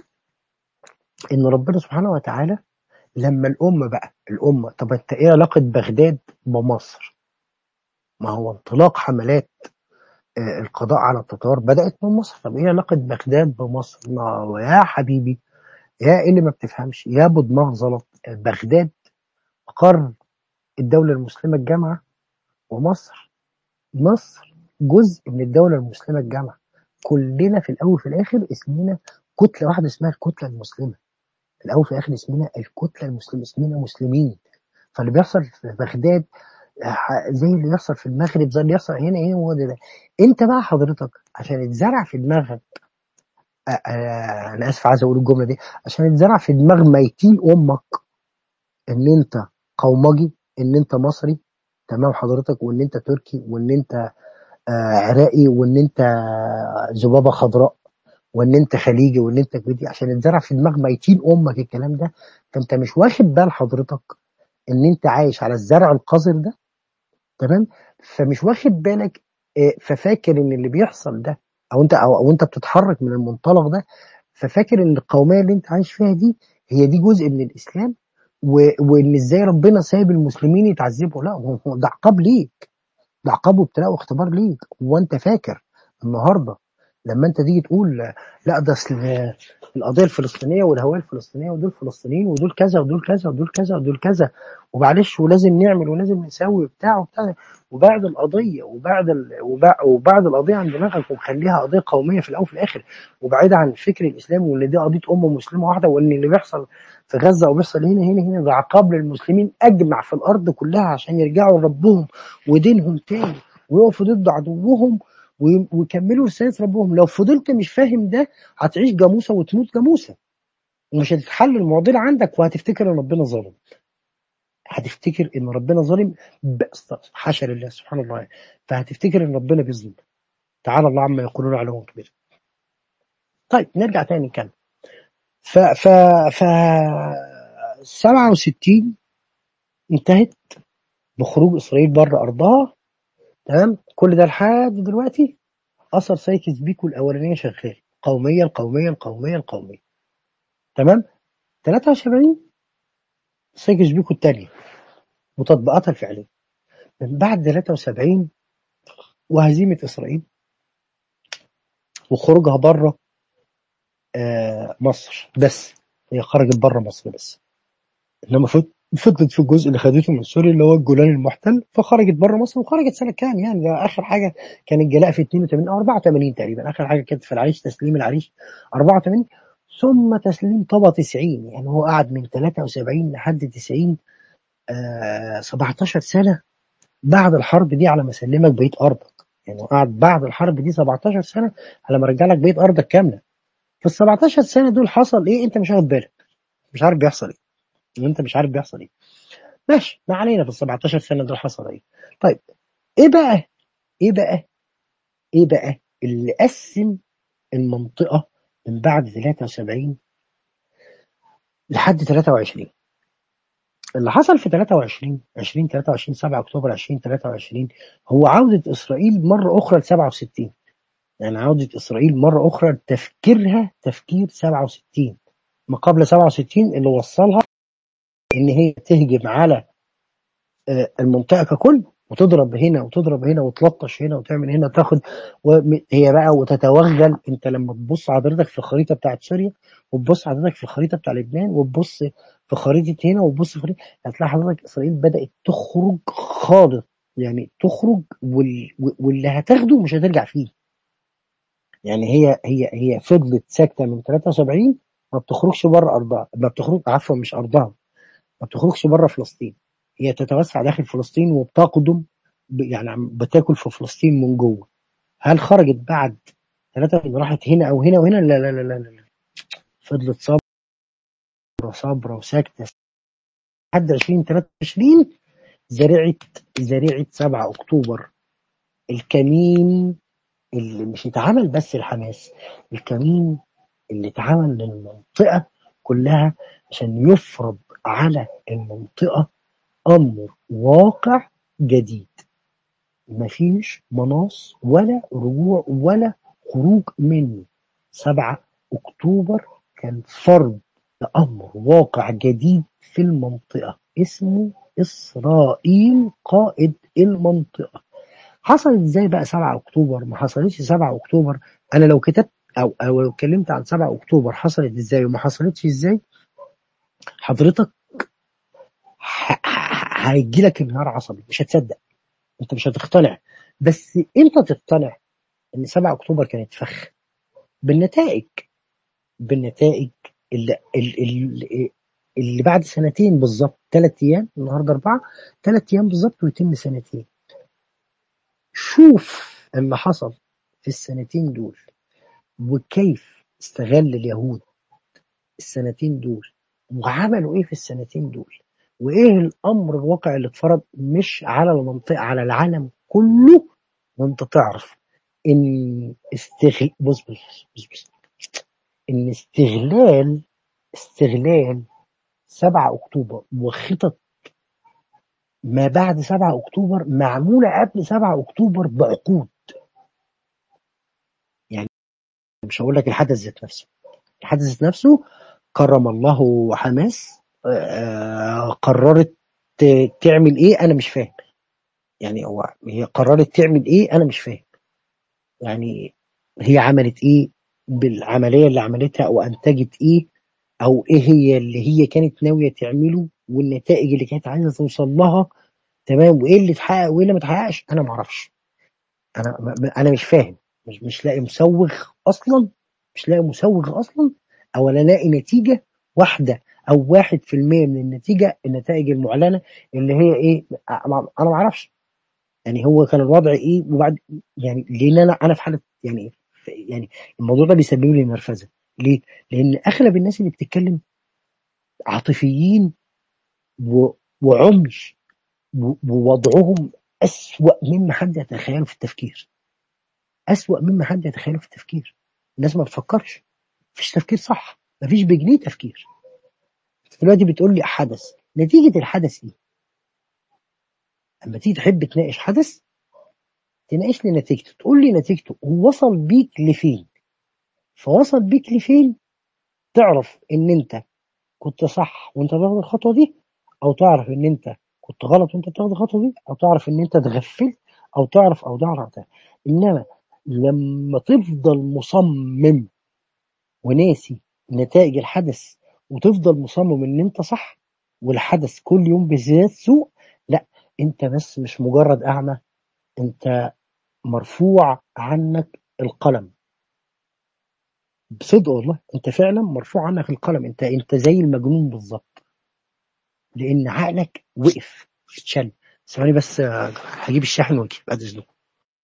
ان ربنا سبحانه وتعالى لما الامه بقى الامه طب انت ايه علاقه بغداد بمصر؟ ما هو انطلاق حملات آه، القضاء على التتار بدات من مصر طب ايه علاقه بغداد بمصر؟ ما هو يا حبيبي يا اللي ما بتفهمش يا ابو دماغ زلط بغداد قرن الدوله المسلمه الجامعه ومصر مصر جزء من الدوله المسلمه الجامعه كلنا في الاول وفي الاخر اسمنا كتله واحده اسمها الكتله المسلمه في الاول وفي الاخر اسمنا الكتله المسلمه اسمنا مسلمين فاللي بيحصل في بغداد ح- زي اللي بيحصل في المغرب زي اللي بيحصل هنا هنا هو ده, ده انت بقى حضرتك عشان اتزرع في دماغك آه، آه، انا اسف عايز اقول الجمله دي عشان اتزرع في دماغ ميتين امك ان انت قومجي ان انت مصري تمام حضرتك وان انت تركي وان انت آه، عراقي وان انت ذبابه خضراء وان انت خليجي وان انت كويتي عشان اتزرع في دماغ ميتين امك الكلام ده فانت مش واخد بال حضرتك ان انت عايش على الزرع القذر ده تمام فمش واخد بالك آه، ففاكر ان اللي بيحصل ده او انت او, أو انت بتتحرك من المنطلق ده ففاكر ان القوميه اللي انت عايش فيها دي هي دي جزء من الاسلام و... وان ازاي ربنا سايب المسلمين يتعذبوا لا هو هو ده عقاب ليك ده عقاب وابتلاء واختبار ليك هو انت فاكر النهارده لما انت تيجي تقول لا ده اصل القضيه الفلسطينيه والهويه الفلسطينيه ودول فلسطينيين ودول كذا ودول كذا ودول كذا ودول كذا ومعلش ولازم نعمل ولازم نسوي وبتاع وبتاع وبعد القضيه وبعد ال... وبعد, وبعد القضيه عن دماغك ومخليها قضيه قوميه في الاول وفي الاخر وبعيد عن الفكر الاسلامي وان دي قضيه امه مسلمه واحده وان اللي بيحصل في غزه وبيحصل هنا هنا هنا ده عقاب للمسلمين اجمع في الارض كلها عشان يرجعوا لربهم ودينهم تاني ويقفوا ضد عدوهم وي- ويكملوا رساله ربهم لو فضلت مش فاهم ده هتعيش جاموسه وتموت جاموسه ومش هتتحل المعضله عندك وهتفتكر ان ربنا ظالم هتفتكر ان ربنا ظالم بس حاشا لله سبحان الله فهتفتكر ان ربنا بيظلم تعالى الله عما يقولون علوا كبيرا طيب نرجع تاني نتكلم ف ف ف 67 انتهت بخروج اسرائيل بره ارضها تمام كل ده لحد دلوقتي اثر سايكس بيكو الاولانيه شغال قوميه القوميه القوميه القوميه تمام 73 سايكس بيكو الثانيه وتطبيقاتها الفعليه من بعد 73 وهزيمه اسرائيل وخروجها بره آه مصر بس هي خرجت بره مصر بس انما فض- فضلت في الجزء اللي خدته من سوريا اللي هو الجولان المحتل فخرجت بره مصر وخرجت سنه كام يعني ده اخر حاجه كان الجلاء في 82 او 84 تقريبا اخر حاجه كانت في العريش تسليم العريش 84 ثم تسليم طبا 90 يعني هو قعد من 73 لحد 90 آه 17 سنه بعد الحرب دي على ما اسلمك بقيه ارضك يعني هو قعد بعد الحرب دي 17 سنه على ما ارجع لك بقيه ارضك كامله في ال 17 سنه دول حصل ايه انت مش واخد بالك مش عارف بيحصل ايه وانت مش عارف بيحصل ايه ماشي ما علينا في ال 17 سنه دول حصل ايه طيب ايه بقى ايه بقى ايه بقى اللي قسم المنطقه من بعد 73 لحد 23 اللي حصل في 23 20 23 7 اكتوبر 2023 هو عوده اسرائيل مره اخرى ل 67 يعني عوده اسرائيل مره اخرى تفكيرها تفكير 67 ما قبل 67 اللي وصلها ان هي تهجم على آه، المنطقه ككل وتضرب هنا وتضرب هنا وتلطش هنا وتعمل هنا تاخد وم- هي بقى وتتوغل انت لما تبص حضرتك في الخريطه بتاعت سوريا وتبص حضرتك في الخريطه بتاع لبنان وتبص في خريطه هنا وتبص في خريطة هتلاقي حضرتك اسرائيل بدات تخرج خالص يعني تخرج وال... واللي هتاخده مش هترجع فيه يعني هي هي هي فضلت ساكته من 73 ما بتخرجش بره ارضها ما بتخرج عفوا مش ارضها ما بتخرجش بره فلسطين هي تتوسع داخل فلسطين وبتقدم ب- يعني عم بتاكل في فلسطين من جوه هل خرجت بعد ثلاثة راحت هنا أو هنا وهنا لا لا لا لا, لا. فضلت صابرة صابرة وساكتة لحد 2023 زريعة زريعة 7 أكتوبر الكمين اللي مش اتعمل بس الحماس الكمين اللي اتعمل للمنطقة كلها عشان يفرض على المنطقة أمر واقع جديد مفيش مناص ولا رجوع ولا خروج منه 7 أكتوبر كان فرض لأمر واقع جديد في المنطقة اسمه إسرائيل قائد المنطقة حصلت ازاي بقى 7 اكتوبر ما حصلتش 7 اكتوبر انا لو كتبت او او لو اتكلمت عن 7 اكتوبر حصلت ازاي وما حصلتش ازاي حضرتك هيجي لك انهيار عصبي مش هتصدق انت مش هتقتنع بس امتى تقتنع ان 7 اكتوبر كانت فخ بالنتائج بالنتائج اللي, اللي, اللي بعد سنتين بالظبط ثلاث ايام النهارده اربعه ثلاث ايام بالظبط ويتم سنتين شوف اللي حصل في السنتين دول وكيف استغل اليهود السنتين دول وعملوا ايه في السنتين دول وايه الامر الواقع اللي اتفرض مش على المنطقه على العالم كله وانت تعرف ان استغل بص بص بص, بص. ان استغلال استغلال 7 اكتوبر وخطط ما بعد 7 اكتوبر معموله قبل 7 اكتوبر بعقود يعني مش هقول لك الحدث ذات نفسه الحدث ذات نفسه كرم الله حماس آه، قررت تعمل ايه انا مش فاهم يعني هو هي قررت تعمل ايه انا مش فاهم يعني هي عملت ايه بالعمليه اللي عملتها او انتجت ايه او ايه هي اللي هي كانت ناويه تعمله والنتائج اللي كانت عايزه توصل لها تمام وايه اللي اتحقق وايه اللي ما اتحققش انا ما اعرفش انا انا مش فاهم مش مش لاقي مسوغ اصلا مش لاقي مسوغ اصلا او لا لاقي نتيجه واحده او واحد في المية من النتيجه النتائج المعلنه اللي هي ايه انا ما اعرفش يعني هو كان الوضع ايه وبعد يعني لان انا انا في حاله يعني يعني الموضوع ده بيسبب لي نرفزه ليه؟ لان اغلب الناس اللي بتتكلم عاطفيين و... وعمي و... ووضعهم اسوأ مما حد يتخيله في التفكير اسوأ مما حد يتخيله في التفكير الناس ما بتفكرش مفيش تفكير صح مفيش بجنيه تفكير دلوقتي بتقول لي حدث نتيجة الحدث ايه اما تيجي تحب تناقش حدث تناقش لي نتيجته تقول لي نتيجته وصل بيك لفين فوصل بيك لفين تعرف ان انت كنت صح وانت تاخد الخطوه دي او تعرف ان انت كنت غلط وانت بتاخد الخطوه دي او تعرف ان انت اتغفلت او تعرف او تعرف ده. انما لما تفضل مصمم وناسي نتائج الحدث وتفضل مصمم ان انت صح والحدث كل يوم بزيادة سوء لا انت بس مش مجرد اعمى انت مرفوع عنك القلم بصدق والله انت فعلا مرفوع عنك القلم انت انت زي المجنون بالظبط لان عقلك وقف اتشل ثواني بس هجيب الشاحن واجي بعد اذنكم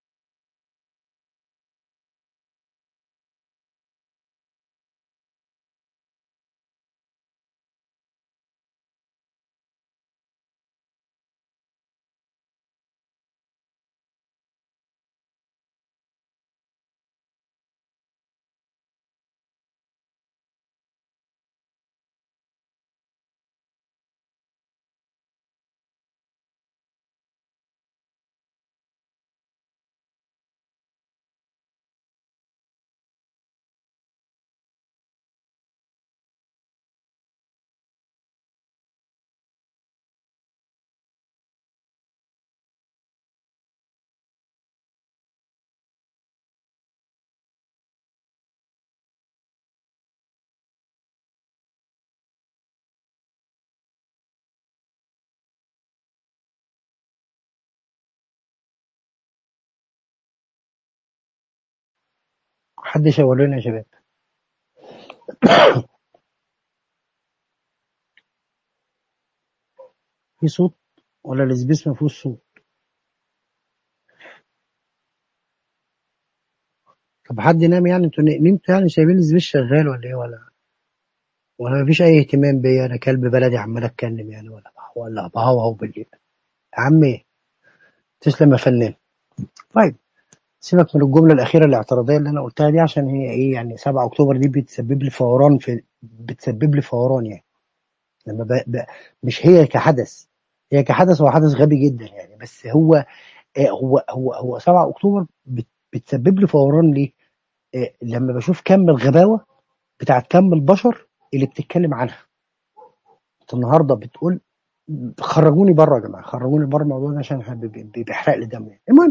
حد يشاور لنا يا شباب في صوت ولا السبيس ما فيهوش صوت طب حد نام يعني انتوا نمتوا يعني سايبين السبيس شغال ولا ايه ولا ولا مفيش اي اهتمام بيا انا كلب بلدي عمال اتكلم يعني ولا ولا بهوهو بالليل يا عمي تسلم يا فنان طيب سيبك من الجمله الاخيره الاعتراضيه اللي انا قلتها دي عشان هي ايه يعني 7 اكتوبر دي بتسبب لي فوران في بتسبب لي فوران يعني لما ب... ب... مش هي كحدث هي كحدث هو حدث غبي جدا يعني بس هو آه، هو هو هو 7 اكتوبر بت... بتسبب لي فوران ليه؟ آه، لما بشوف كم الغباوه بتاعت كم البشر اللي بتتكلم عنها انت النهارده بتقول خرجوني بره يا جماعه خرجوني بره الموضوع ده عشان بي- بي- بيحرق لي دمي المهم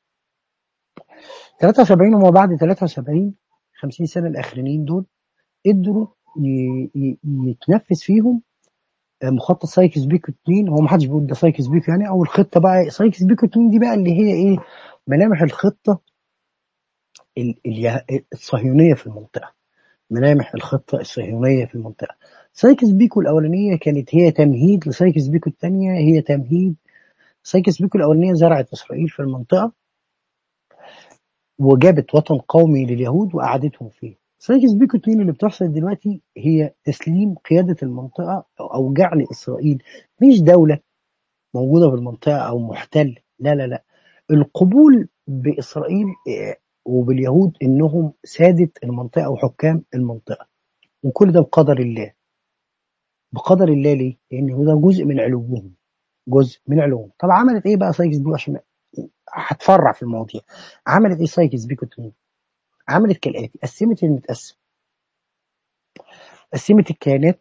73 وما بعد 73 50 سنه الاخرانيين دول قدروا ي- ي- يتنفذ فيهم مخطط سايكس بيكو 2 هو ما حدش بيقول ده سايكس بيكو يعني او الخطه بقى سايكس بيكو 2 دي بقى اللي هي ايه ملامح الخطه ال- اليه- الصهيونيه في المنطقه ملامح الخطه الصهيونيه في المنطقه سايكس بيكو الاولانيه كانت هي تمهيد لسايكس بيكو الثانيه هي تمهيد سايكس بيكو الاولانيه زرعت اسرائيل في المنطقه وجابت وطن قومي لليهود وقعدتهم فيه سايكس بيكو 2 اللي بتحصل دلوقتي هي تسليم قياده المنطقه او جعل اسرائيل مش دوله موجوده في المنطقه او محتل لا لا لا القبول باسرائيل آه، وباليهود انهم ساده المنطقه وحكام المنطقه وكل ده بقدر الله بقدر الله ليه؟ لان ده جزء من علوهم جزء من علوهم طب عملت ايه بقى سايكس بيكو عشان هتفرع في المواضيع عملت ايه سايكس بيكو 2 عملت كالاتي قسمت المتقسم قسمت الكيانات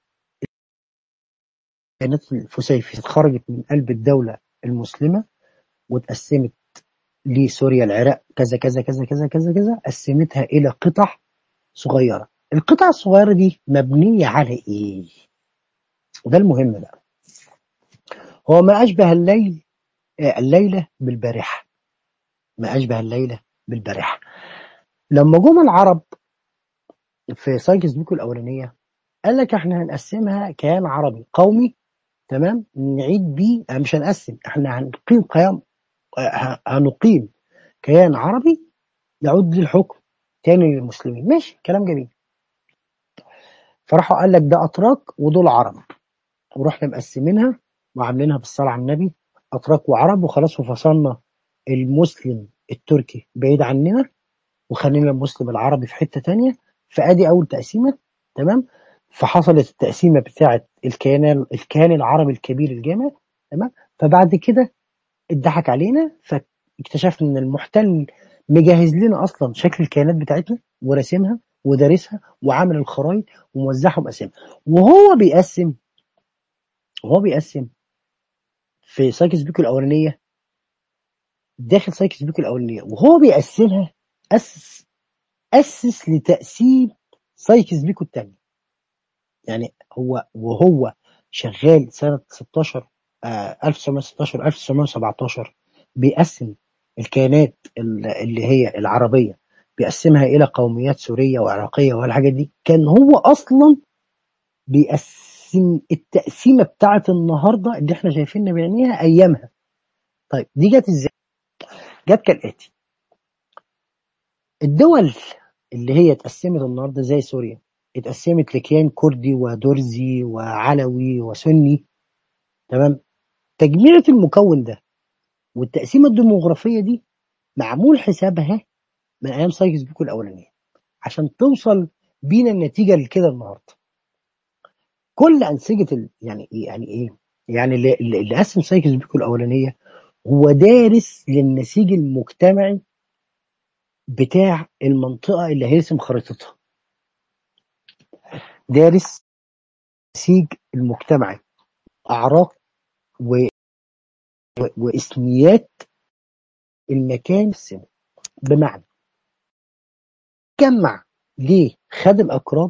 الكيانات الفسيفي خرجت من قلب الدوله المسلمه واتقسمت لسوريا العراق كذا كذا كذا كذا كذا كذا قسمتها الى قطع صغيره القطع الصغيره دي مبنيه على ايه وده المهم بقى هو ما اشبه الليل آه، الليله بالبارحه ما اشبه الليله بالبارحه لما جم العرب في سايكس بيكو الاولانيه قال لك احنا هنقسمها كيان عربي قومي تمام نعيد بيه آه، مش هنقسم احنا هنقيم قيام آه، هنقيم كيان عربي يعود للحكم تاني للمسلمين ماشي كلام جميل فراحوا قال لك ده اتراك ودول عرب ورحنا مقسمينها وعاملينها بالصلاه على النبي اتراك وعرب وخلاص وفصلنا المسلم التركي بعيد عننا وخلينا المسلم العربي في حته تانية فادي اول تقسيمه تمام فحصلت التقسيمه بتاعه الكيان الكيان العربي الكبير الجامع تمام فبعد كده اتضحك علينا فاكتشفنا ان المحتل مجهز لنا اصلا شكل الكيانات بتاعتنا وراسمها ودارسها وعامل الخرايط وموزعها ومقسمها وهو بيقسم وهو بيقسم في سايكس بيكو الاولانيه داخل سايكس بيكو الاولانيه وهو بيقسمها اسس اسس لتقسيم سايكس بيكو الثانيه يعني هو وهو شغال سنه 16 آه 1916 1917 بيقسم الكيانات ال- اللي هي العربيه بيقسمها الى قوميات سوريه وعراقيه والحاجات دي كان هو اصلا بيقسم التقسيمه بتاعه النهارده اللي احنا شايفينها بعينيها ايامها طيب دي جت ازاي؟ جت كالاتي الدول اللي هي اتقسمت النهارده زي سوريا اتقسمت لكيان كردي ودرزي وعلوي وسني تمام تجميعة المكون ده والتقسيمه الديموغرافيه دي معمول حسابها من ايام سايكس بيكو الاولانيه عشان توصل بينا النتيجه لكده النهارده كل انسجه ال... يعني إيه- يعني ايه يعني اللي, اللي اللي قسم سايكس بيكو الاولانيه هو دارس للنسيج المجتمعي بتاع المنطقه اللي هيرسم خريطتها دارس النسيج المجتمعي اعراق و... و... واسميات المكان السنة. بمعنى جمع ليه خد الاكراد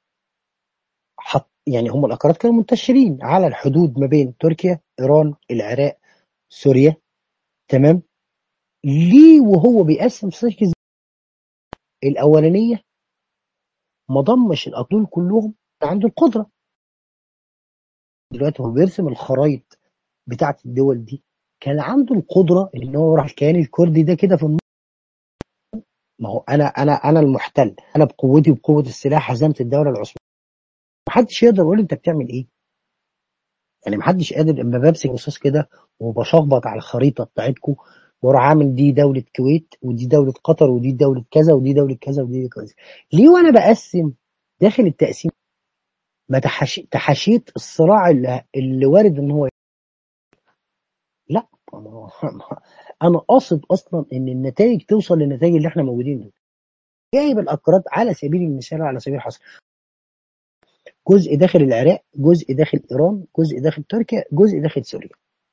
حط يعني هم الاكراد كانوا منتشرين على الحدود ما بين تركيا ايران العراق سوريا تمام ليه وهو بيقسم سايكس الاولانيه ما ضمش الاقلول كلهم عنده القدره دلوقتي هو بيرسم الخرايط بتاعه الدول دي كان عنده القدره ان هو يروح الكيان الكردي ده كده في النص ما هو انا انا انا المحتل انا بقوتي وبقوه السلاح هزمت الدوله العثمانيه محدش يقدر يقول انت بتعمل ايه يعني محدش قادر اما بمسك رصاص كده وبشخبط على الخريطه بتاعتكم واروح عامل دي دوله كويت ودي دوله قطر ودي دوله كذا ودي دوله كذا ودي كذا ليه وانا بقسم داخل التقسيم ما تحش... تحاشيت الصراع اللي, اللي وارد ان هو لا أنا- انا قاصد اصلا ان النتائج توصل للنتائج اللي احنا موجودين دول جايب الاكراد على سبيل المثال على سبيل الحصر جزء داخل العراق جزء داخل ايران جزء داخل تركيا جزء داخل سوريا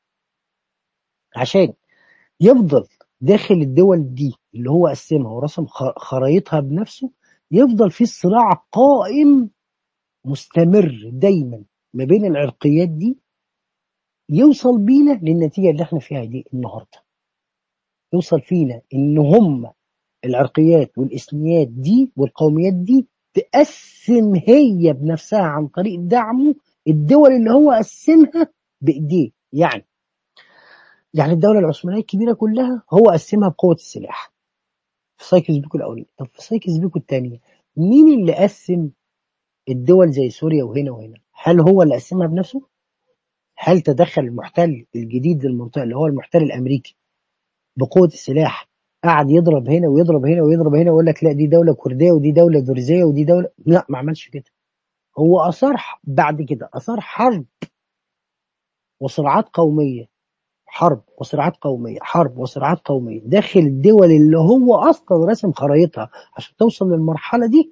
عشان يفضل داخل الدول دي اللي هو قسمها ورسم خ- خرايطها بنفسه يفضل في صراع قائم مستمر دايما ما بين العرقيات دي يوصل بينا للنتيجه اللي احنا فيها دي النهارده يوصل فينا ان هم العرقيات والإثنيات دي والقوميات دي تقسم هي بنفسها عن طريق دعمه الدول اللي هو قسمها بإيديه يعني يعني الدولة العثمانية الكبيرة كلها هو قسمها بقوة السلاح في سايكس بيكو الأولاني طب في سايكس بيكو الثانية مين اللي قسم الدول زي سوريا وهنا وهنا هل هو اللي قسمها بنفسه هل تدخل المحتل الجديد للمنطقة اللي هو المحتل الأمريكي بقوة السلاح قعد يضرب هنا ويضرب هنا ويضرب هنا ويقول لك لا دي دولة كردية ودي دولة درزية ودي دولة لا ما عملش كده هو أثار ح- بعد كده أثار حرب وصراعات قومية حرب وصراعات قومية حرب وصراعات قومية داخل الدول اللي هو أصلا رسم خرايطها عشان توصل للمرحلة دي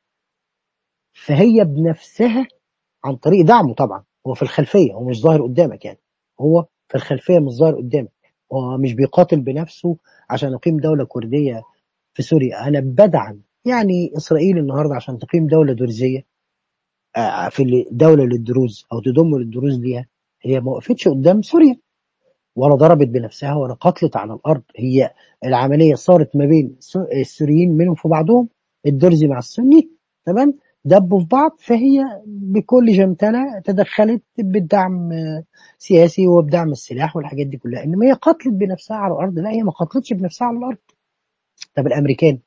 فهي بنفسها عن طريق دعمه طبعا هو في الخلفية هو مش ظاهر قدامك يعني هو في الخلفية مش ظاهر قدامك هو مش بيقاتل بنفسه عشان يقيم دولة كردية في سوريا أنا بدعم يعني إسرائيل النهاردة عشان تقيم دولة درزية آه، في ال- دولة للدروز أو تضم للدروز ليها هي ما وقفتش قدام سوريا ولا ضربت بنفسها ولا قتلت على الأرض هي العملية صارت ما بين السو- السوريين منهم في بعضهم الدرزي مع السني تمام دبوا في بعض فهي بكل جمتلة تدخلت بالدعم آه، سياسي وبدعم السلاح والحاجات دي كلها انما هي قتلت بنفسها على الارض لا هي ما قتلتش بنفسها على الارض طب الامريكان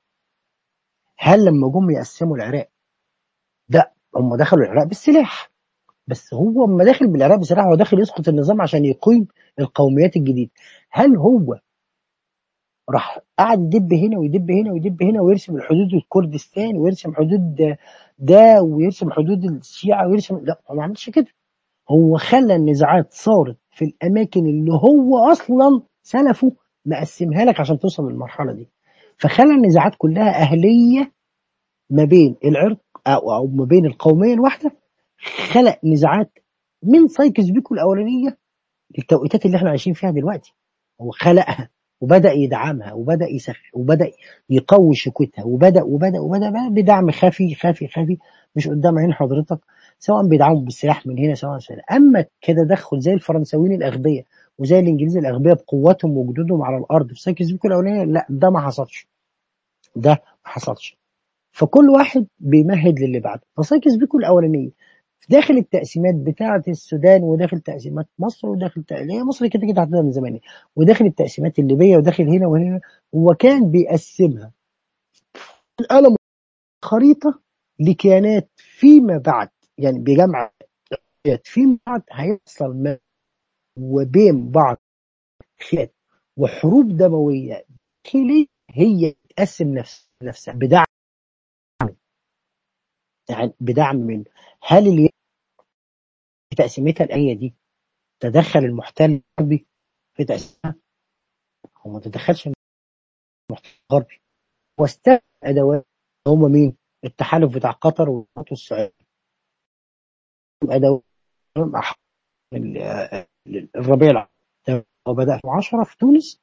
هل لما جم يقسموا العراق ده هم دخلوا العراق بالسلاح بس هو لما داخل بالعراق بالسلاح هو داخل يسقط النظام عشان يقيم القوميات الجديده هل هو راح قعد يدب هنا ويدب هنا ويدب هنا ويرسم الحدود الكردستان ويرسم حدود ده ويرسم حدود الشيعة ويرسم لا هو ما عملش كده هو خلى النزاعات صارت في الاماكن اللي هو اصلا سلفه مقسمها لك عشان توصل للمرحله دي فخلى النزاعات كلها اهليه ما بين العرق او او ما بين القوميه الواحده خلق نزاعات من سايكس بيكو الاولانيه للتوقيتات اللي احنا عايشين فيها دلوقتي هو خلقها وبدا يدعمها وبدا يسخ وبدا يقوي شكوتها وبدا وبدا وبدا بقى بدعم خفي خفي خفي مش قدام عين حضرتك سواء بيدعموا بالسلاح من هنا سواء سواء اما كتدخل زي الفرنساويين الاغبياء وزي الانجليز الاغبياء بقوتهم ووجودهم على الارض في سايكس بيكو الاولانيه لا ده ما حصلش ده ما حصلش فكل واحد بيمهد للي بعده فسايكس بيكو الاولانيه داخل التقسيمات بتاعة السودان وداخل تقسيمات مصر وداخل تق- اللي هي مصر كده كده عندنا من زمان وداخل التقسيمات الليبية وداخل هنا وهنا هو كان بيقسمها القلم خريطة لكيانات فيما بعد يعني بجمع كيانات فيما بعد هيحصل ما وبين بعض خلاف وحروب دموية داخلية هي تقسم نفس نفسها بدعم يعني بدعم منه هل اللي في تقسيمتها الآية دي تدخل المحتل الغربي في تقسيمها هو ما تدخلش المحتل الغربي واستخدم ادوات هم مين؟ التحالف بتاع قطر والامارات والسعوديه ادوات مع ال- الربيع العربي وبدا في 10 في تونس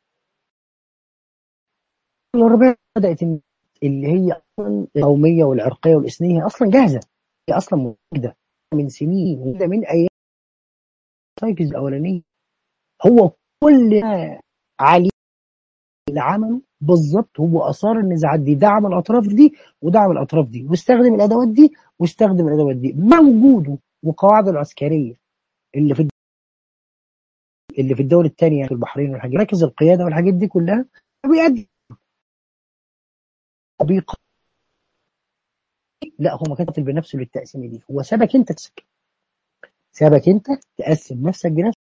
الربيع بدات اللي هي اصلا القوميه والعرقيه والاثنيه اصلا جاهزه هي اصلا موجوده من سنين موجوده من ايام سايكس الاولانيه هو كل ما عليه اللي عمله بالظبط هو اثار النزاعات دي دعم الاطراف دي ودعم الاطراف دي واستخدم الادوات دي واستخدم الادوات دي مع وجوده وقواعده العسكريه اللي في اللي في الدول الثانيه في البحرين والحاجات مراكز القياده والحاجات دي كلها بيأدي بيق... لا هو ما كانش بنفسه للتقسيمه دي هو سابك انت تسك. سابك انت تقسم نفسك بنفسك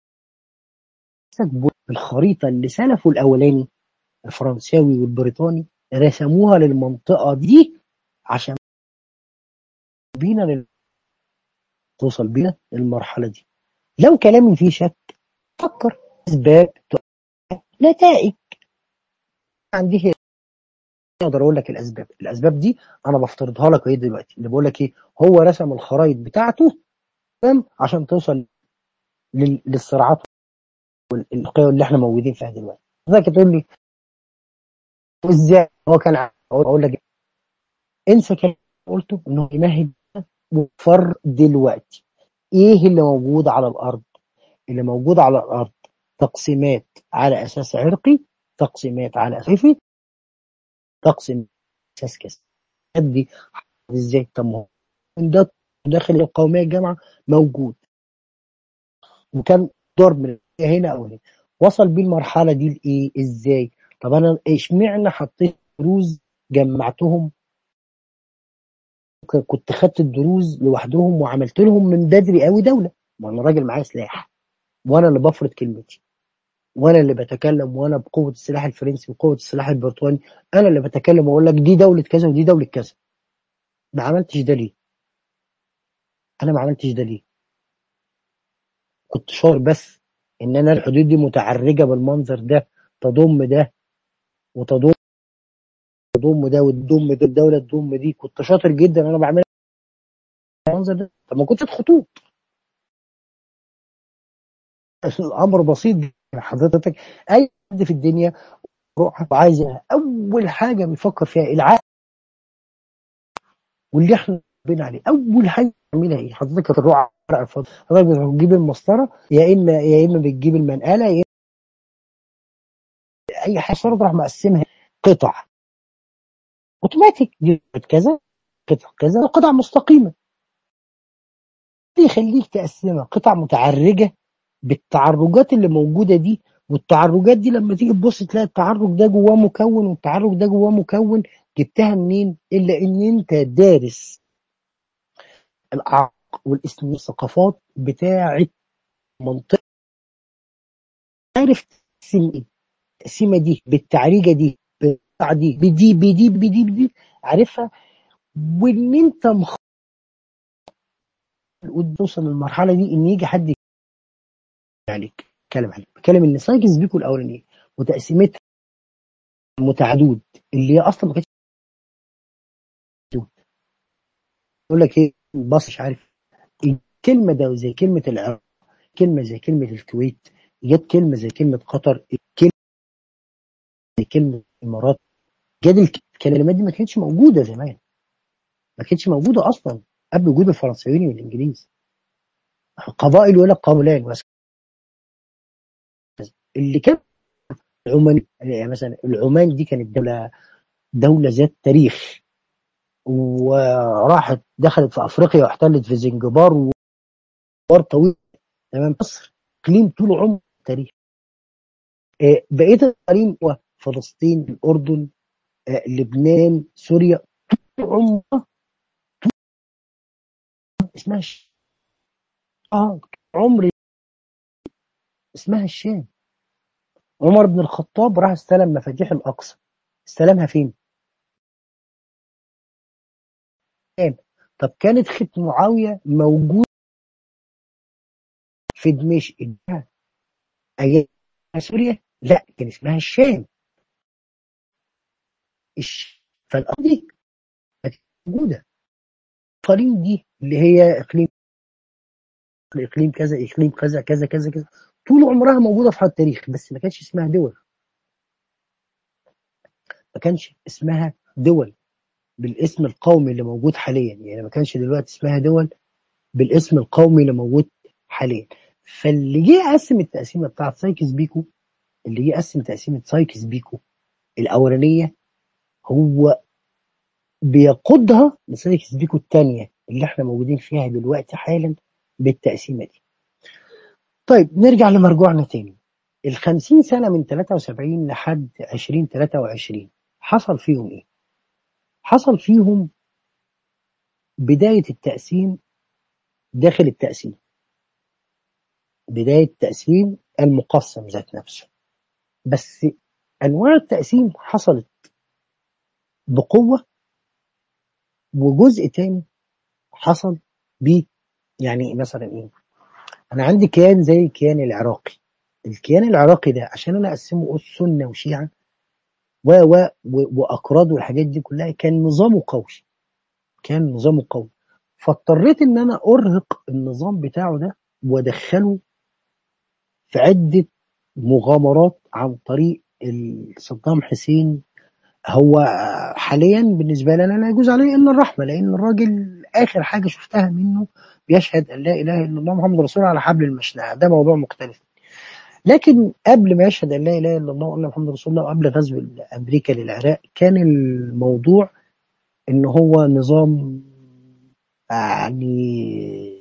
الخريطه اللي سلفه الاولاني الفرنساوي والبريطاني رسموها للمنطقه دي عشان بينا لل... توصل بينا للمرحله دي لو كلامي فيه شك فكر اسباب نتائج عندي هي اقدر اقول لك الاسباب الاسباب دي انا بفترضها لك ايه دلوقتي اللي بقول لك ايه هو رسم الخرائط بتاعته تمام عشان توصل لل- للصراعات والقوى اللي احنا موجودين فيها دلوقتي حضرتك تقول لي ازاي هو كان ع- اقول لك انسى كلام قلته انه يمهد وفر دلوقتي ايه اللي موجود على الارض اللي موجود على الارض تقسيمات على اساس عرقي تقسيمات على اساس صيفي تقسيم اساس كذا دي ازاي طب ما هو ده داخل القوميه الجامعه موجود وكان ضرب من هنا او هنا وصل بيه المرحله دي لايه ازاي طب انا اشمعنى حطيت دروز جمعتهم ك- كنت خدت الدروز لوحدهم وعملت لهم من بدري قوي دوله ما انا راجل معايا سلاح وانا اللي بفرض كلمتي وانا اللي بتكلم وانا بقوه السلاح الفرنسي وقوه السلاح البريطاني انا اللي بتكلم واقول لك دي دوله كذا ودي دوله كذا ما عملتش ده ليه انا ما عملتش ده ليه كنت شاطر بس ان انا الحدود دي متعرجه بالمنظر ده تضم ده وتضم تضم ده وتضم ده الدوله تضم دي كنت شاطر جدا انا بعمل المنظر ده طب ما كنتش خطوط الامر بسيط جدا. حضرتك اي حد في الدنيا روح عايز اول حاجه بيفكر فيها العقل واللي احنا بين عليه اول حاجه تعملها ايه حضرتك هتروح على ورق الفاضي حضرتك بتجيب المسطره يا اما يا اما بتجيب المنقله يا إما اي حاجه مسطره تروح مقسمها قطع اوتوماتيك دي كذا قطع كذا قطع مستقيمه ده يخليك تقسمها قطع متعرجه بالتعرجات اللي موجوده دي والتعرجات دي لما تيجي تبص تلاقي التعرج ده جواه مكون والتعرج ده جواه مكون جبتها منين الا ان انت دارس الاعراق والاسم والثقافات بتاعه منطقه عارف تقسم ايه التقسيمه دي بالتعريجه دي بالقطعه دي بدي بدي بدي بدي عارفها وان انت مخ... توصل للمرحله دي ان يجي حد عليك اتكلم عليك بتكلم ان سايكس بيكو الاولانيه وتقسيمتها متعدود اللي هي اصلا ما كانتش موجودة. يقول لك ايه بص مش عارف الكلمه ده زي كلمه العراق كلمه زي كلمه الكويت جت كلمه زي كلمه قطر كلمه زي كلمه الامارات جد الك- الكلمات دي ما كانتش موجوده زمان ما كانتش موجوده اصلا قبل وجود الفرنسيين والانجليز قبائل ولا قبلان بس اللي كان العمان يعني مثلا العمان دي كانت دوله دوله ذات تاريخ وراحت دخلت في افريقيا واحتلت في زنجبار وار طويل تمام مصر اقليم طول عمره تاريخ آه، بقيه الاقاليم هو فلسطين الاردن آه، لبنان سوريا طول عمرها اسمها الش- اه عمر اسمها الشام عمر بن الخطاب راح استلم مفاتيح الاقصى استلمها فين؟ الشام طب كانت ختم معاويه موجود في دمشق ايام سوريا لا كان اسمها الشام الش... فالارض دي كانت موجوده الاقاليم دي اللي هي اقليم اقليم كذا اقليم كذا كذا كذا كذا طول عمرها موجوده في حال التاريخ بس ما كانش اسمها دول ما كانش اسمها دول بالاسم القومي اللي موجود حاليا يعني ما كانش دلوقتي اسمها دول بالاسم القومي اللي موجود حاليا فاللي جه قسم التقسيمه بتاعت سايكس بيكو اللي جه قسم تقسيمه سايكس بيكو الاولانيه هو بيقودها لسايكس بيكو الثانيه اللي احنا موجودين فيها دلوقتي حالا بالتقسيمه دي طيب نرجع لمرجوعنا تاني ال 50 سنه من 73 لحد 2023 حصل فيهم ايه؟ حصل فيهم بدايه التقسيم داخل التقسيم بدايه تقسيم المقسم ذات نفسه بس انواع التقسيم حصلت بقوه وجزء تاني حصل ب يعني مثلا ايه؟ انا عندي كيان زي الكيان العراقي الكيان العراقي ده عشان انا اقسمه سنه وشيعه و و و- واكراد والحاجات دي كلها كان نظامه قوي كان نظامه قوي فاضطريت ان انا ارهق النظام بتاعه ده وادخله في عده مغامرات عن طريق ال- صدام حسين هو حاليا بالنسبه لي انا لا يجوز عليه الا الرحمه لان الراجل اخر حاجه شفتها منه بيشهد ان لا اله الا الله محمد رسول الله على حبل المشنقه ده موضوع مختلف لكن قبل ما يشهد ان لا اله الا الله وان محمد رسول الله وقبل غزو امريكا للعراق كان الموضوع ان هو نظام يعني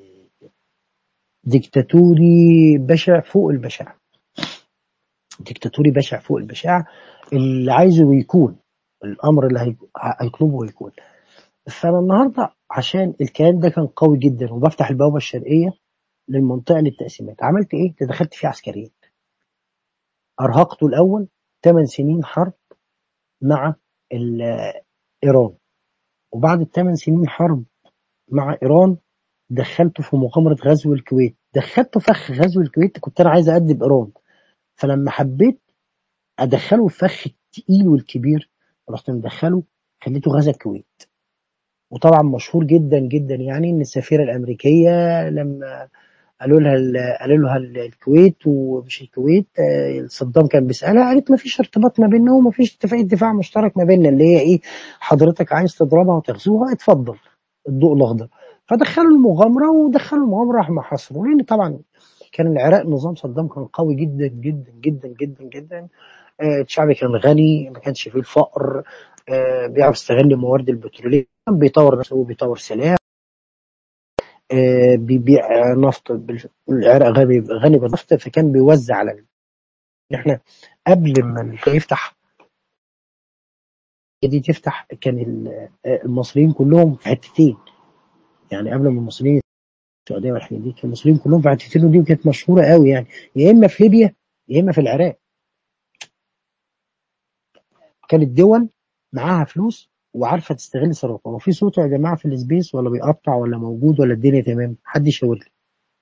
ديكتاتوري بشع فوق البشع ديكتاتوري بشع فوق البشاعة اللي عايزه يكون الامر اللي هي- هيطلبه يكون فانا النهارده عشان الكيان ده كان قوي جدا وبفتح البوابه الشرقيه للمنطقه للتقسيمات عملت ايه؟ تدخلت فيه عسكريا ارهقته الاول 8 سنين حرب مع ال- ايران وبعد الثمان سنين حرب مع ايران دخلته في مغامره غزو الكويت دخلته فخ غزو الكويت كنت انا عايز ادب ايران فلما حبيت ادخله الفخ التقيل والكبير رحت مدخله خليته غزا الكويت وطبعا مشهور جدا جدا يعني ان السفيره الامريكيه لما قالوا لها ال- قالوا لها ال- الكويت ومش الكويت آه، صدام كان بيسالها قالت ما فيش ارتباط ما بيننا وما فيش اتفاقيه دفاع مشترك ما بيننا اللي هي ايه حضرتك عايز تضربها وتغزوها اتفضل الضوء الاخضر فدخلوا المغامره ودخلوا المغامره راح ما حصروا لان طبعا كان العراق نظام صدام كان قوي جدا جدا جدا جدا جدا آه، الشعب كان غني ما كانش فيه الفقر آه، بيعرف يستغل الموارد البتروليه كان بيطور نفسه وبيطور سلاح آه، بيبيع نفط بال- العراق غني غني بالنفط فكان بيوزع على ال- احنا قبل ما الخليج يفتح دي تفتح كان ال- آه، المصريين كلهم في حتتين يعني قبل ما المصريين السعوديه والحاجات دي كان المصريين كلهم في حتتين ودي كانت مشهوره قوي يعني يا اما في ليبيا يا اما في العراق كانت دول معاها فلوس وعارفه تستغل ثروتها وفي صوت يا جماعه في السبيس ولا بيقطع ولا موجود ولا الدنيا تمام حد يشاور لي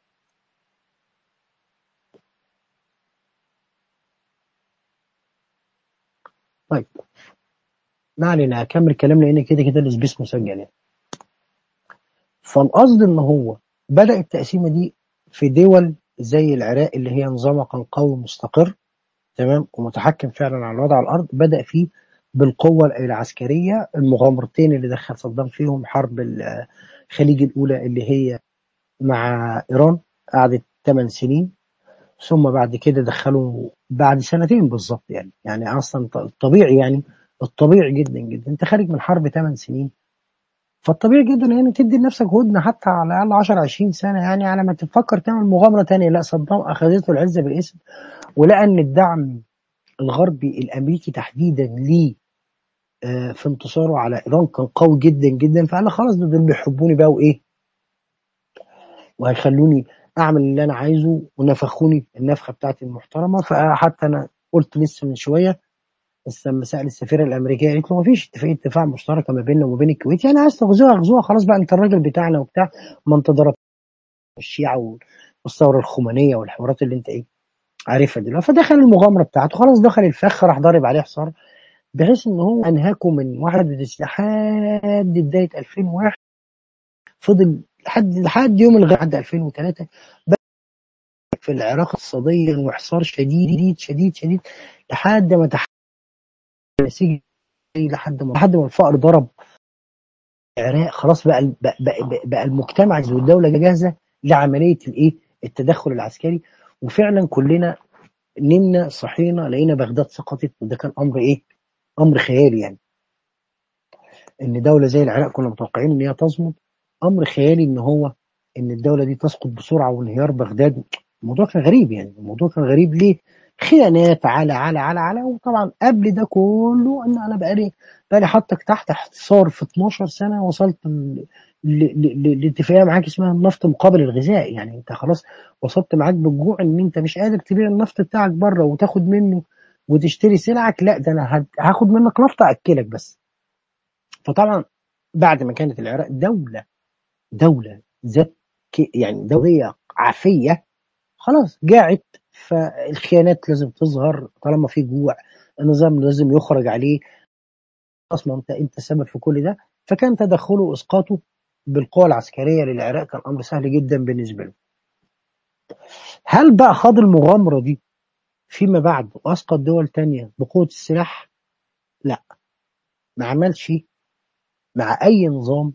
طيب ما علينا اكمل كلام لان كده كده السبيس مسجل يعني فالقصد ان هو بدا التقسيمه دي في دول زي العراق اللي هي نظامها كان قوي مستقر تمام ومتحكم فعلا على الوضع على الارض بدا فيه بالقوه العسكريه المغامرتين اللي دخل صدام فيهم حرب الخليج الاولى اللي هي مع ايران قعدت 8 سنين ثم بعد كده دخلوا بعد سنتين بالظبط يعني يعني اصلا الطبيعي يعني الطبيعي جدا جدا انت خارج من حرب 8 سنين فالطبيعي جدا يعني تدي لنفسك هدنه حتى على الاقل 10 20 سنه يعني على ما تفكر تعمل مغامره تانية لا صدام اخذته العزه بالاسم ولقى ان الدعم الغربي الامريكي تحديدا ليه آه، في انتصاره على ايران كان قوي جدا جدا فقال خلاص دول بيحبوني بقى وايه وهيخلوني اعمل اللي انا عايزه ونفخوني النفخه بتاعتي المحترمه فحتى انا قلت لسه من شويه بس لما سال السفيره الامريكيه قالت له ما فيش اتفاقيه دفاع مشتركه ما بيننا وما بين الكويت يعني عايز تغزوها اغزوها خلاص بقى انت الراجل بتاعنا وبتاع ما انت ضربت الشيعه والثوره الخمانيه والحوارات اللي انت ايه عارفها دلوقتي فدخل المغامره بتاعته خلاص دخل الفخ راح ضارب عليه حصار بحيث ان هو انهاكم من 91 لحد بدايه 2001 فضل لحد لحد يوم الغد لحد 2003 في العراق اقتصاديا وحصار شديد شديد شديد لحد ما تحول النسيج لحد ما لحد ما الفقر ضرب العراق خلاص بقى بقى, بقى, بقى المجتمع والدوله جاهزه لعمليه الايه التدخل العسكري وفعلا كلنا نمنا صحينا لقينا بغداد سقطت وده كان امر ايه؟ امر خيالي يعني ان دوله زي العراق كنا متوقعين ان هي تصمد امر خيالي ان هو ان الدوله دي تسقط بسرعه وانهيار بغداد الموضوع كان غريب يعني الموضوع كان غريب ليه؟ خيانات على على على على وطبعا قبل ده كله ان انا بقالي بقالي حاطك تحت احتصار في 12 سنه وصلت ل- ل- ل- لاتفاقيه معاك اسمها النفط مقابل الغذاء يعني انت خلاص وصلت معاك بالجوع ان انت مش قادر تبيع النفط بتاعك بره وتاخد منه وتشتري سلعك لا ده انا هد- هاخد منك نفط اكلك بس فطبعا بعد ما كانت العراق دوله دوله ذات ك- يعني دوليه عافيه خلاص جاعت فالخيانات لازم تظهر طالما في جوع النظام لازم يخرج عليه اصلا انت انت السبب في كل ده فكان تدخله واسقاطه بالقوى العسكريه للعراق كان امر سهل جدا بالنسبه له هل بقى خاض المغامره دي فيما بعد واسقط دول تانية بقوه السلاح لا ما عملش مع اي نظام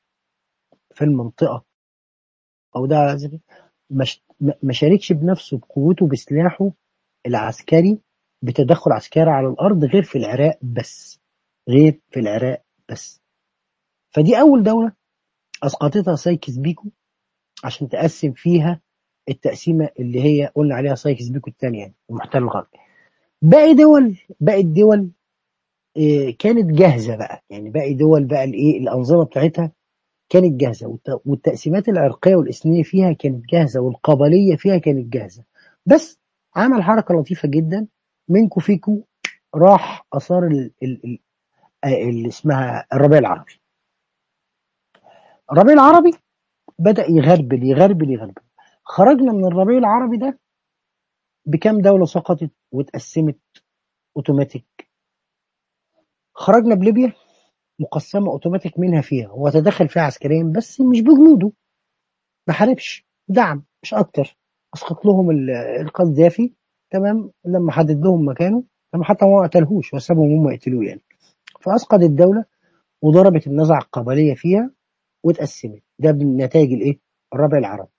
في المنطقه او ده مش ما شاركش بنفسه بقوته بسلاحه العسكري بتدخل عسكري على الارض غير في العراق بس غير في العراق بس فدي اول دوله اسقطتها سايكس بيكو عشان تقسم فيها التقسيمه اللي هي قلنا عليها سايكس بيكو الثانيه يعني المحتل الغربي باقي دول باقي الدول إيه، كانت جاهزه بقى يعني باقي دول بقى الايه الانظمه بتاعتها كانت جاهزه والت- والتقسيمات العرقيه والاثنيه فيها كانت جاهزه والقبليه فيها كانت جاهزه بس عمل حركه لطيفه جدا منكو فيكو راح اثار ال- ال- ال- آه، اللي اسمها الربيع العربي الربيع العربي بدأ يغربل يغربل يغربل خرجنا من الربيع العربي ده بكام دولة سقطت واتقسمت اوتوماتيك خرجنا بليبيا مقسمة اوتوماتيك منها فيها هو تدخل فيها عسكريا بس مش بجنوده ما حاربش دعم مش اكتر اسقط لهم ال- القذافي تمام لما حدد لهم مكانه لما حتى هو ما قتلهوش وسابهم هم يقتلوه يعني فاسقط الدولة وضربت النزعة القبلية فيها واتقسمت ده بنتائج الايه الربيع العربي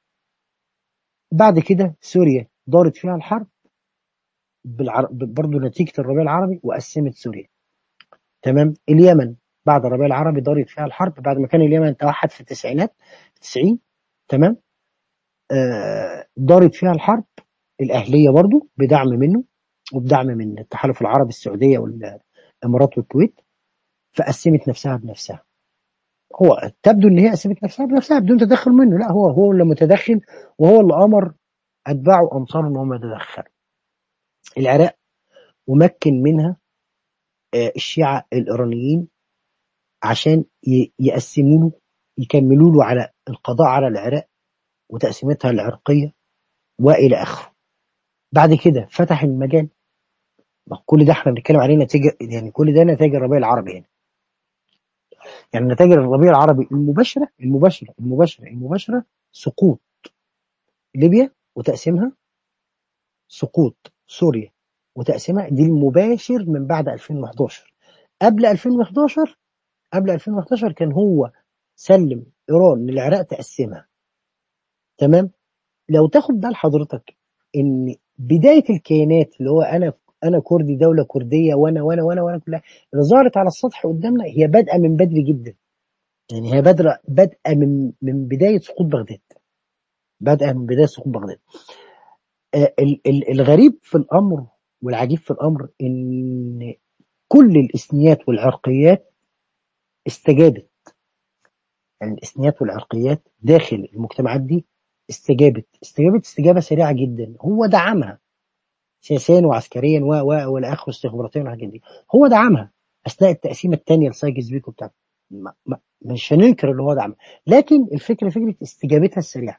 بعد كده سوريا دارت فيها الحرب بالعر... برضه نتيجة الربيع العربي وقسمت سوريا تمام اليمن بعد الربيع العربي دارت فيها الحرب بعد ما كان اليمن توحد في التسعينات 90 تمام آه دارت فيها الحرب الأهلية برضه بدعم منه وبدعم من التحالف العربي السعودية والإمارات والكويت فقسمت نفسها بنفسها هو تبدو ان هي قسمت نفسها بنفسها بدون تدخل منه لا هو هو اللي متدخل وهو اللي امر اتباعه وانصاره ان هم يتدخلوا العراق ومكن منها آه، الشيعة الإيرانيين عشان ي- يقسموا له يكملوا له على القضاء على العراق وتقسيمتها العرقية وإلى آخره بعد كده فتح المجال ما كل ده احنا بنتكلم عليه نتيجة يعني كل ده نتائج الربيع العربي يعني يعني نتائج الربيع العربي المباشرة المباشرة المباشرة المباشرة سقوط ليبيا وتقسيمها سقوط سوريا وتقسيمها دي المباشر من بعد 2011 قبل 2011 قبل 2011 كان هو سلم ايران للعراق تقسمها تمام لو تاخد بال حضرتك ان بدايه الكيانات اللي هو انا انا كردي دوله كرديه وانا وانا وانا وانا كلها اللي ظهرت على السطح قدامنا هي بادئه من بدري جدا يعني هي بادئه بادئه من من بدايه سقوط بغداد بادئه من بدايه سقوط بغداد آه، ال- ال- الغريب في الامر والعجيب في الامر ان كل الاثنيات والعرقيات استجابت يعني الاثنيات والعرقيات داخل المجتمعات دي استجابت استجابت استجابه سريعه جدا هو دعمها سياسيا وعسكريا و و والى اخره استخباراتيا والحاجات دي هو دعمها اثناء التقسيمه الثانيه لسايكس بيكو بتاعته ما- ما- مش هننكر اللي هو دعمها لكن الفكره فكره استجابتها السريعه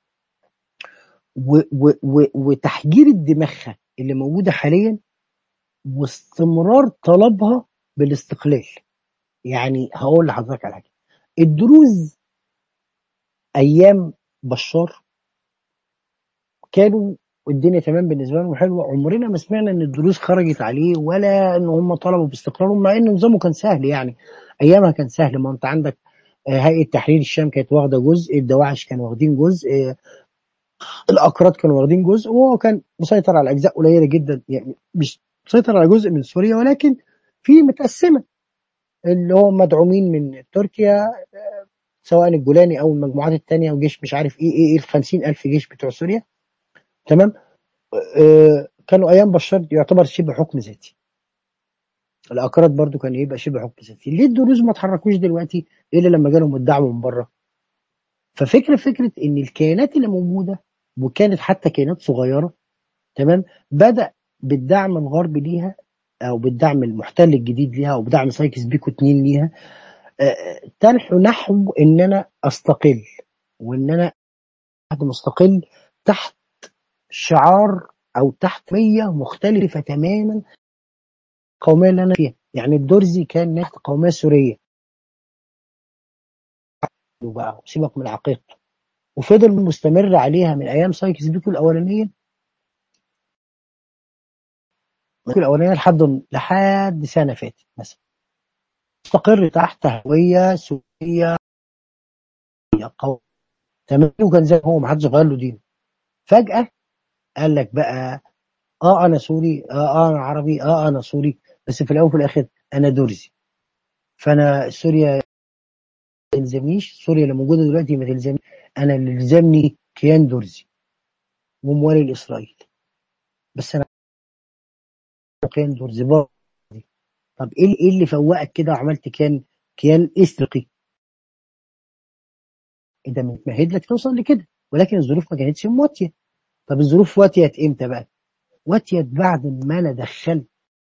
و و و وتحجير دماغها اللي موجوده حاليا واستمرار طلبها بالاستقلال يعني هقول لحضرتك على حاجه الدروز ايام بشار كانوا الدنيا تمام بالنسبه لهم حلوه عمرنا ما سمعنا ان الدروز خرجت عليه ولا ان هم طلبوا باستقرارهم مع ان نظامه كان سهل يعني ايامها كان سهل ما انت عندك آه، هيئه تحرير الشام كانت واخده جزء الدواعش كانوا واخدين جزء آه، الاكراد كانوا واخدين جزء وهو كان مسيطر على اجزاء قليله جدا يعني مش مسيطر على جزء من سوريا ولكن في متقسمه اللي هو مدعومين من تركيا سواء الجولاني او المجموعات التانية وجيش مش عارف ايه ايه ايه ال 50000 جيش بتوع سوريا تمام آه، كانوا ايام بشار يعتبر شبه حكم ذاتي الاكراد برضو كان يبقى شبه حكم ذاتي ليه الدروز ما اتحركوش دلوقتي الا لما جالهم الدعم من بره ففكره فكره ان الكيانات اللي موجوده وكانت حتى كيانات صغيره تمام بدا بالدعم الغربي ليها او بالدعم المحتل الجديد ليها او بدعم سايكس بيكو 2 ليها آه، تنحو نحو ان انا استقل وان انا حد مستقل تحت شعار او تحت مية مختلفه تماما القوميه اللي انا فيها يعني الدرزي كان تحت قوميه سوريه وبقى سيبك من عقيدته وفضل مستمر عليها من ايام سايكس بيكو الاولانيه بيكو الاولانيه لحد لحد سنه فاتت مثلا مستقر تحت هويه سوريه قوية تمام وكان زي ما هو ما حدش غير له دينه فجاه قال لك بقى اه انا سوري اه, آه انا عربي اه انا سوري بس في الاول وفي الاخر انا درزي فانا سوريا ما تلزمنيش سوريا اللي موجوده دلوقتي ما تلزمني انا اللي يلزمني كيان درزي وموالي لاسرائيل بس انا كيان درزي برضه. طب ايه ايه اللي فوقك كده وعملت كيان كيان استرقي انت متمهد لك توصل لكده ولكن الظروف ما كانتش مواتيه طب الظروف واتيت امتى بقى؟ واتيت بعد ما انا دخلت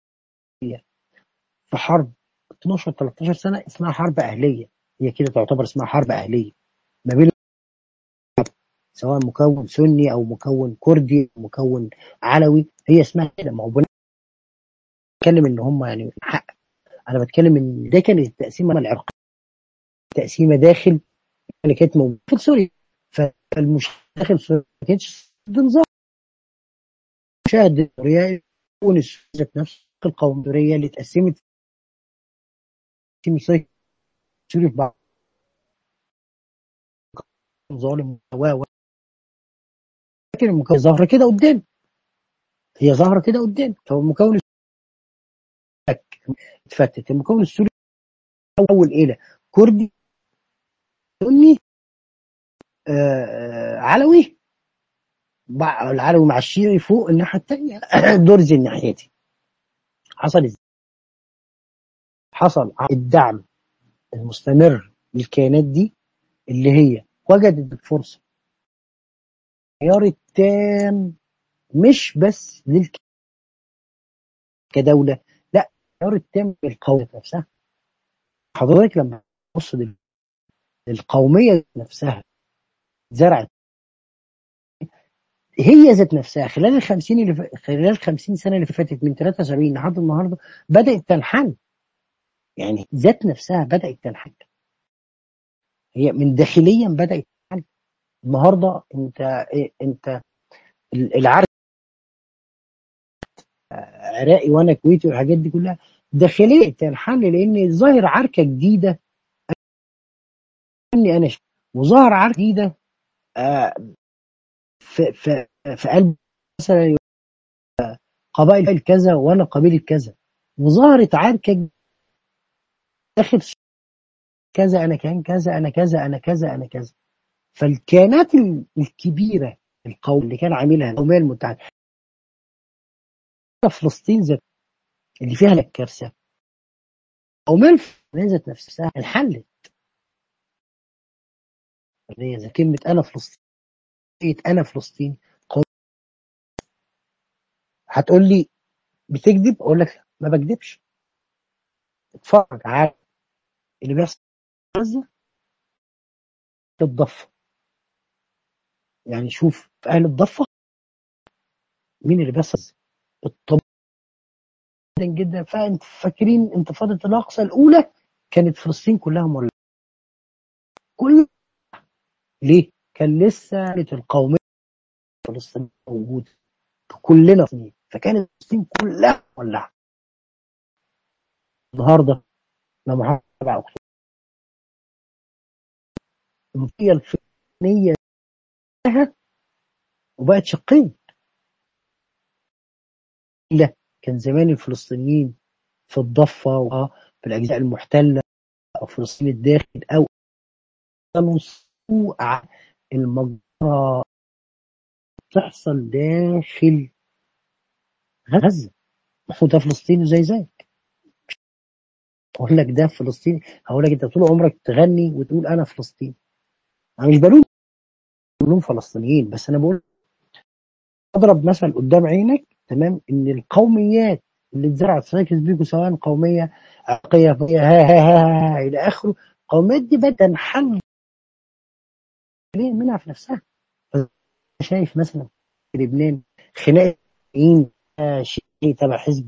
في حرب 12 13 سنه اسمها حرب اهليه هي كده تعتبر اسمها حرب اهليه ما بين سواء مكون سني او مكون كردي او مكون علوي هي اسمها كده ما هو بناء بتكلم ان هم يعني حق انا بتكلم ان ده كانت التقسيمه العرقيه تقسيمه داخل اللي كانت موجوده في سوريا فالمشكله داخل سوريا ما كانتش ضد نظام شاهد سوريا يكون ذات نفس القوم السوريه اللي اتقسمت في سوريا في بعض ظالم و لكن المكون ظاهره كده قدام هي ظاهره كده قدام فهو المكون اتفتت المكون السوري اول ايه كردي سني آه آه، علوي بع- العلوي مع الشيعي فوق الناحيه الثانيه درزي الناحيه دي حصل ازاي؟ حصل الدعم المستمر للكيانات دي اللي هي وجدت الفرصه الخيار التام مش بس للك كدوله لا الخيار التام للقوميه نفسها حضرتك لما تبص لل- للقوميه نفسها زرعت هي ذات نفسها خلال ال 50 اللي ف... خلال ال 50 سنه اللي فاتت من 73 لحد النهارده بدات تنحل يعني ذات نفسها بدات تنحل هي من داخليا بدات تنحل النهارده انت إيه- انت ال- العرق عراقي وانا كويتي والحاجات دي كلها داخليا تنحل لان ظاهر عركه جديده اني انا ش- وظهر عركه جديده آه، في في في قلب مثلا قبائل كذا وانا قبيله كذا وظهرت عركه داخل كذا انا كان كذا انا كذا انا كذا انا كذا فالكيانات ال- الكبيره القوم اللي كان عاملها القوميه المتحده فلسطين ذات اللي فيها الكارثه القوميه الفلسطينيه ذات نفسها انحلت اللي هي زي كلمه انا فلسطين انا فلسطين قوم هتقول لي بتكذب اقول لك لا ما بكذبش اتفرج على اللي بيحصل في غزه في الضفه يعني شوف في اهل الضفه مين اللي بيحصل الطبيعي جدا جدا فانت فاكرين انتفاضه الاقصى الاولى كانت فلسطين كلها مولعه كل ليه؟ كان لسه القوميه الفلسطينيه موجوده كلنا فلسطين فكانت فلسطين كلها مولعه النهارده لما حصل 7 اكتوبر القضيه الفلسطينيه انتهت وبقت شقين لا كان زمان الفلسطينيين في الضفه وفي الاجزاء المحتله او فلسطين الداخل او كانوا سوء المجرى تحصل داخل غزه ما هو ده فلسطيني زي زيك اقول لك ده فلسطيني هقول لك انت طول عمرك تغني وتقول انا فلسطيني انا مش بلوم بلوم فلسطينيين بس انا بقول اضرب مثل قدام عينك تمام ان القوميات اللي اتزرعت في سايكس بيكو سواء قوميه عرقيه ها ها ها, ها الى اخره القوميات دي بدأ تنحل منها في نفسها شايف مثلا في لبنان خناقه شيء تبع حزب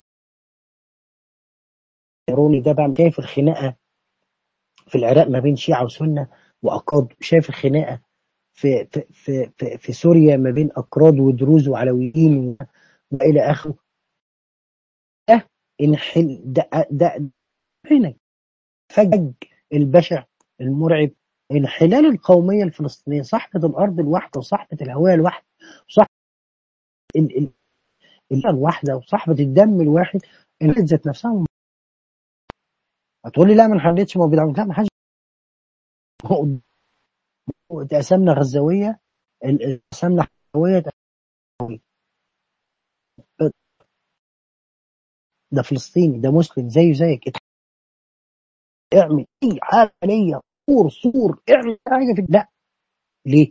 روني ده بقى شايف الخناقه في العراق ما بين شيعه وسنه واكراد شايف الخناقه في في في في, في سوريا ما بين اكراد ودروز وعلويين والى اخره ده انحل ده ده هنا فج البشع المرعب انحلال القوميه الفلسطينيه صاحبه الارض الواحده وصاحبه الهويه الواحده وصاحبه ال ال الواحده وصاحبه الدم الواحد انحلت ذات نفسها هتقول لي لا ما انحلتش ما بيدعموش لا ما حدش اتقسمنا غزاويه اتقسمنا حويه ده فلسطيني ده مسلم زيه زيك اعمل اي حاجه ليا صور صور اعمل حاجه في لا ليه؟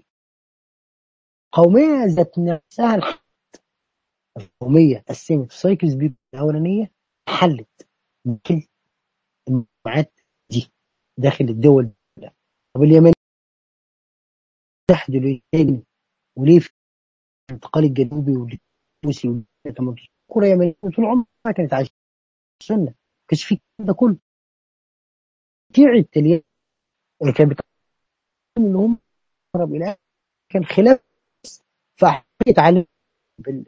قوميه ذات نفسها القوميه قسمت في سايكلز بي الاولانيه حلت داخل المجموعات دي داخل الدول دي. طب اليمن تحدوا ليه وليه في الانتقال الجنوبي والروسي كوريا اليمنيه طول عمرها كانت عايشه السنه ما كانش في ده كله تعب اليمن اللي كان ان هم اقرب الى كان خلاف فحكيت عليه بال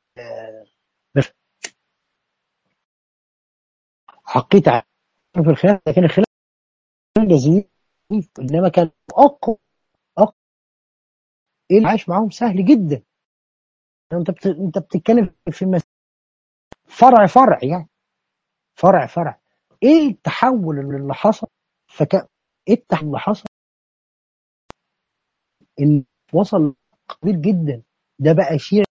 حقيت عليه في الخلاف لكن الخلاف لذيذ انما كان اقوى اقوى ايه اللي عايش معاهم سهل جدا انت بت... انت بتتكلم في مس... فرع فرع يعني فرع فرع ايه التحول اللي حصل فك ايه التحول اللي حصل ان وصل كبير جدا ده بقى شيعي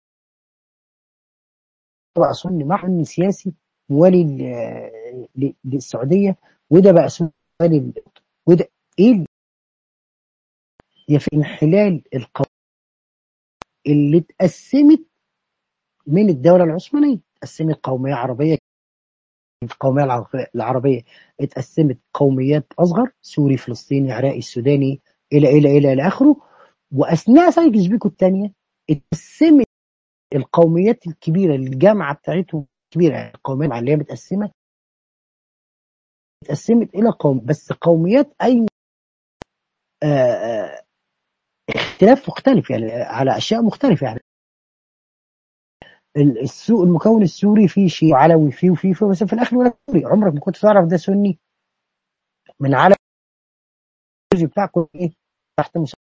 بقى سني مع سياسي موالي للسعوديه وده بقى سني موالي وده ايه هي في انحلال القوى اللي اتقسمت من الدوله العثمانيه اتقسمت قوميه عربيه القوميه العربيه اتقسمت قوميات اصغر سوري فلسطيني عراقي السوداني الى الى الى الى اخره واثناء سايكس بيكو الثانيه اتقسمت القوميات الكبيره الجامعه بتاعتهم كبيره القوميات اللي هي متقسمه اتقسمت الى قوم بس قوميات اي آآ اختلاف مختلف يعني على اشياء مختلفه يعني السوق المكون السوري فيه شيء علوي فيه وفيه فيه بس في الاخر ولا سوري عمرك ما كنت تعرف ده سني من على بتاعكم ايه تحت مسمى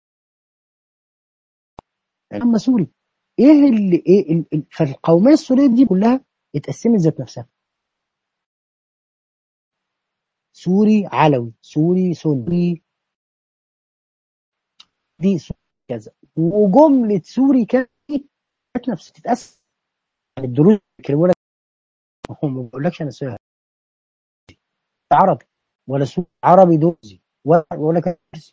يعني اما سوري ايه اللي ايه ال... ال... فالقوميه السوريه دي كلها اتقسمت ذات نفسها سوري علوي سوري سني دي سوري كذا وجمله سوري كذا ذات نفسها تتقسم يعني الدروس بيكلموا لك هو ما بيقولكش انا سوري عربي ولا سوري عربي دوزي ولا ولا كرسي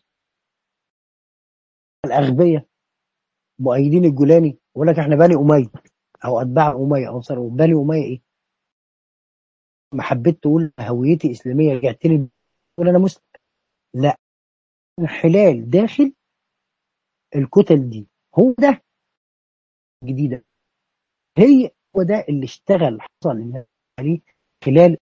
الاغبياء مؤيدين الجولاني يقول لك احنا بني اميه او اتباع اميه او صاروا بني اميه ايه؟ ما حبيت تقول هويتي اسلاميه رجعت لي تقول انا مسلم لا انحلال داخل الكتل دي هو ده جديده هي هو ده اللي اشتغل حصل عليه خلال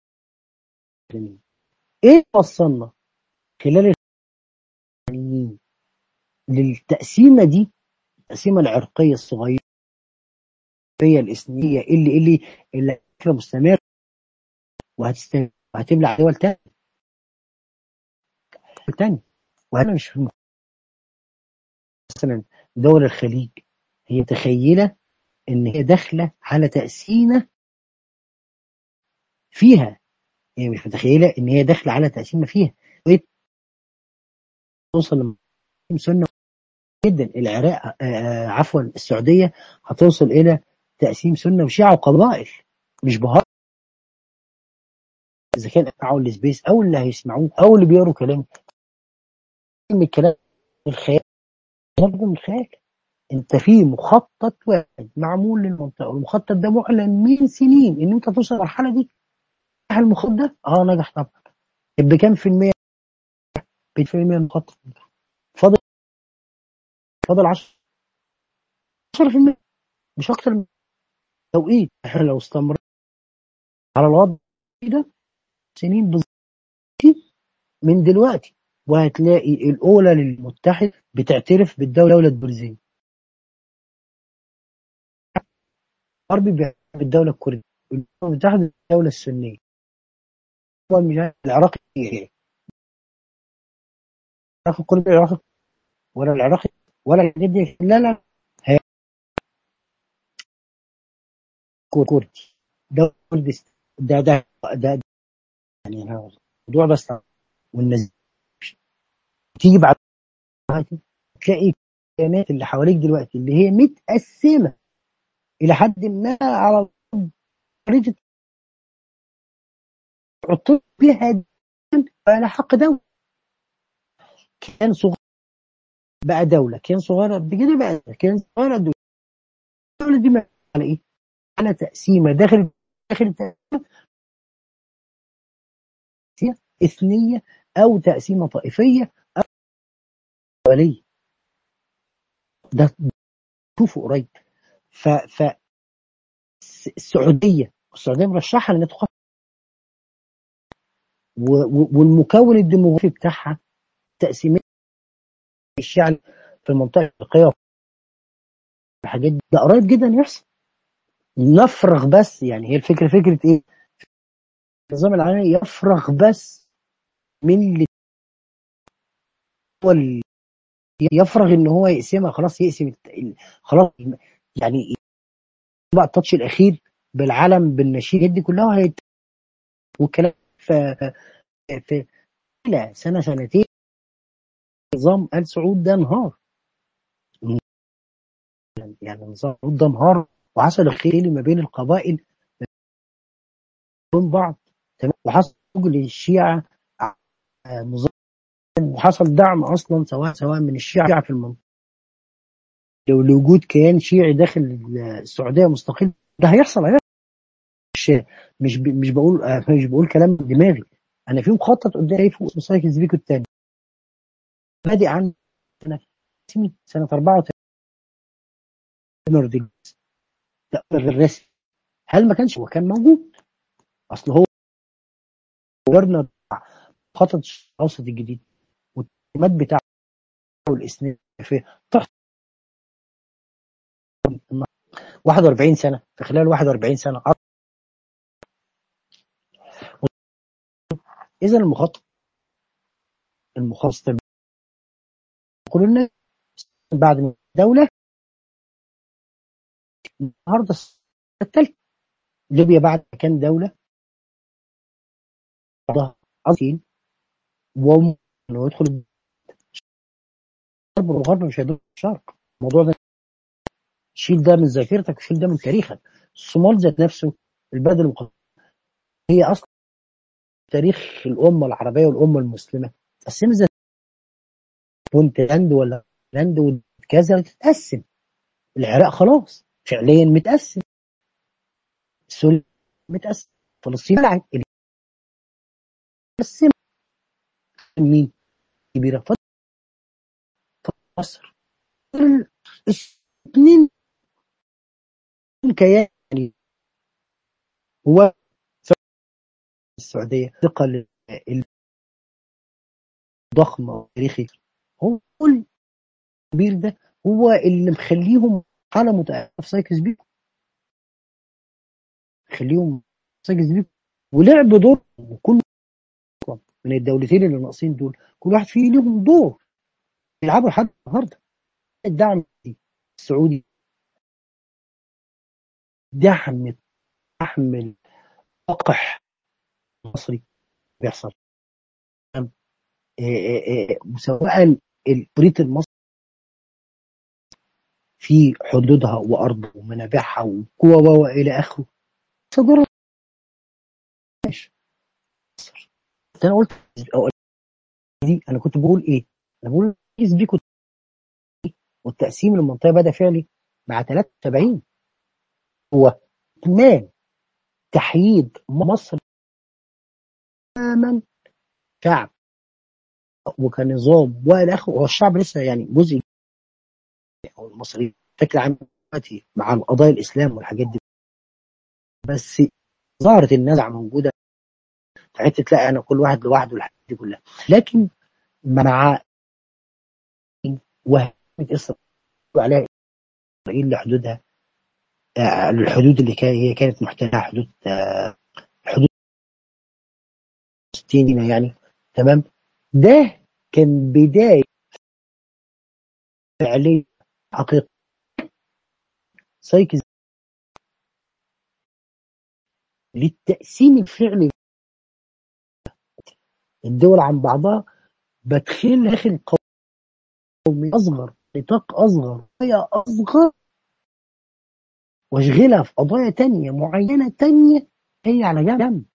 ايه وصلنا خلال الفنانين للتقسيمه دي التقسيمه العرقيه الصغيره الاسلاميه اللي اللي اللي فكره مستمر وهتستمر وهتملى على دول تاني تاني وانا مش في مثلا دول الخليج هي متخيله ان هي داخله على تقسيمه فيها هي مش متخيله ان هي داخله على تقسيمه فيها توصل سنه جدا العراق آه عفوا السعوديه هتوصل الى تقسيم سنه وشيعه وقبائل مش بهار اذا كان اسمعوا السبيس او اللي هيسمعوه او اللي بيقروا كلامي من الكلام الخيال برضه من الخيال انت في مخطط واحد معمول للمنطقه والمخطط ده معلن من سنين ان انت توصل للمرحله دي نجح المخطط ده اه نجح طبعا طب بكام في المية؟ بكام في المية المخطط فاضل فاضل 10 10% مش اكتر من توقيت احنا لو استمر على الوضع ده سنين بالظبط من دلوقتي وهتلاقي الاولى للمتحد بتعترف بالدوله البرزية الغربي بيعترف بالدوله الكرديه الامم المتحده بالدوله السنيه هو المجال العراقي العراق الكردي العراق ولا العراقي ولا الحاجات دي لا لا هي كردي ده كردستان ده ده ده يعني أنا الموضوع بس والناس تيجي بعد تلاقي الكيانات اللي حواليك دلوقتي اللي هي متقسمه الى حد ما على خريطه عطوا بها على حق دوله كان صغير بقى دوله كان صغير قد كده بقى كان صغير قد الدوله دي ما على ايه؟ على تقسيمه داخل داخل التقسيمه اثنيه او تقسيمه طائفيه او وليه ده شوفوا قريب ف ف السعوديه السعوديه مرشحه انها تخش والمكون الديموغرافي بتاعها تقسيمات الشعب في المنطقه الافريقيه الحاجات دي ده قريب جدا يحصل نفرغ بس يعني هي الفكره فكره ايه؟ النظام العالمي يفرغ بس من اللي هو يفرغ ان هو يقسمها خلاص يقسم خلاص يعني بقى التاتش الاخير بالعلم بالنشيد دي كلها وهيت والكلام في في لا سنه سنتين نظام ال سعود ده انهار يعني نظام سعود ده انهار وحصل الخيل ما بين القبائل بين بعض تمام وحصل للشيعه نظام وحصل دعم اصلا سواء سواء من الشيعه في المنطقه لو لوجود كيان شيعي داخل السعوديه مستقل ده هيحصل هيحصل مش مش مش بقول مش بقول كلام دماغي انا في مخطط قدامي فوق اسمه سايكل بيكو الثاني بادئ عن سنه سنه 34 الرسمي هل ما كانش هو كان موجود اصل هو جرنا خطط الاوسط الجديد والتقييمات بتاعه والاسناد في تحت 41 سنه في خلال 41 سنه اذا المخطط المخطط يقولوا لنا بعد من الدوله النهارده الثالث ليبيا بعد كان دوله بعضها عظيم وانه يدخل الغرب والغرب مش هيدخل الشرق الموضوع ده شيل ده من ذاكرتك وشيل ده من تاريخك الصومال ذات نفسه البلد المقدسه هي اصلا تاريخ الامه العربيه والامه المسلمه تقسمت ذات بونتلاند ولا لاند وكذا تتقسم العراق خلاص فعليا متقسم سوريا متقسم فلسطين بلعت متقسم مين كبيره مصر الاثنين كيان يعني هو السعوديه ثقه الضخمه والتاريخي هو الكبير ده هو اللي مخليهم حاله متأخرة في سايكس بيكو خليهم سايكس بيكو ولعب دور وكل من الدولتين اللي ناقصين دول كل واحد فيه ليهم دور يلعبوا لحد النهارده الدعم السعودي دعم دعم وقح مصري بيحصل سواء البريط المصري في حدودها وارضها ومنابعها وقوى والى اخره صدر كنت انا قلت أو دي انا كنت بقول ايه؟ انا بقول الرئيس بيكو والتقسيم المنطقه بدا فعلي مع 73 هو كمان تحييد مصر تماما شعب وكنظام والى اخره هو الشعب لسه يعني جزء او المصريين بشكل عام دلوقتي مع القضايا الاسلام والحاجات دي بس ظهرت النزعه موجوده في حته تلاقي انا كل واحد لوحده الحاجات دي كلها لكن مع وهمه اسرائيل عليها اسرائيل لحدودها آه، الحدود اللي كان هي كانت محتلها حدود آه، حدود فلسطين يعني تمام ده كان بدايه فعليه حقيقيه سايكس للتقسيم الفعلي الدول عن بعضها بتخيل داخل قومي اصغر نطاق اصغر هي اصغر واشغلها في قضايا تانية معينة تانية هي على جنب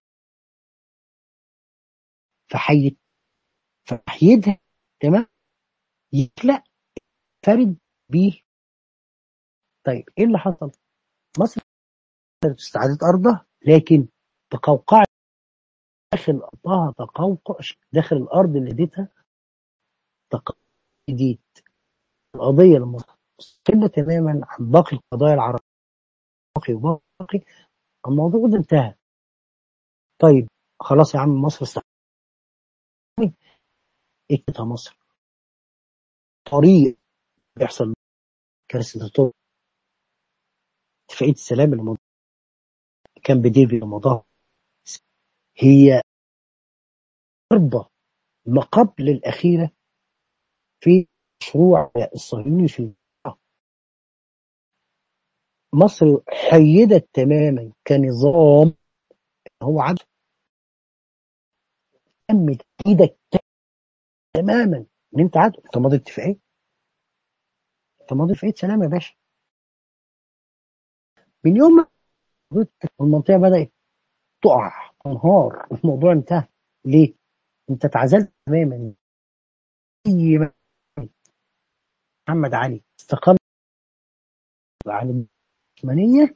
فحيد فحيدها تمام يخلق فرد بيه طيب ايه اللي حصل؟ مصر استعادت ارضها لكن تقوقع داخل ارضها تقوقع داخل الارض اللي اديتها تقوقع جديد القضيه المستقله تماما عن باقي القضايا العربيه باقي وباقي الموضوع ده انتهى طيب خلاص يا عم مصر استعادت اكتبها مصر طريق بيحصل كارثه الطرق اتفاقيه السلام اللي موضوع كان بديفي رمضان هي ضربة ما قبل الأخيرة في مشروع الصهيوني في مصر حيدت تماما كنظام هو عدل تم تأييدك تماما ان انت عدل انت ماضي اتفاقيه انت ماضي اتفاقيه سلام يا باشا من يوم ما المنطقه بدات تقع تنهار الموضوع انتهى ليه؟ انت اتعزلت تماما اي محمد علي استقل عن العثمانيه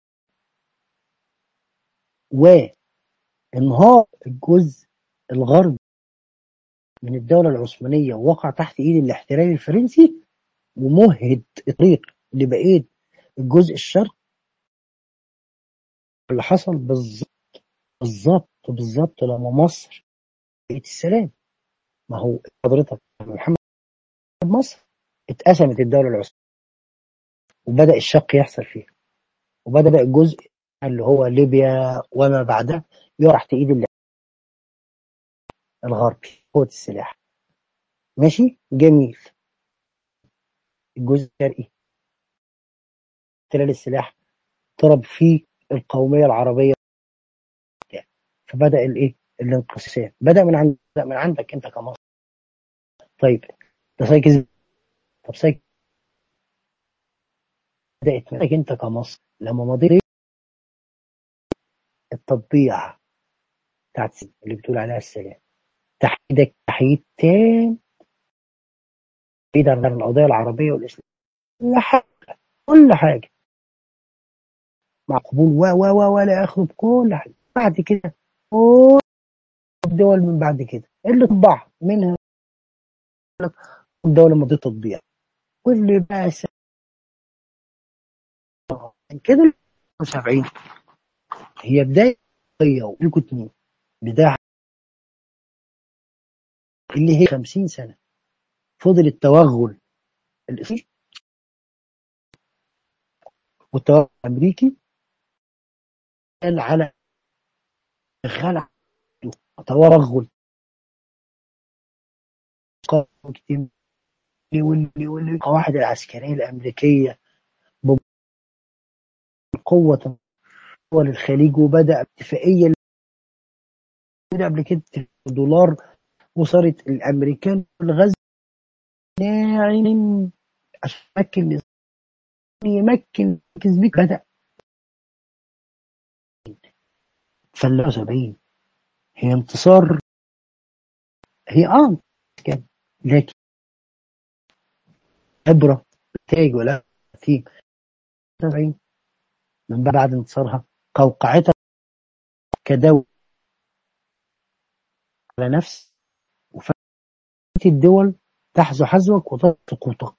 وانهار الجزء الغربي من الدولة العثمانية ووقع تحت ايد الاحتلال الفرنسي ومهد الطريق لبقية الجزء الشرقي اللي حصل بالظبط بالظبط بالظبط لما مصر بقت السلام ما هو حضرتك محمد مصر اتقسمت الدولة العثمانية وبدأ الشق يحصل فيها وبدأ بقى الجزء اللي هو ليبيا وما بعدها يقع تحت ايد الغربي قوة السلاح ماشي جميل الجزء الشرقي احتلال السلاح ضرب فيه القومية العربية فبدأ الايه الانقسام بدأ من عند من عندك انت كمصر طيب ده سايكس طب سايكس بدأت منك انت كمصر لما مضيت التطبيع بتاعت اللي بتقول عليها السلام تحييدك تحييد تام بعيد عن القضية العربية والإسلام كل حاجة كل حاجة مع قبول و و و ولا آخره بكل حاجة بعد كده كل الدول من بعد كده اللي طبع منها الدولة مضي تطبيع واللي بقى كده 70 هي بداية قضية وليكوا اتنين بداية اللي هي 50 سنة فضل التوغل الإسرائيلي والتوغل الأمريكي قال على خلع توغل كتير واللي واللي القواعد العسكرية الأمريكية بقوة دول الخليج وبدأ اتفاقية قبل كده دولار وصارت الامريكان الغزو ناعم عشان يمكن يمكن كزبيك بدا فال 70 هي انتصار هي اه كان لكن عبره نتائج ولا في 70 من بعد انتصارها قوقعتها كدولة على نفس وفاتت الدول تحذو حذوك وتسقطك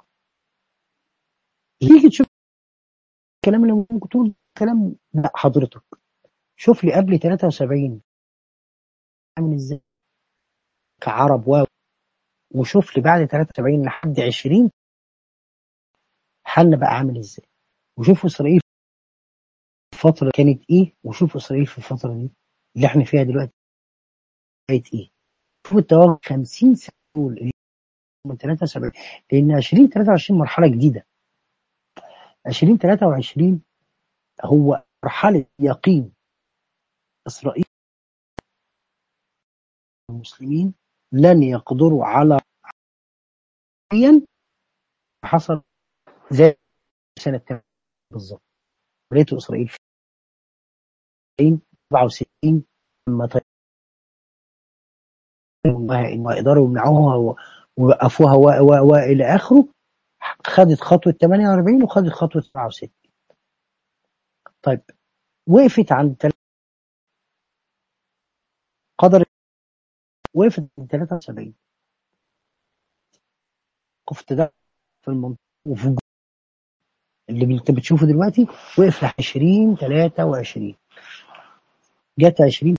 تيجي تشوف الكلام اللي ممكن تقول كلام لا حضرتك شوف لي قبل 73 عامل ازاي كعرب و وشوف لي بعد 73 لحد 20 حالنا بقى عامل ازاي وشوف اسرائيل في الفتره كانت ايه وشوف اسرائيل في الفتره دي اللي احنا فيها دلوقتي بقت ايه شوف التوازن 50 سنه دول اللي من 73 لان 2023 مرحله جديده 2023 هو مرحله يقين اسرائيل المسلمين لن يقدروا على عين حصل زي سنة 80 بالظبط ريتو إسرائيل في 67 لما إنه يقدروا يمنعوها و- ويوقفوها و- و- وإلى آخره خدت خطوة 48 وخدت خطوة 67 طيب وقفت عند تل- قدر وقفت عند 73 قفت ده في المنطقة وفي الجو- اللي انت بتشوفه دلوقتي وقف ل 20 23 جت 20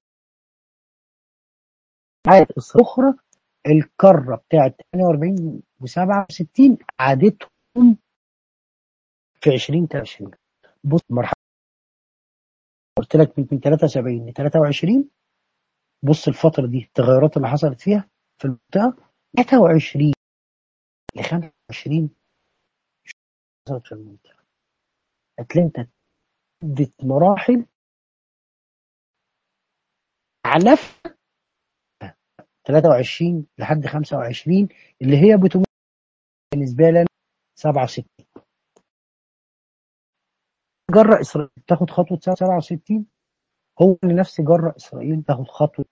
عادت أخرى الكرة بتاعت 48 و67 عادتهم في 20 23 بص مرحلة قلت لك من من 73 ل 23 بص الفترة دي التغيرات اللي حصلت فيها في المنطقة 23 ل 25 حصلت في المنطقة هتلاقي انت ادت مراحل عنف 23 لحد 25 اللي هي بتمثل بالنسبة لنا 67 جرأ إسرائيل تاخد خطوة 67 هو اللي نفس جرأ إسرائيل تاخد خطوة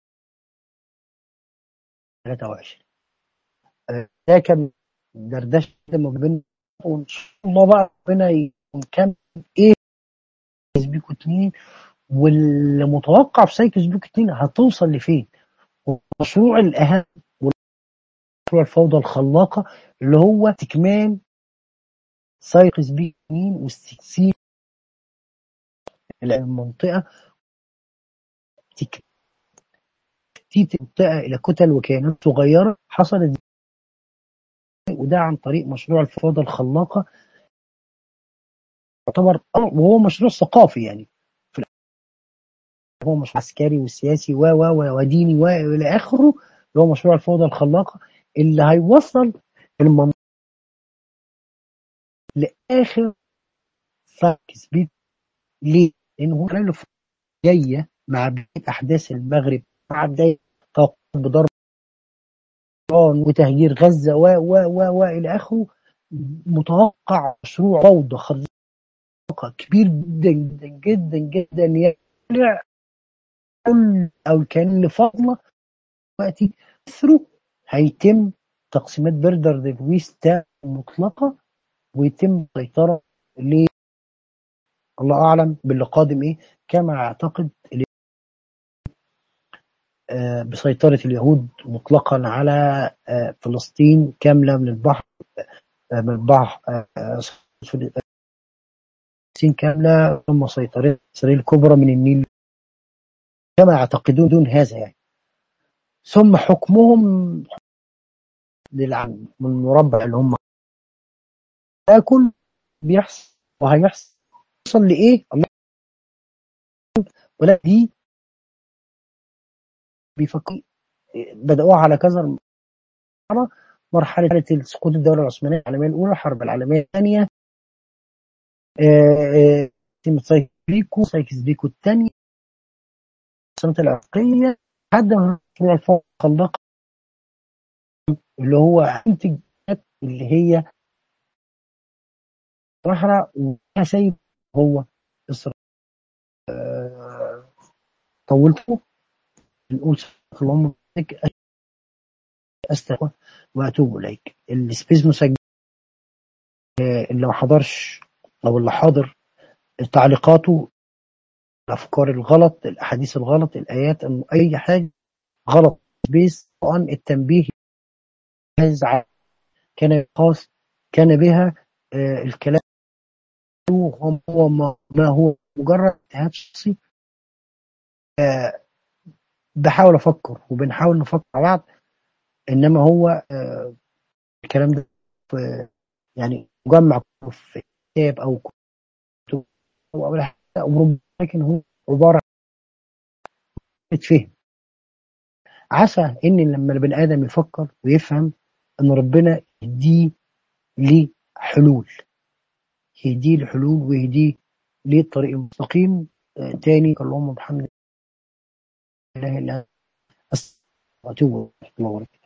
23 آه، ده كان دردشه كده ما بين وان شاء الله بقى ربنا يكمل ايه بيكو 2 واللي متوقع في سايكس بيكو 2 هتوصل لفين والمشروع الاهم مشروع الفوضى الخلاقه اللي هو استكمال سايكس بيكو 2 واستكسير المنطقه تكتيت المنطقه الى كتل وكيانات صغيره حصلت وده عن طريق مشروع الفوضى الخلاقه يعتبر وهو مشروع ثقافي يعني في الآخر هو مشروع عسكري وسياسي و و و وديني والى اخره اللي هو مشروع الفوضى الخلاقه اللي هيوصل المنطقه لاخر سايكس بيت ليه؟ لان هو خلال الفترة جايه مع بدايه احداث المغرب مع بدايه توقف بضرب إيران وتهجير غزه و و و و الى اخره متوقع مشروع فوضى خلاقه كبير جدا جدا جدا جدا يبلع كل او كان اللي فاضله دلوقتي اثره هيتم تقسيمات بردر ديفويستا مطلقه ويتم السيطره ل الله اعلم باللي قادم ايه كما اعتقد ال- آه، بسيطره اليهود مطلقا على آه، فلسطين كامله من البحر آه، من البحر آه، آه، فلسطين كامله ثم سيطره اسرائيل الكبرى من النيل كما يعتقدون دون هذا يعني ثم حكمهم للعالم من المربع اللي هم ده كله بيحصل وهيحصل يوصل لايه الله ولا دي بيفكروا بدأوها على كذا مرة مرحلة سقوط الدولة العثمانية العالمية الأولى الحرب العالمية الثانية آه، آه، سايكس بيكو سايكس بيكو الثانية السنة العراقية لحد ما مشروع الفوق الخلاق اللي هو انتج اللي هي صحراء وفيها سيد هو إسرائيل آه، طولته نقول اللهم بارك استغفر واتوب اليك السبيس مسجل آه، اللي ما حضرش او اللي حاضر تعليقاته الافكار الغلط الاحاديث الغلط الايات اي حاجه غلط سبيس عن التنبيه جاهز ع- كان خاص كان بها آه، الكلام هو هو ما ما هو مجرد اجتهاد شخصي آه، بحاول افكر وبنحاول نفكر مع بعض انما هو آه، الكلام ده في يعني مجمع في كتاب او كتب او أو حاجة أو ربما لكن هو عباره عن فهم عسى ان لما البني ادم يفكر ويفهم ان ربنا يهديه لحلول يهديه لحلول ويهديه للطريق المستقيم آه، تاني اللهم محمد لا اله الا انت استغفرك واتوب اليك. الله وبركاته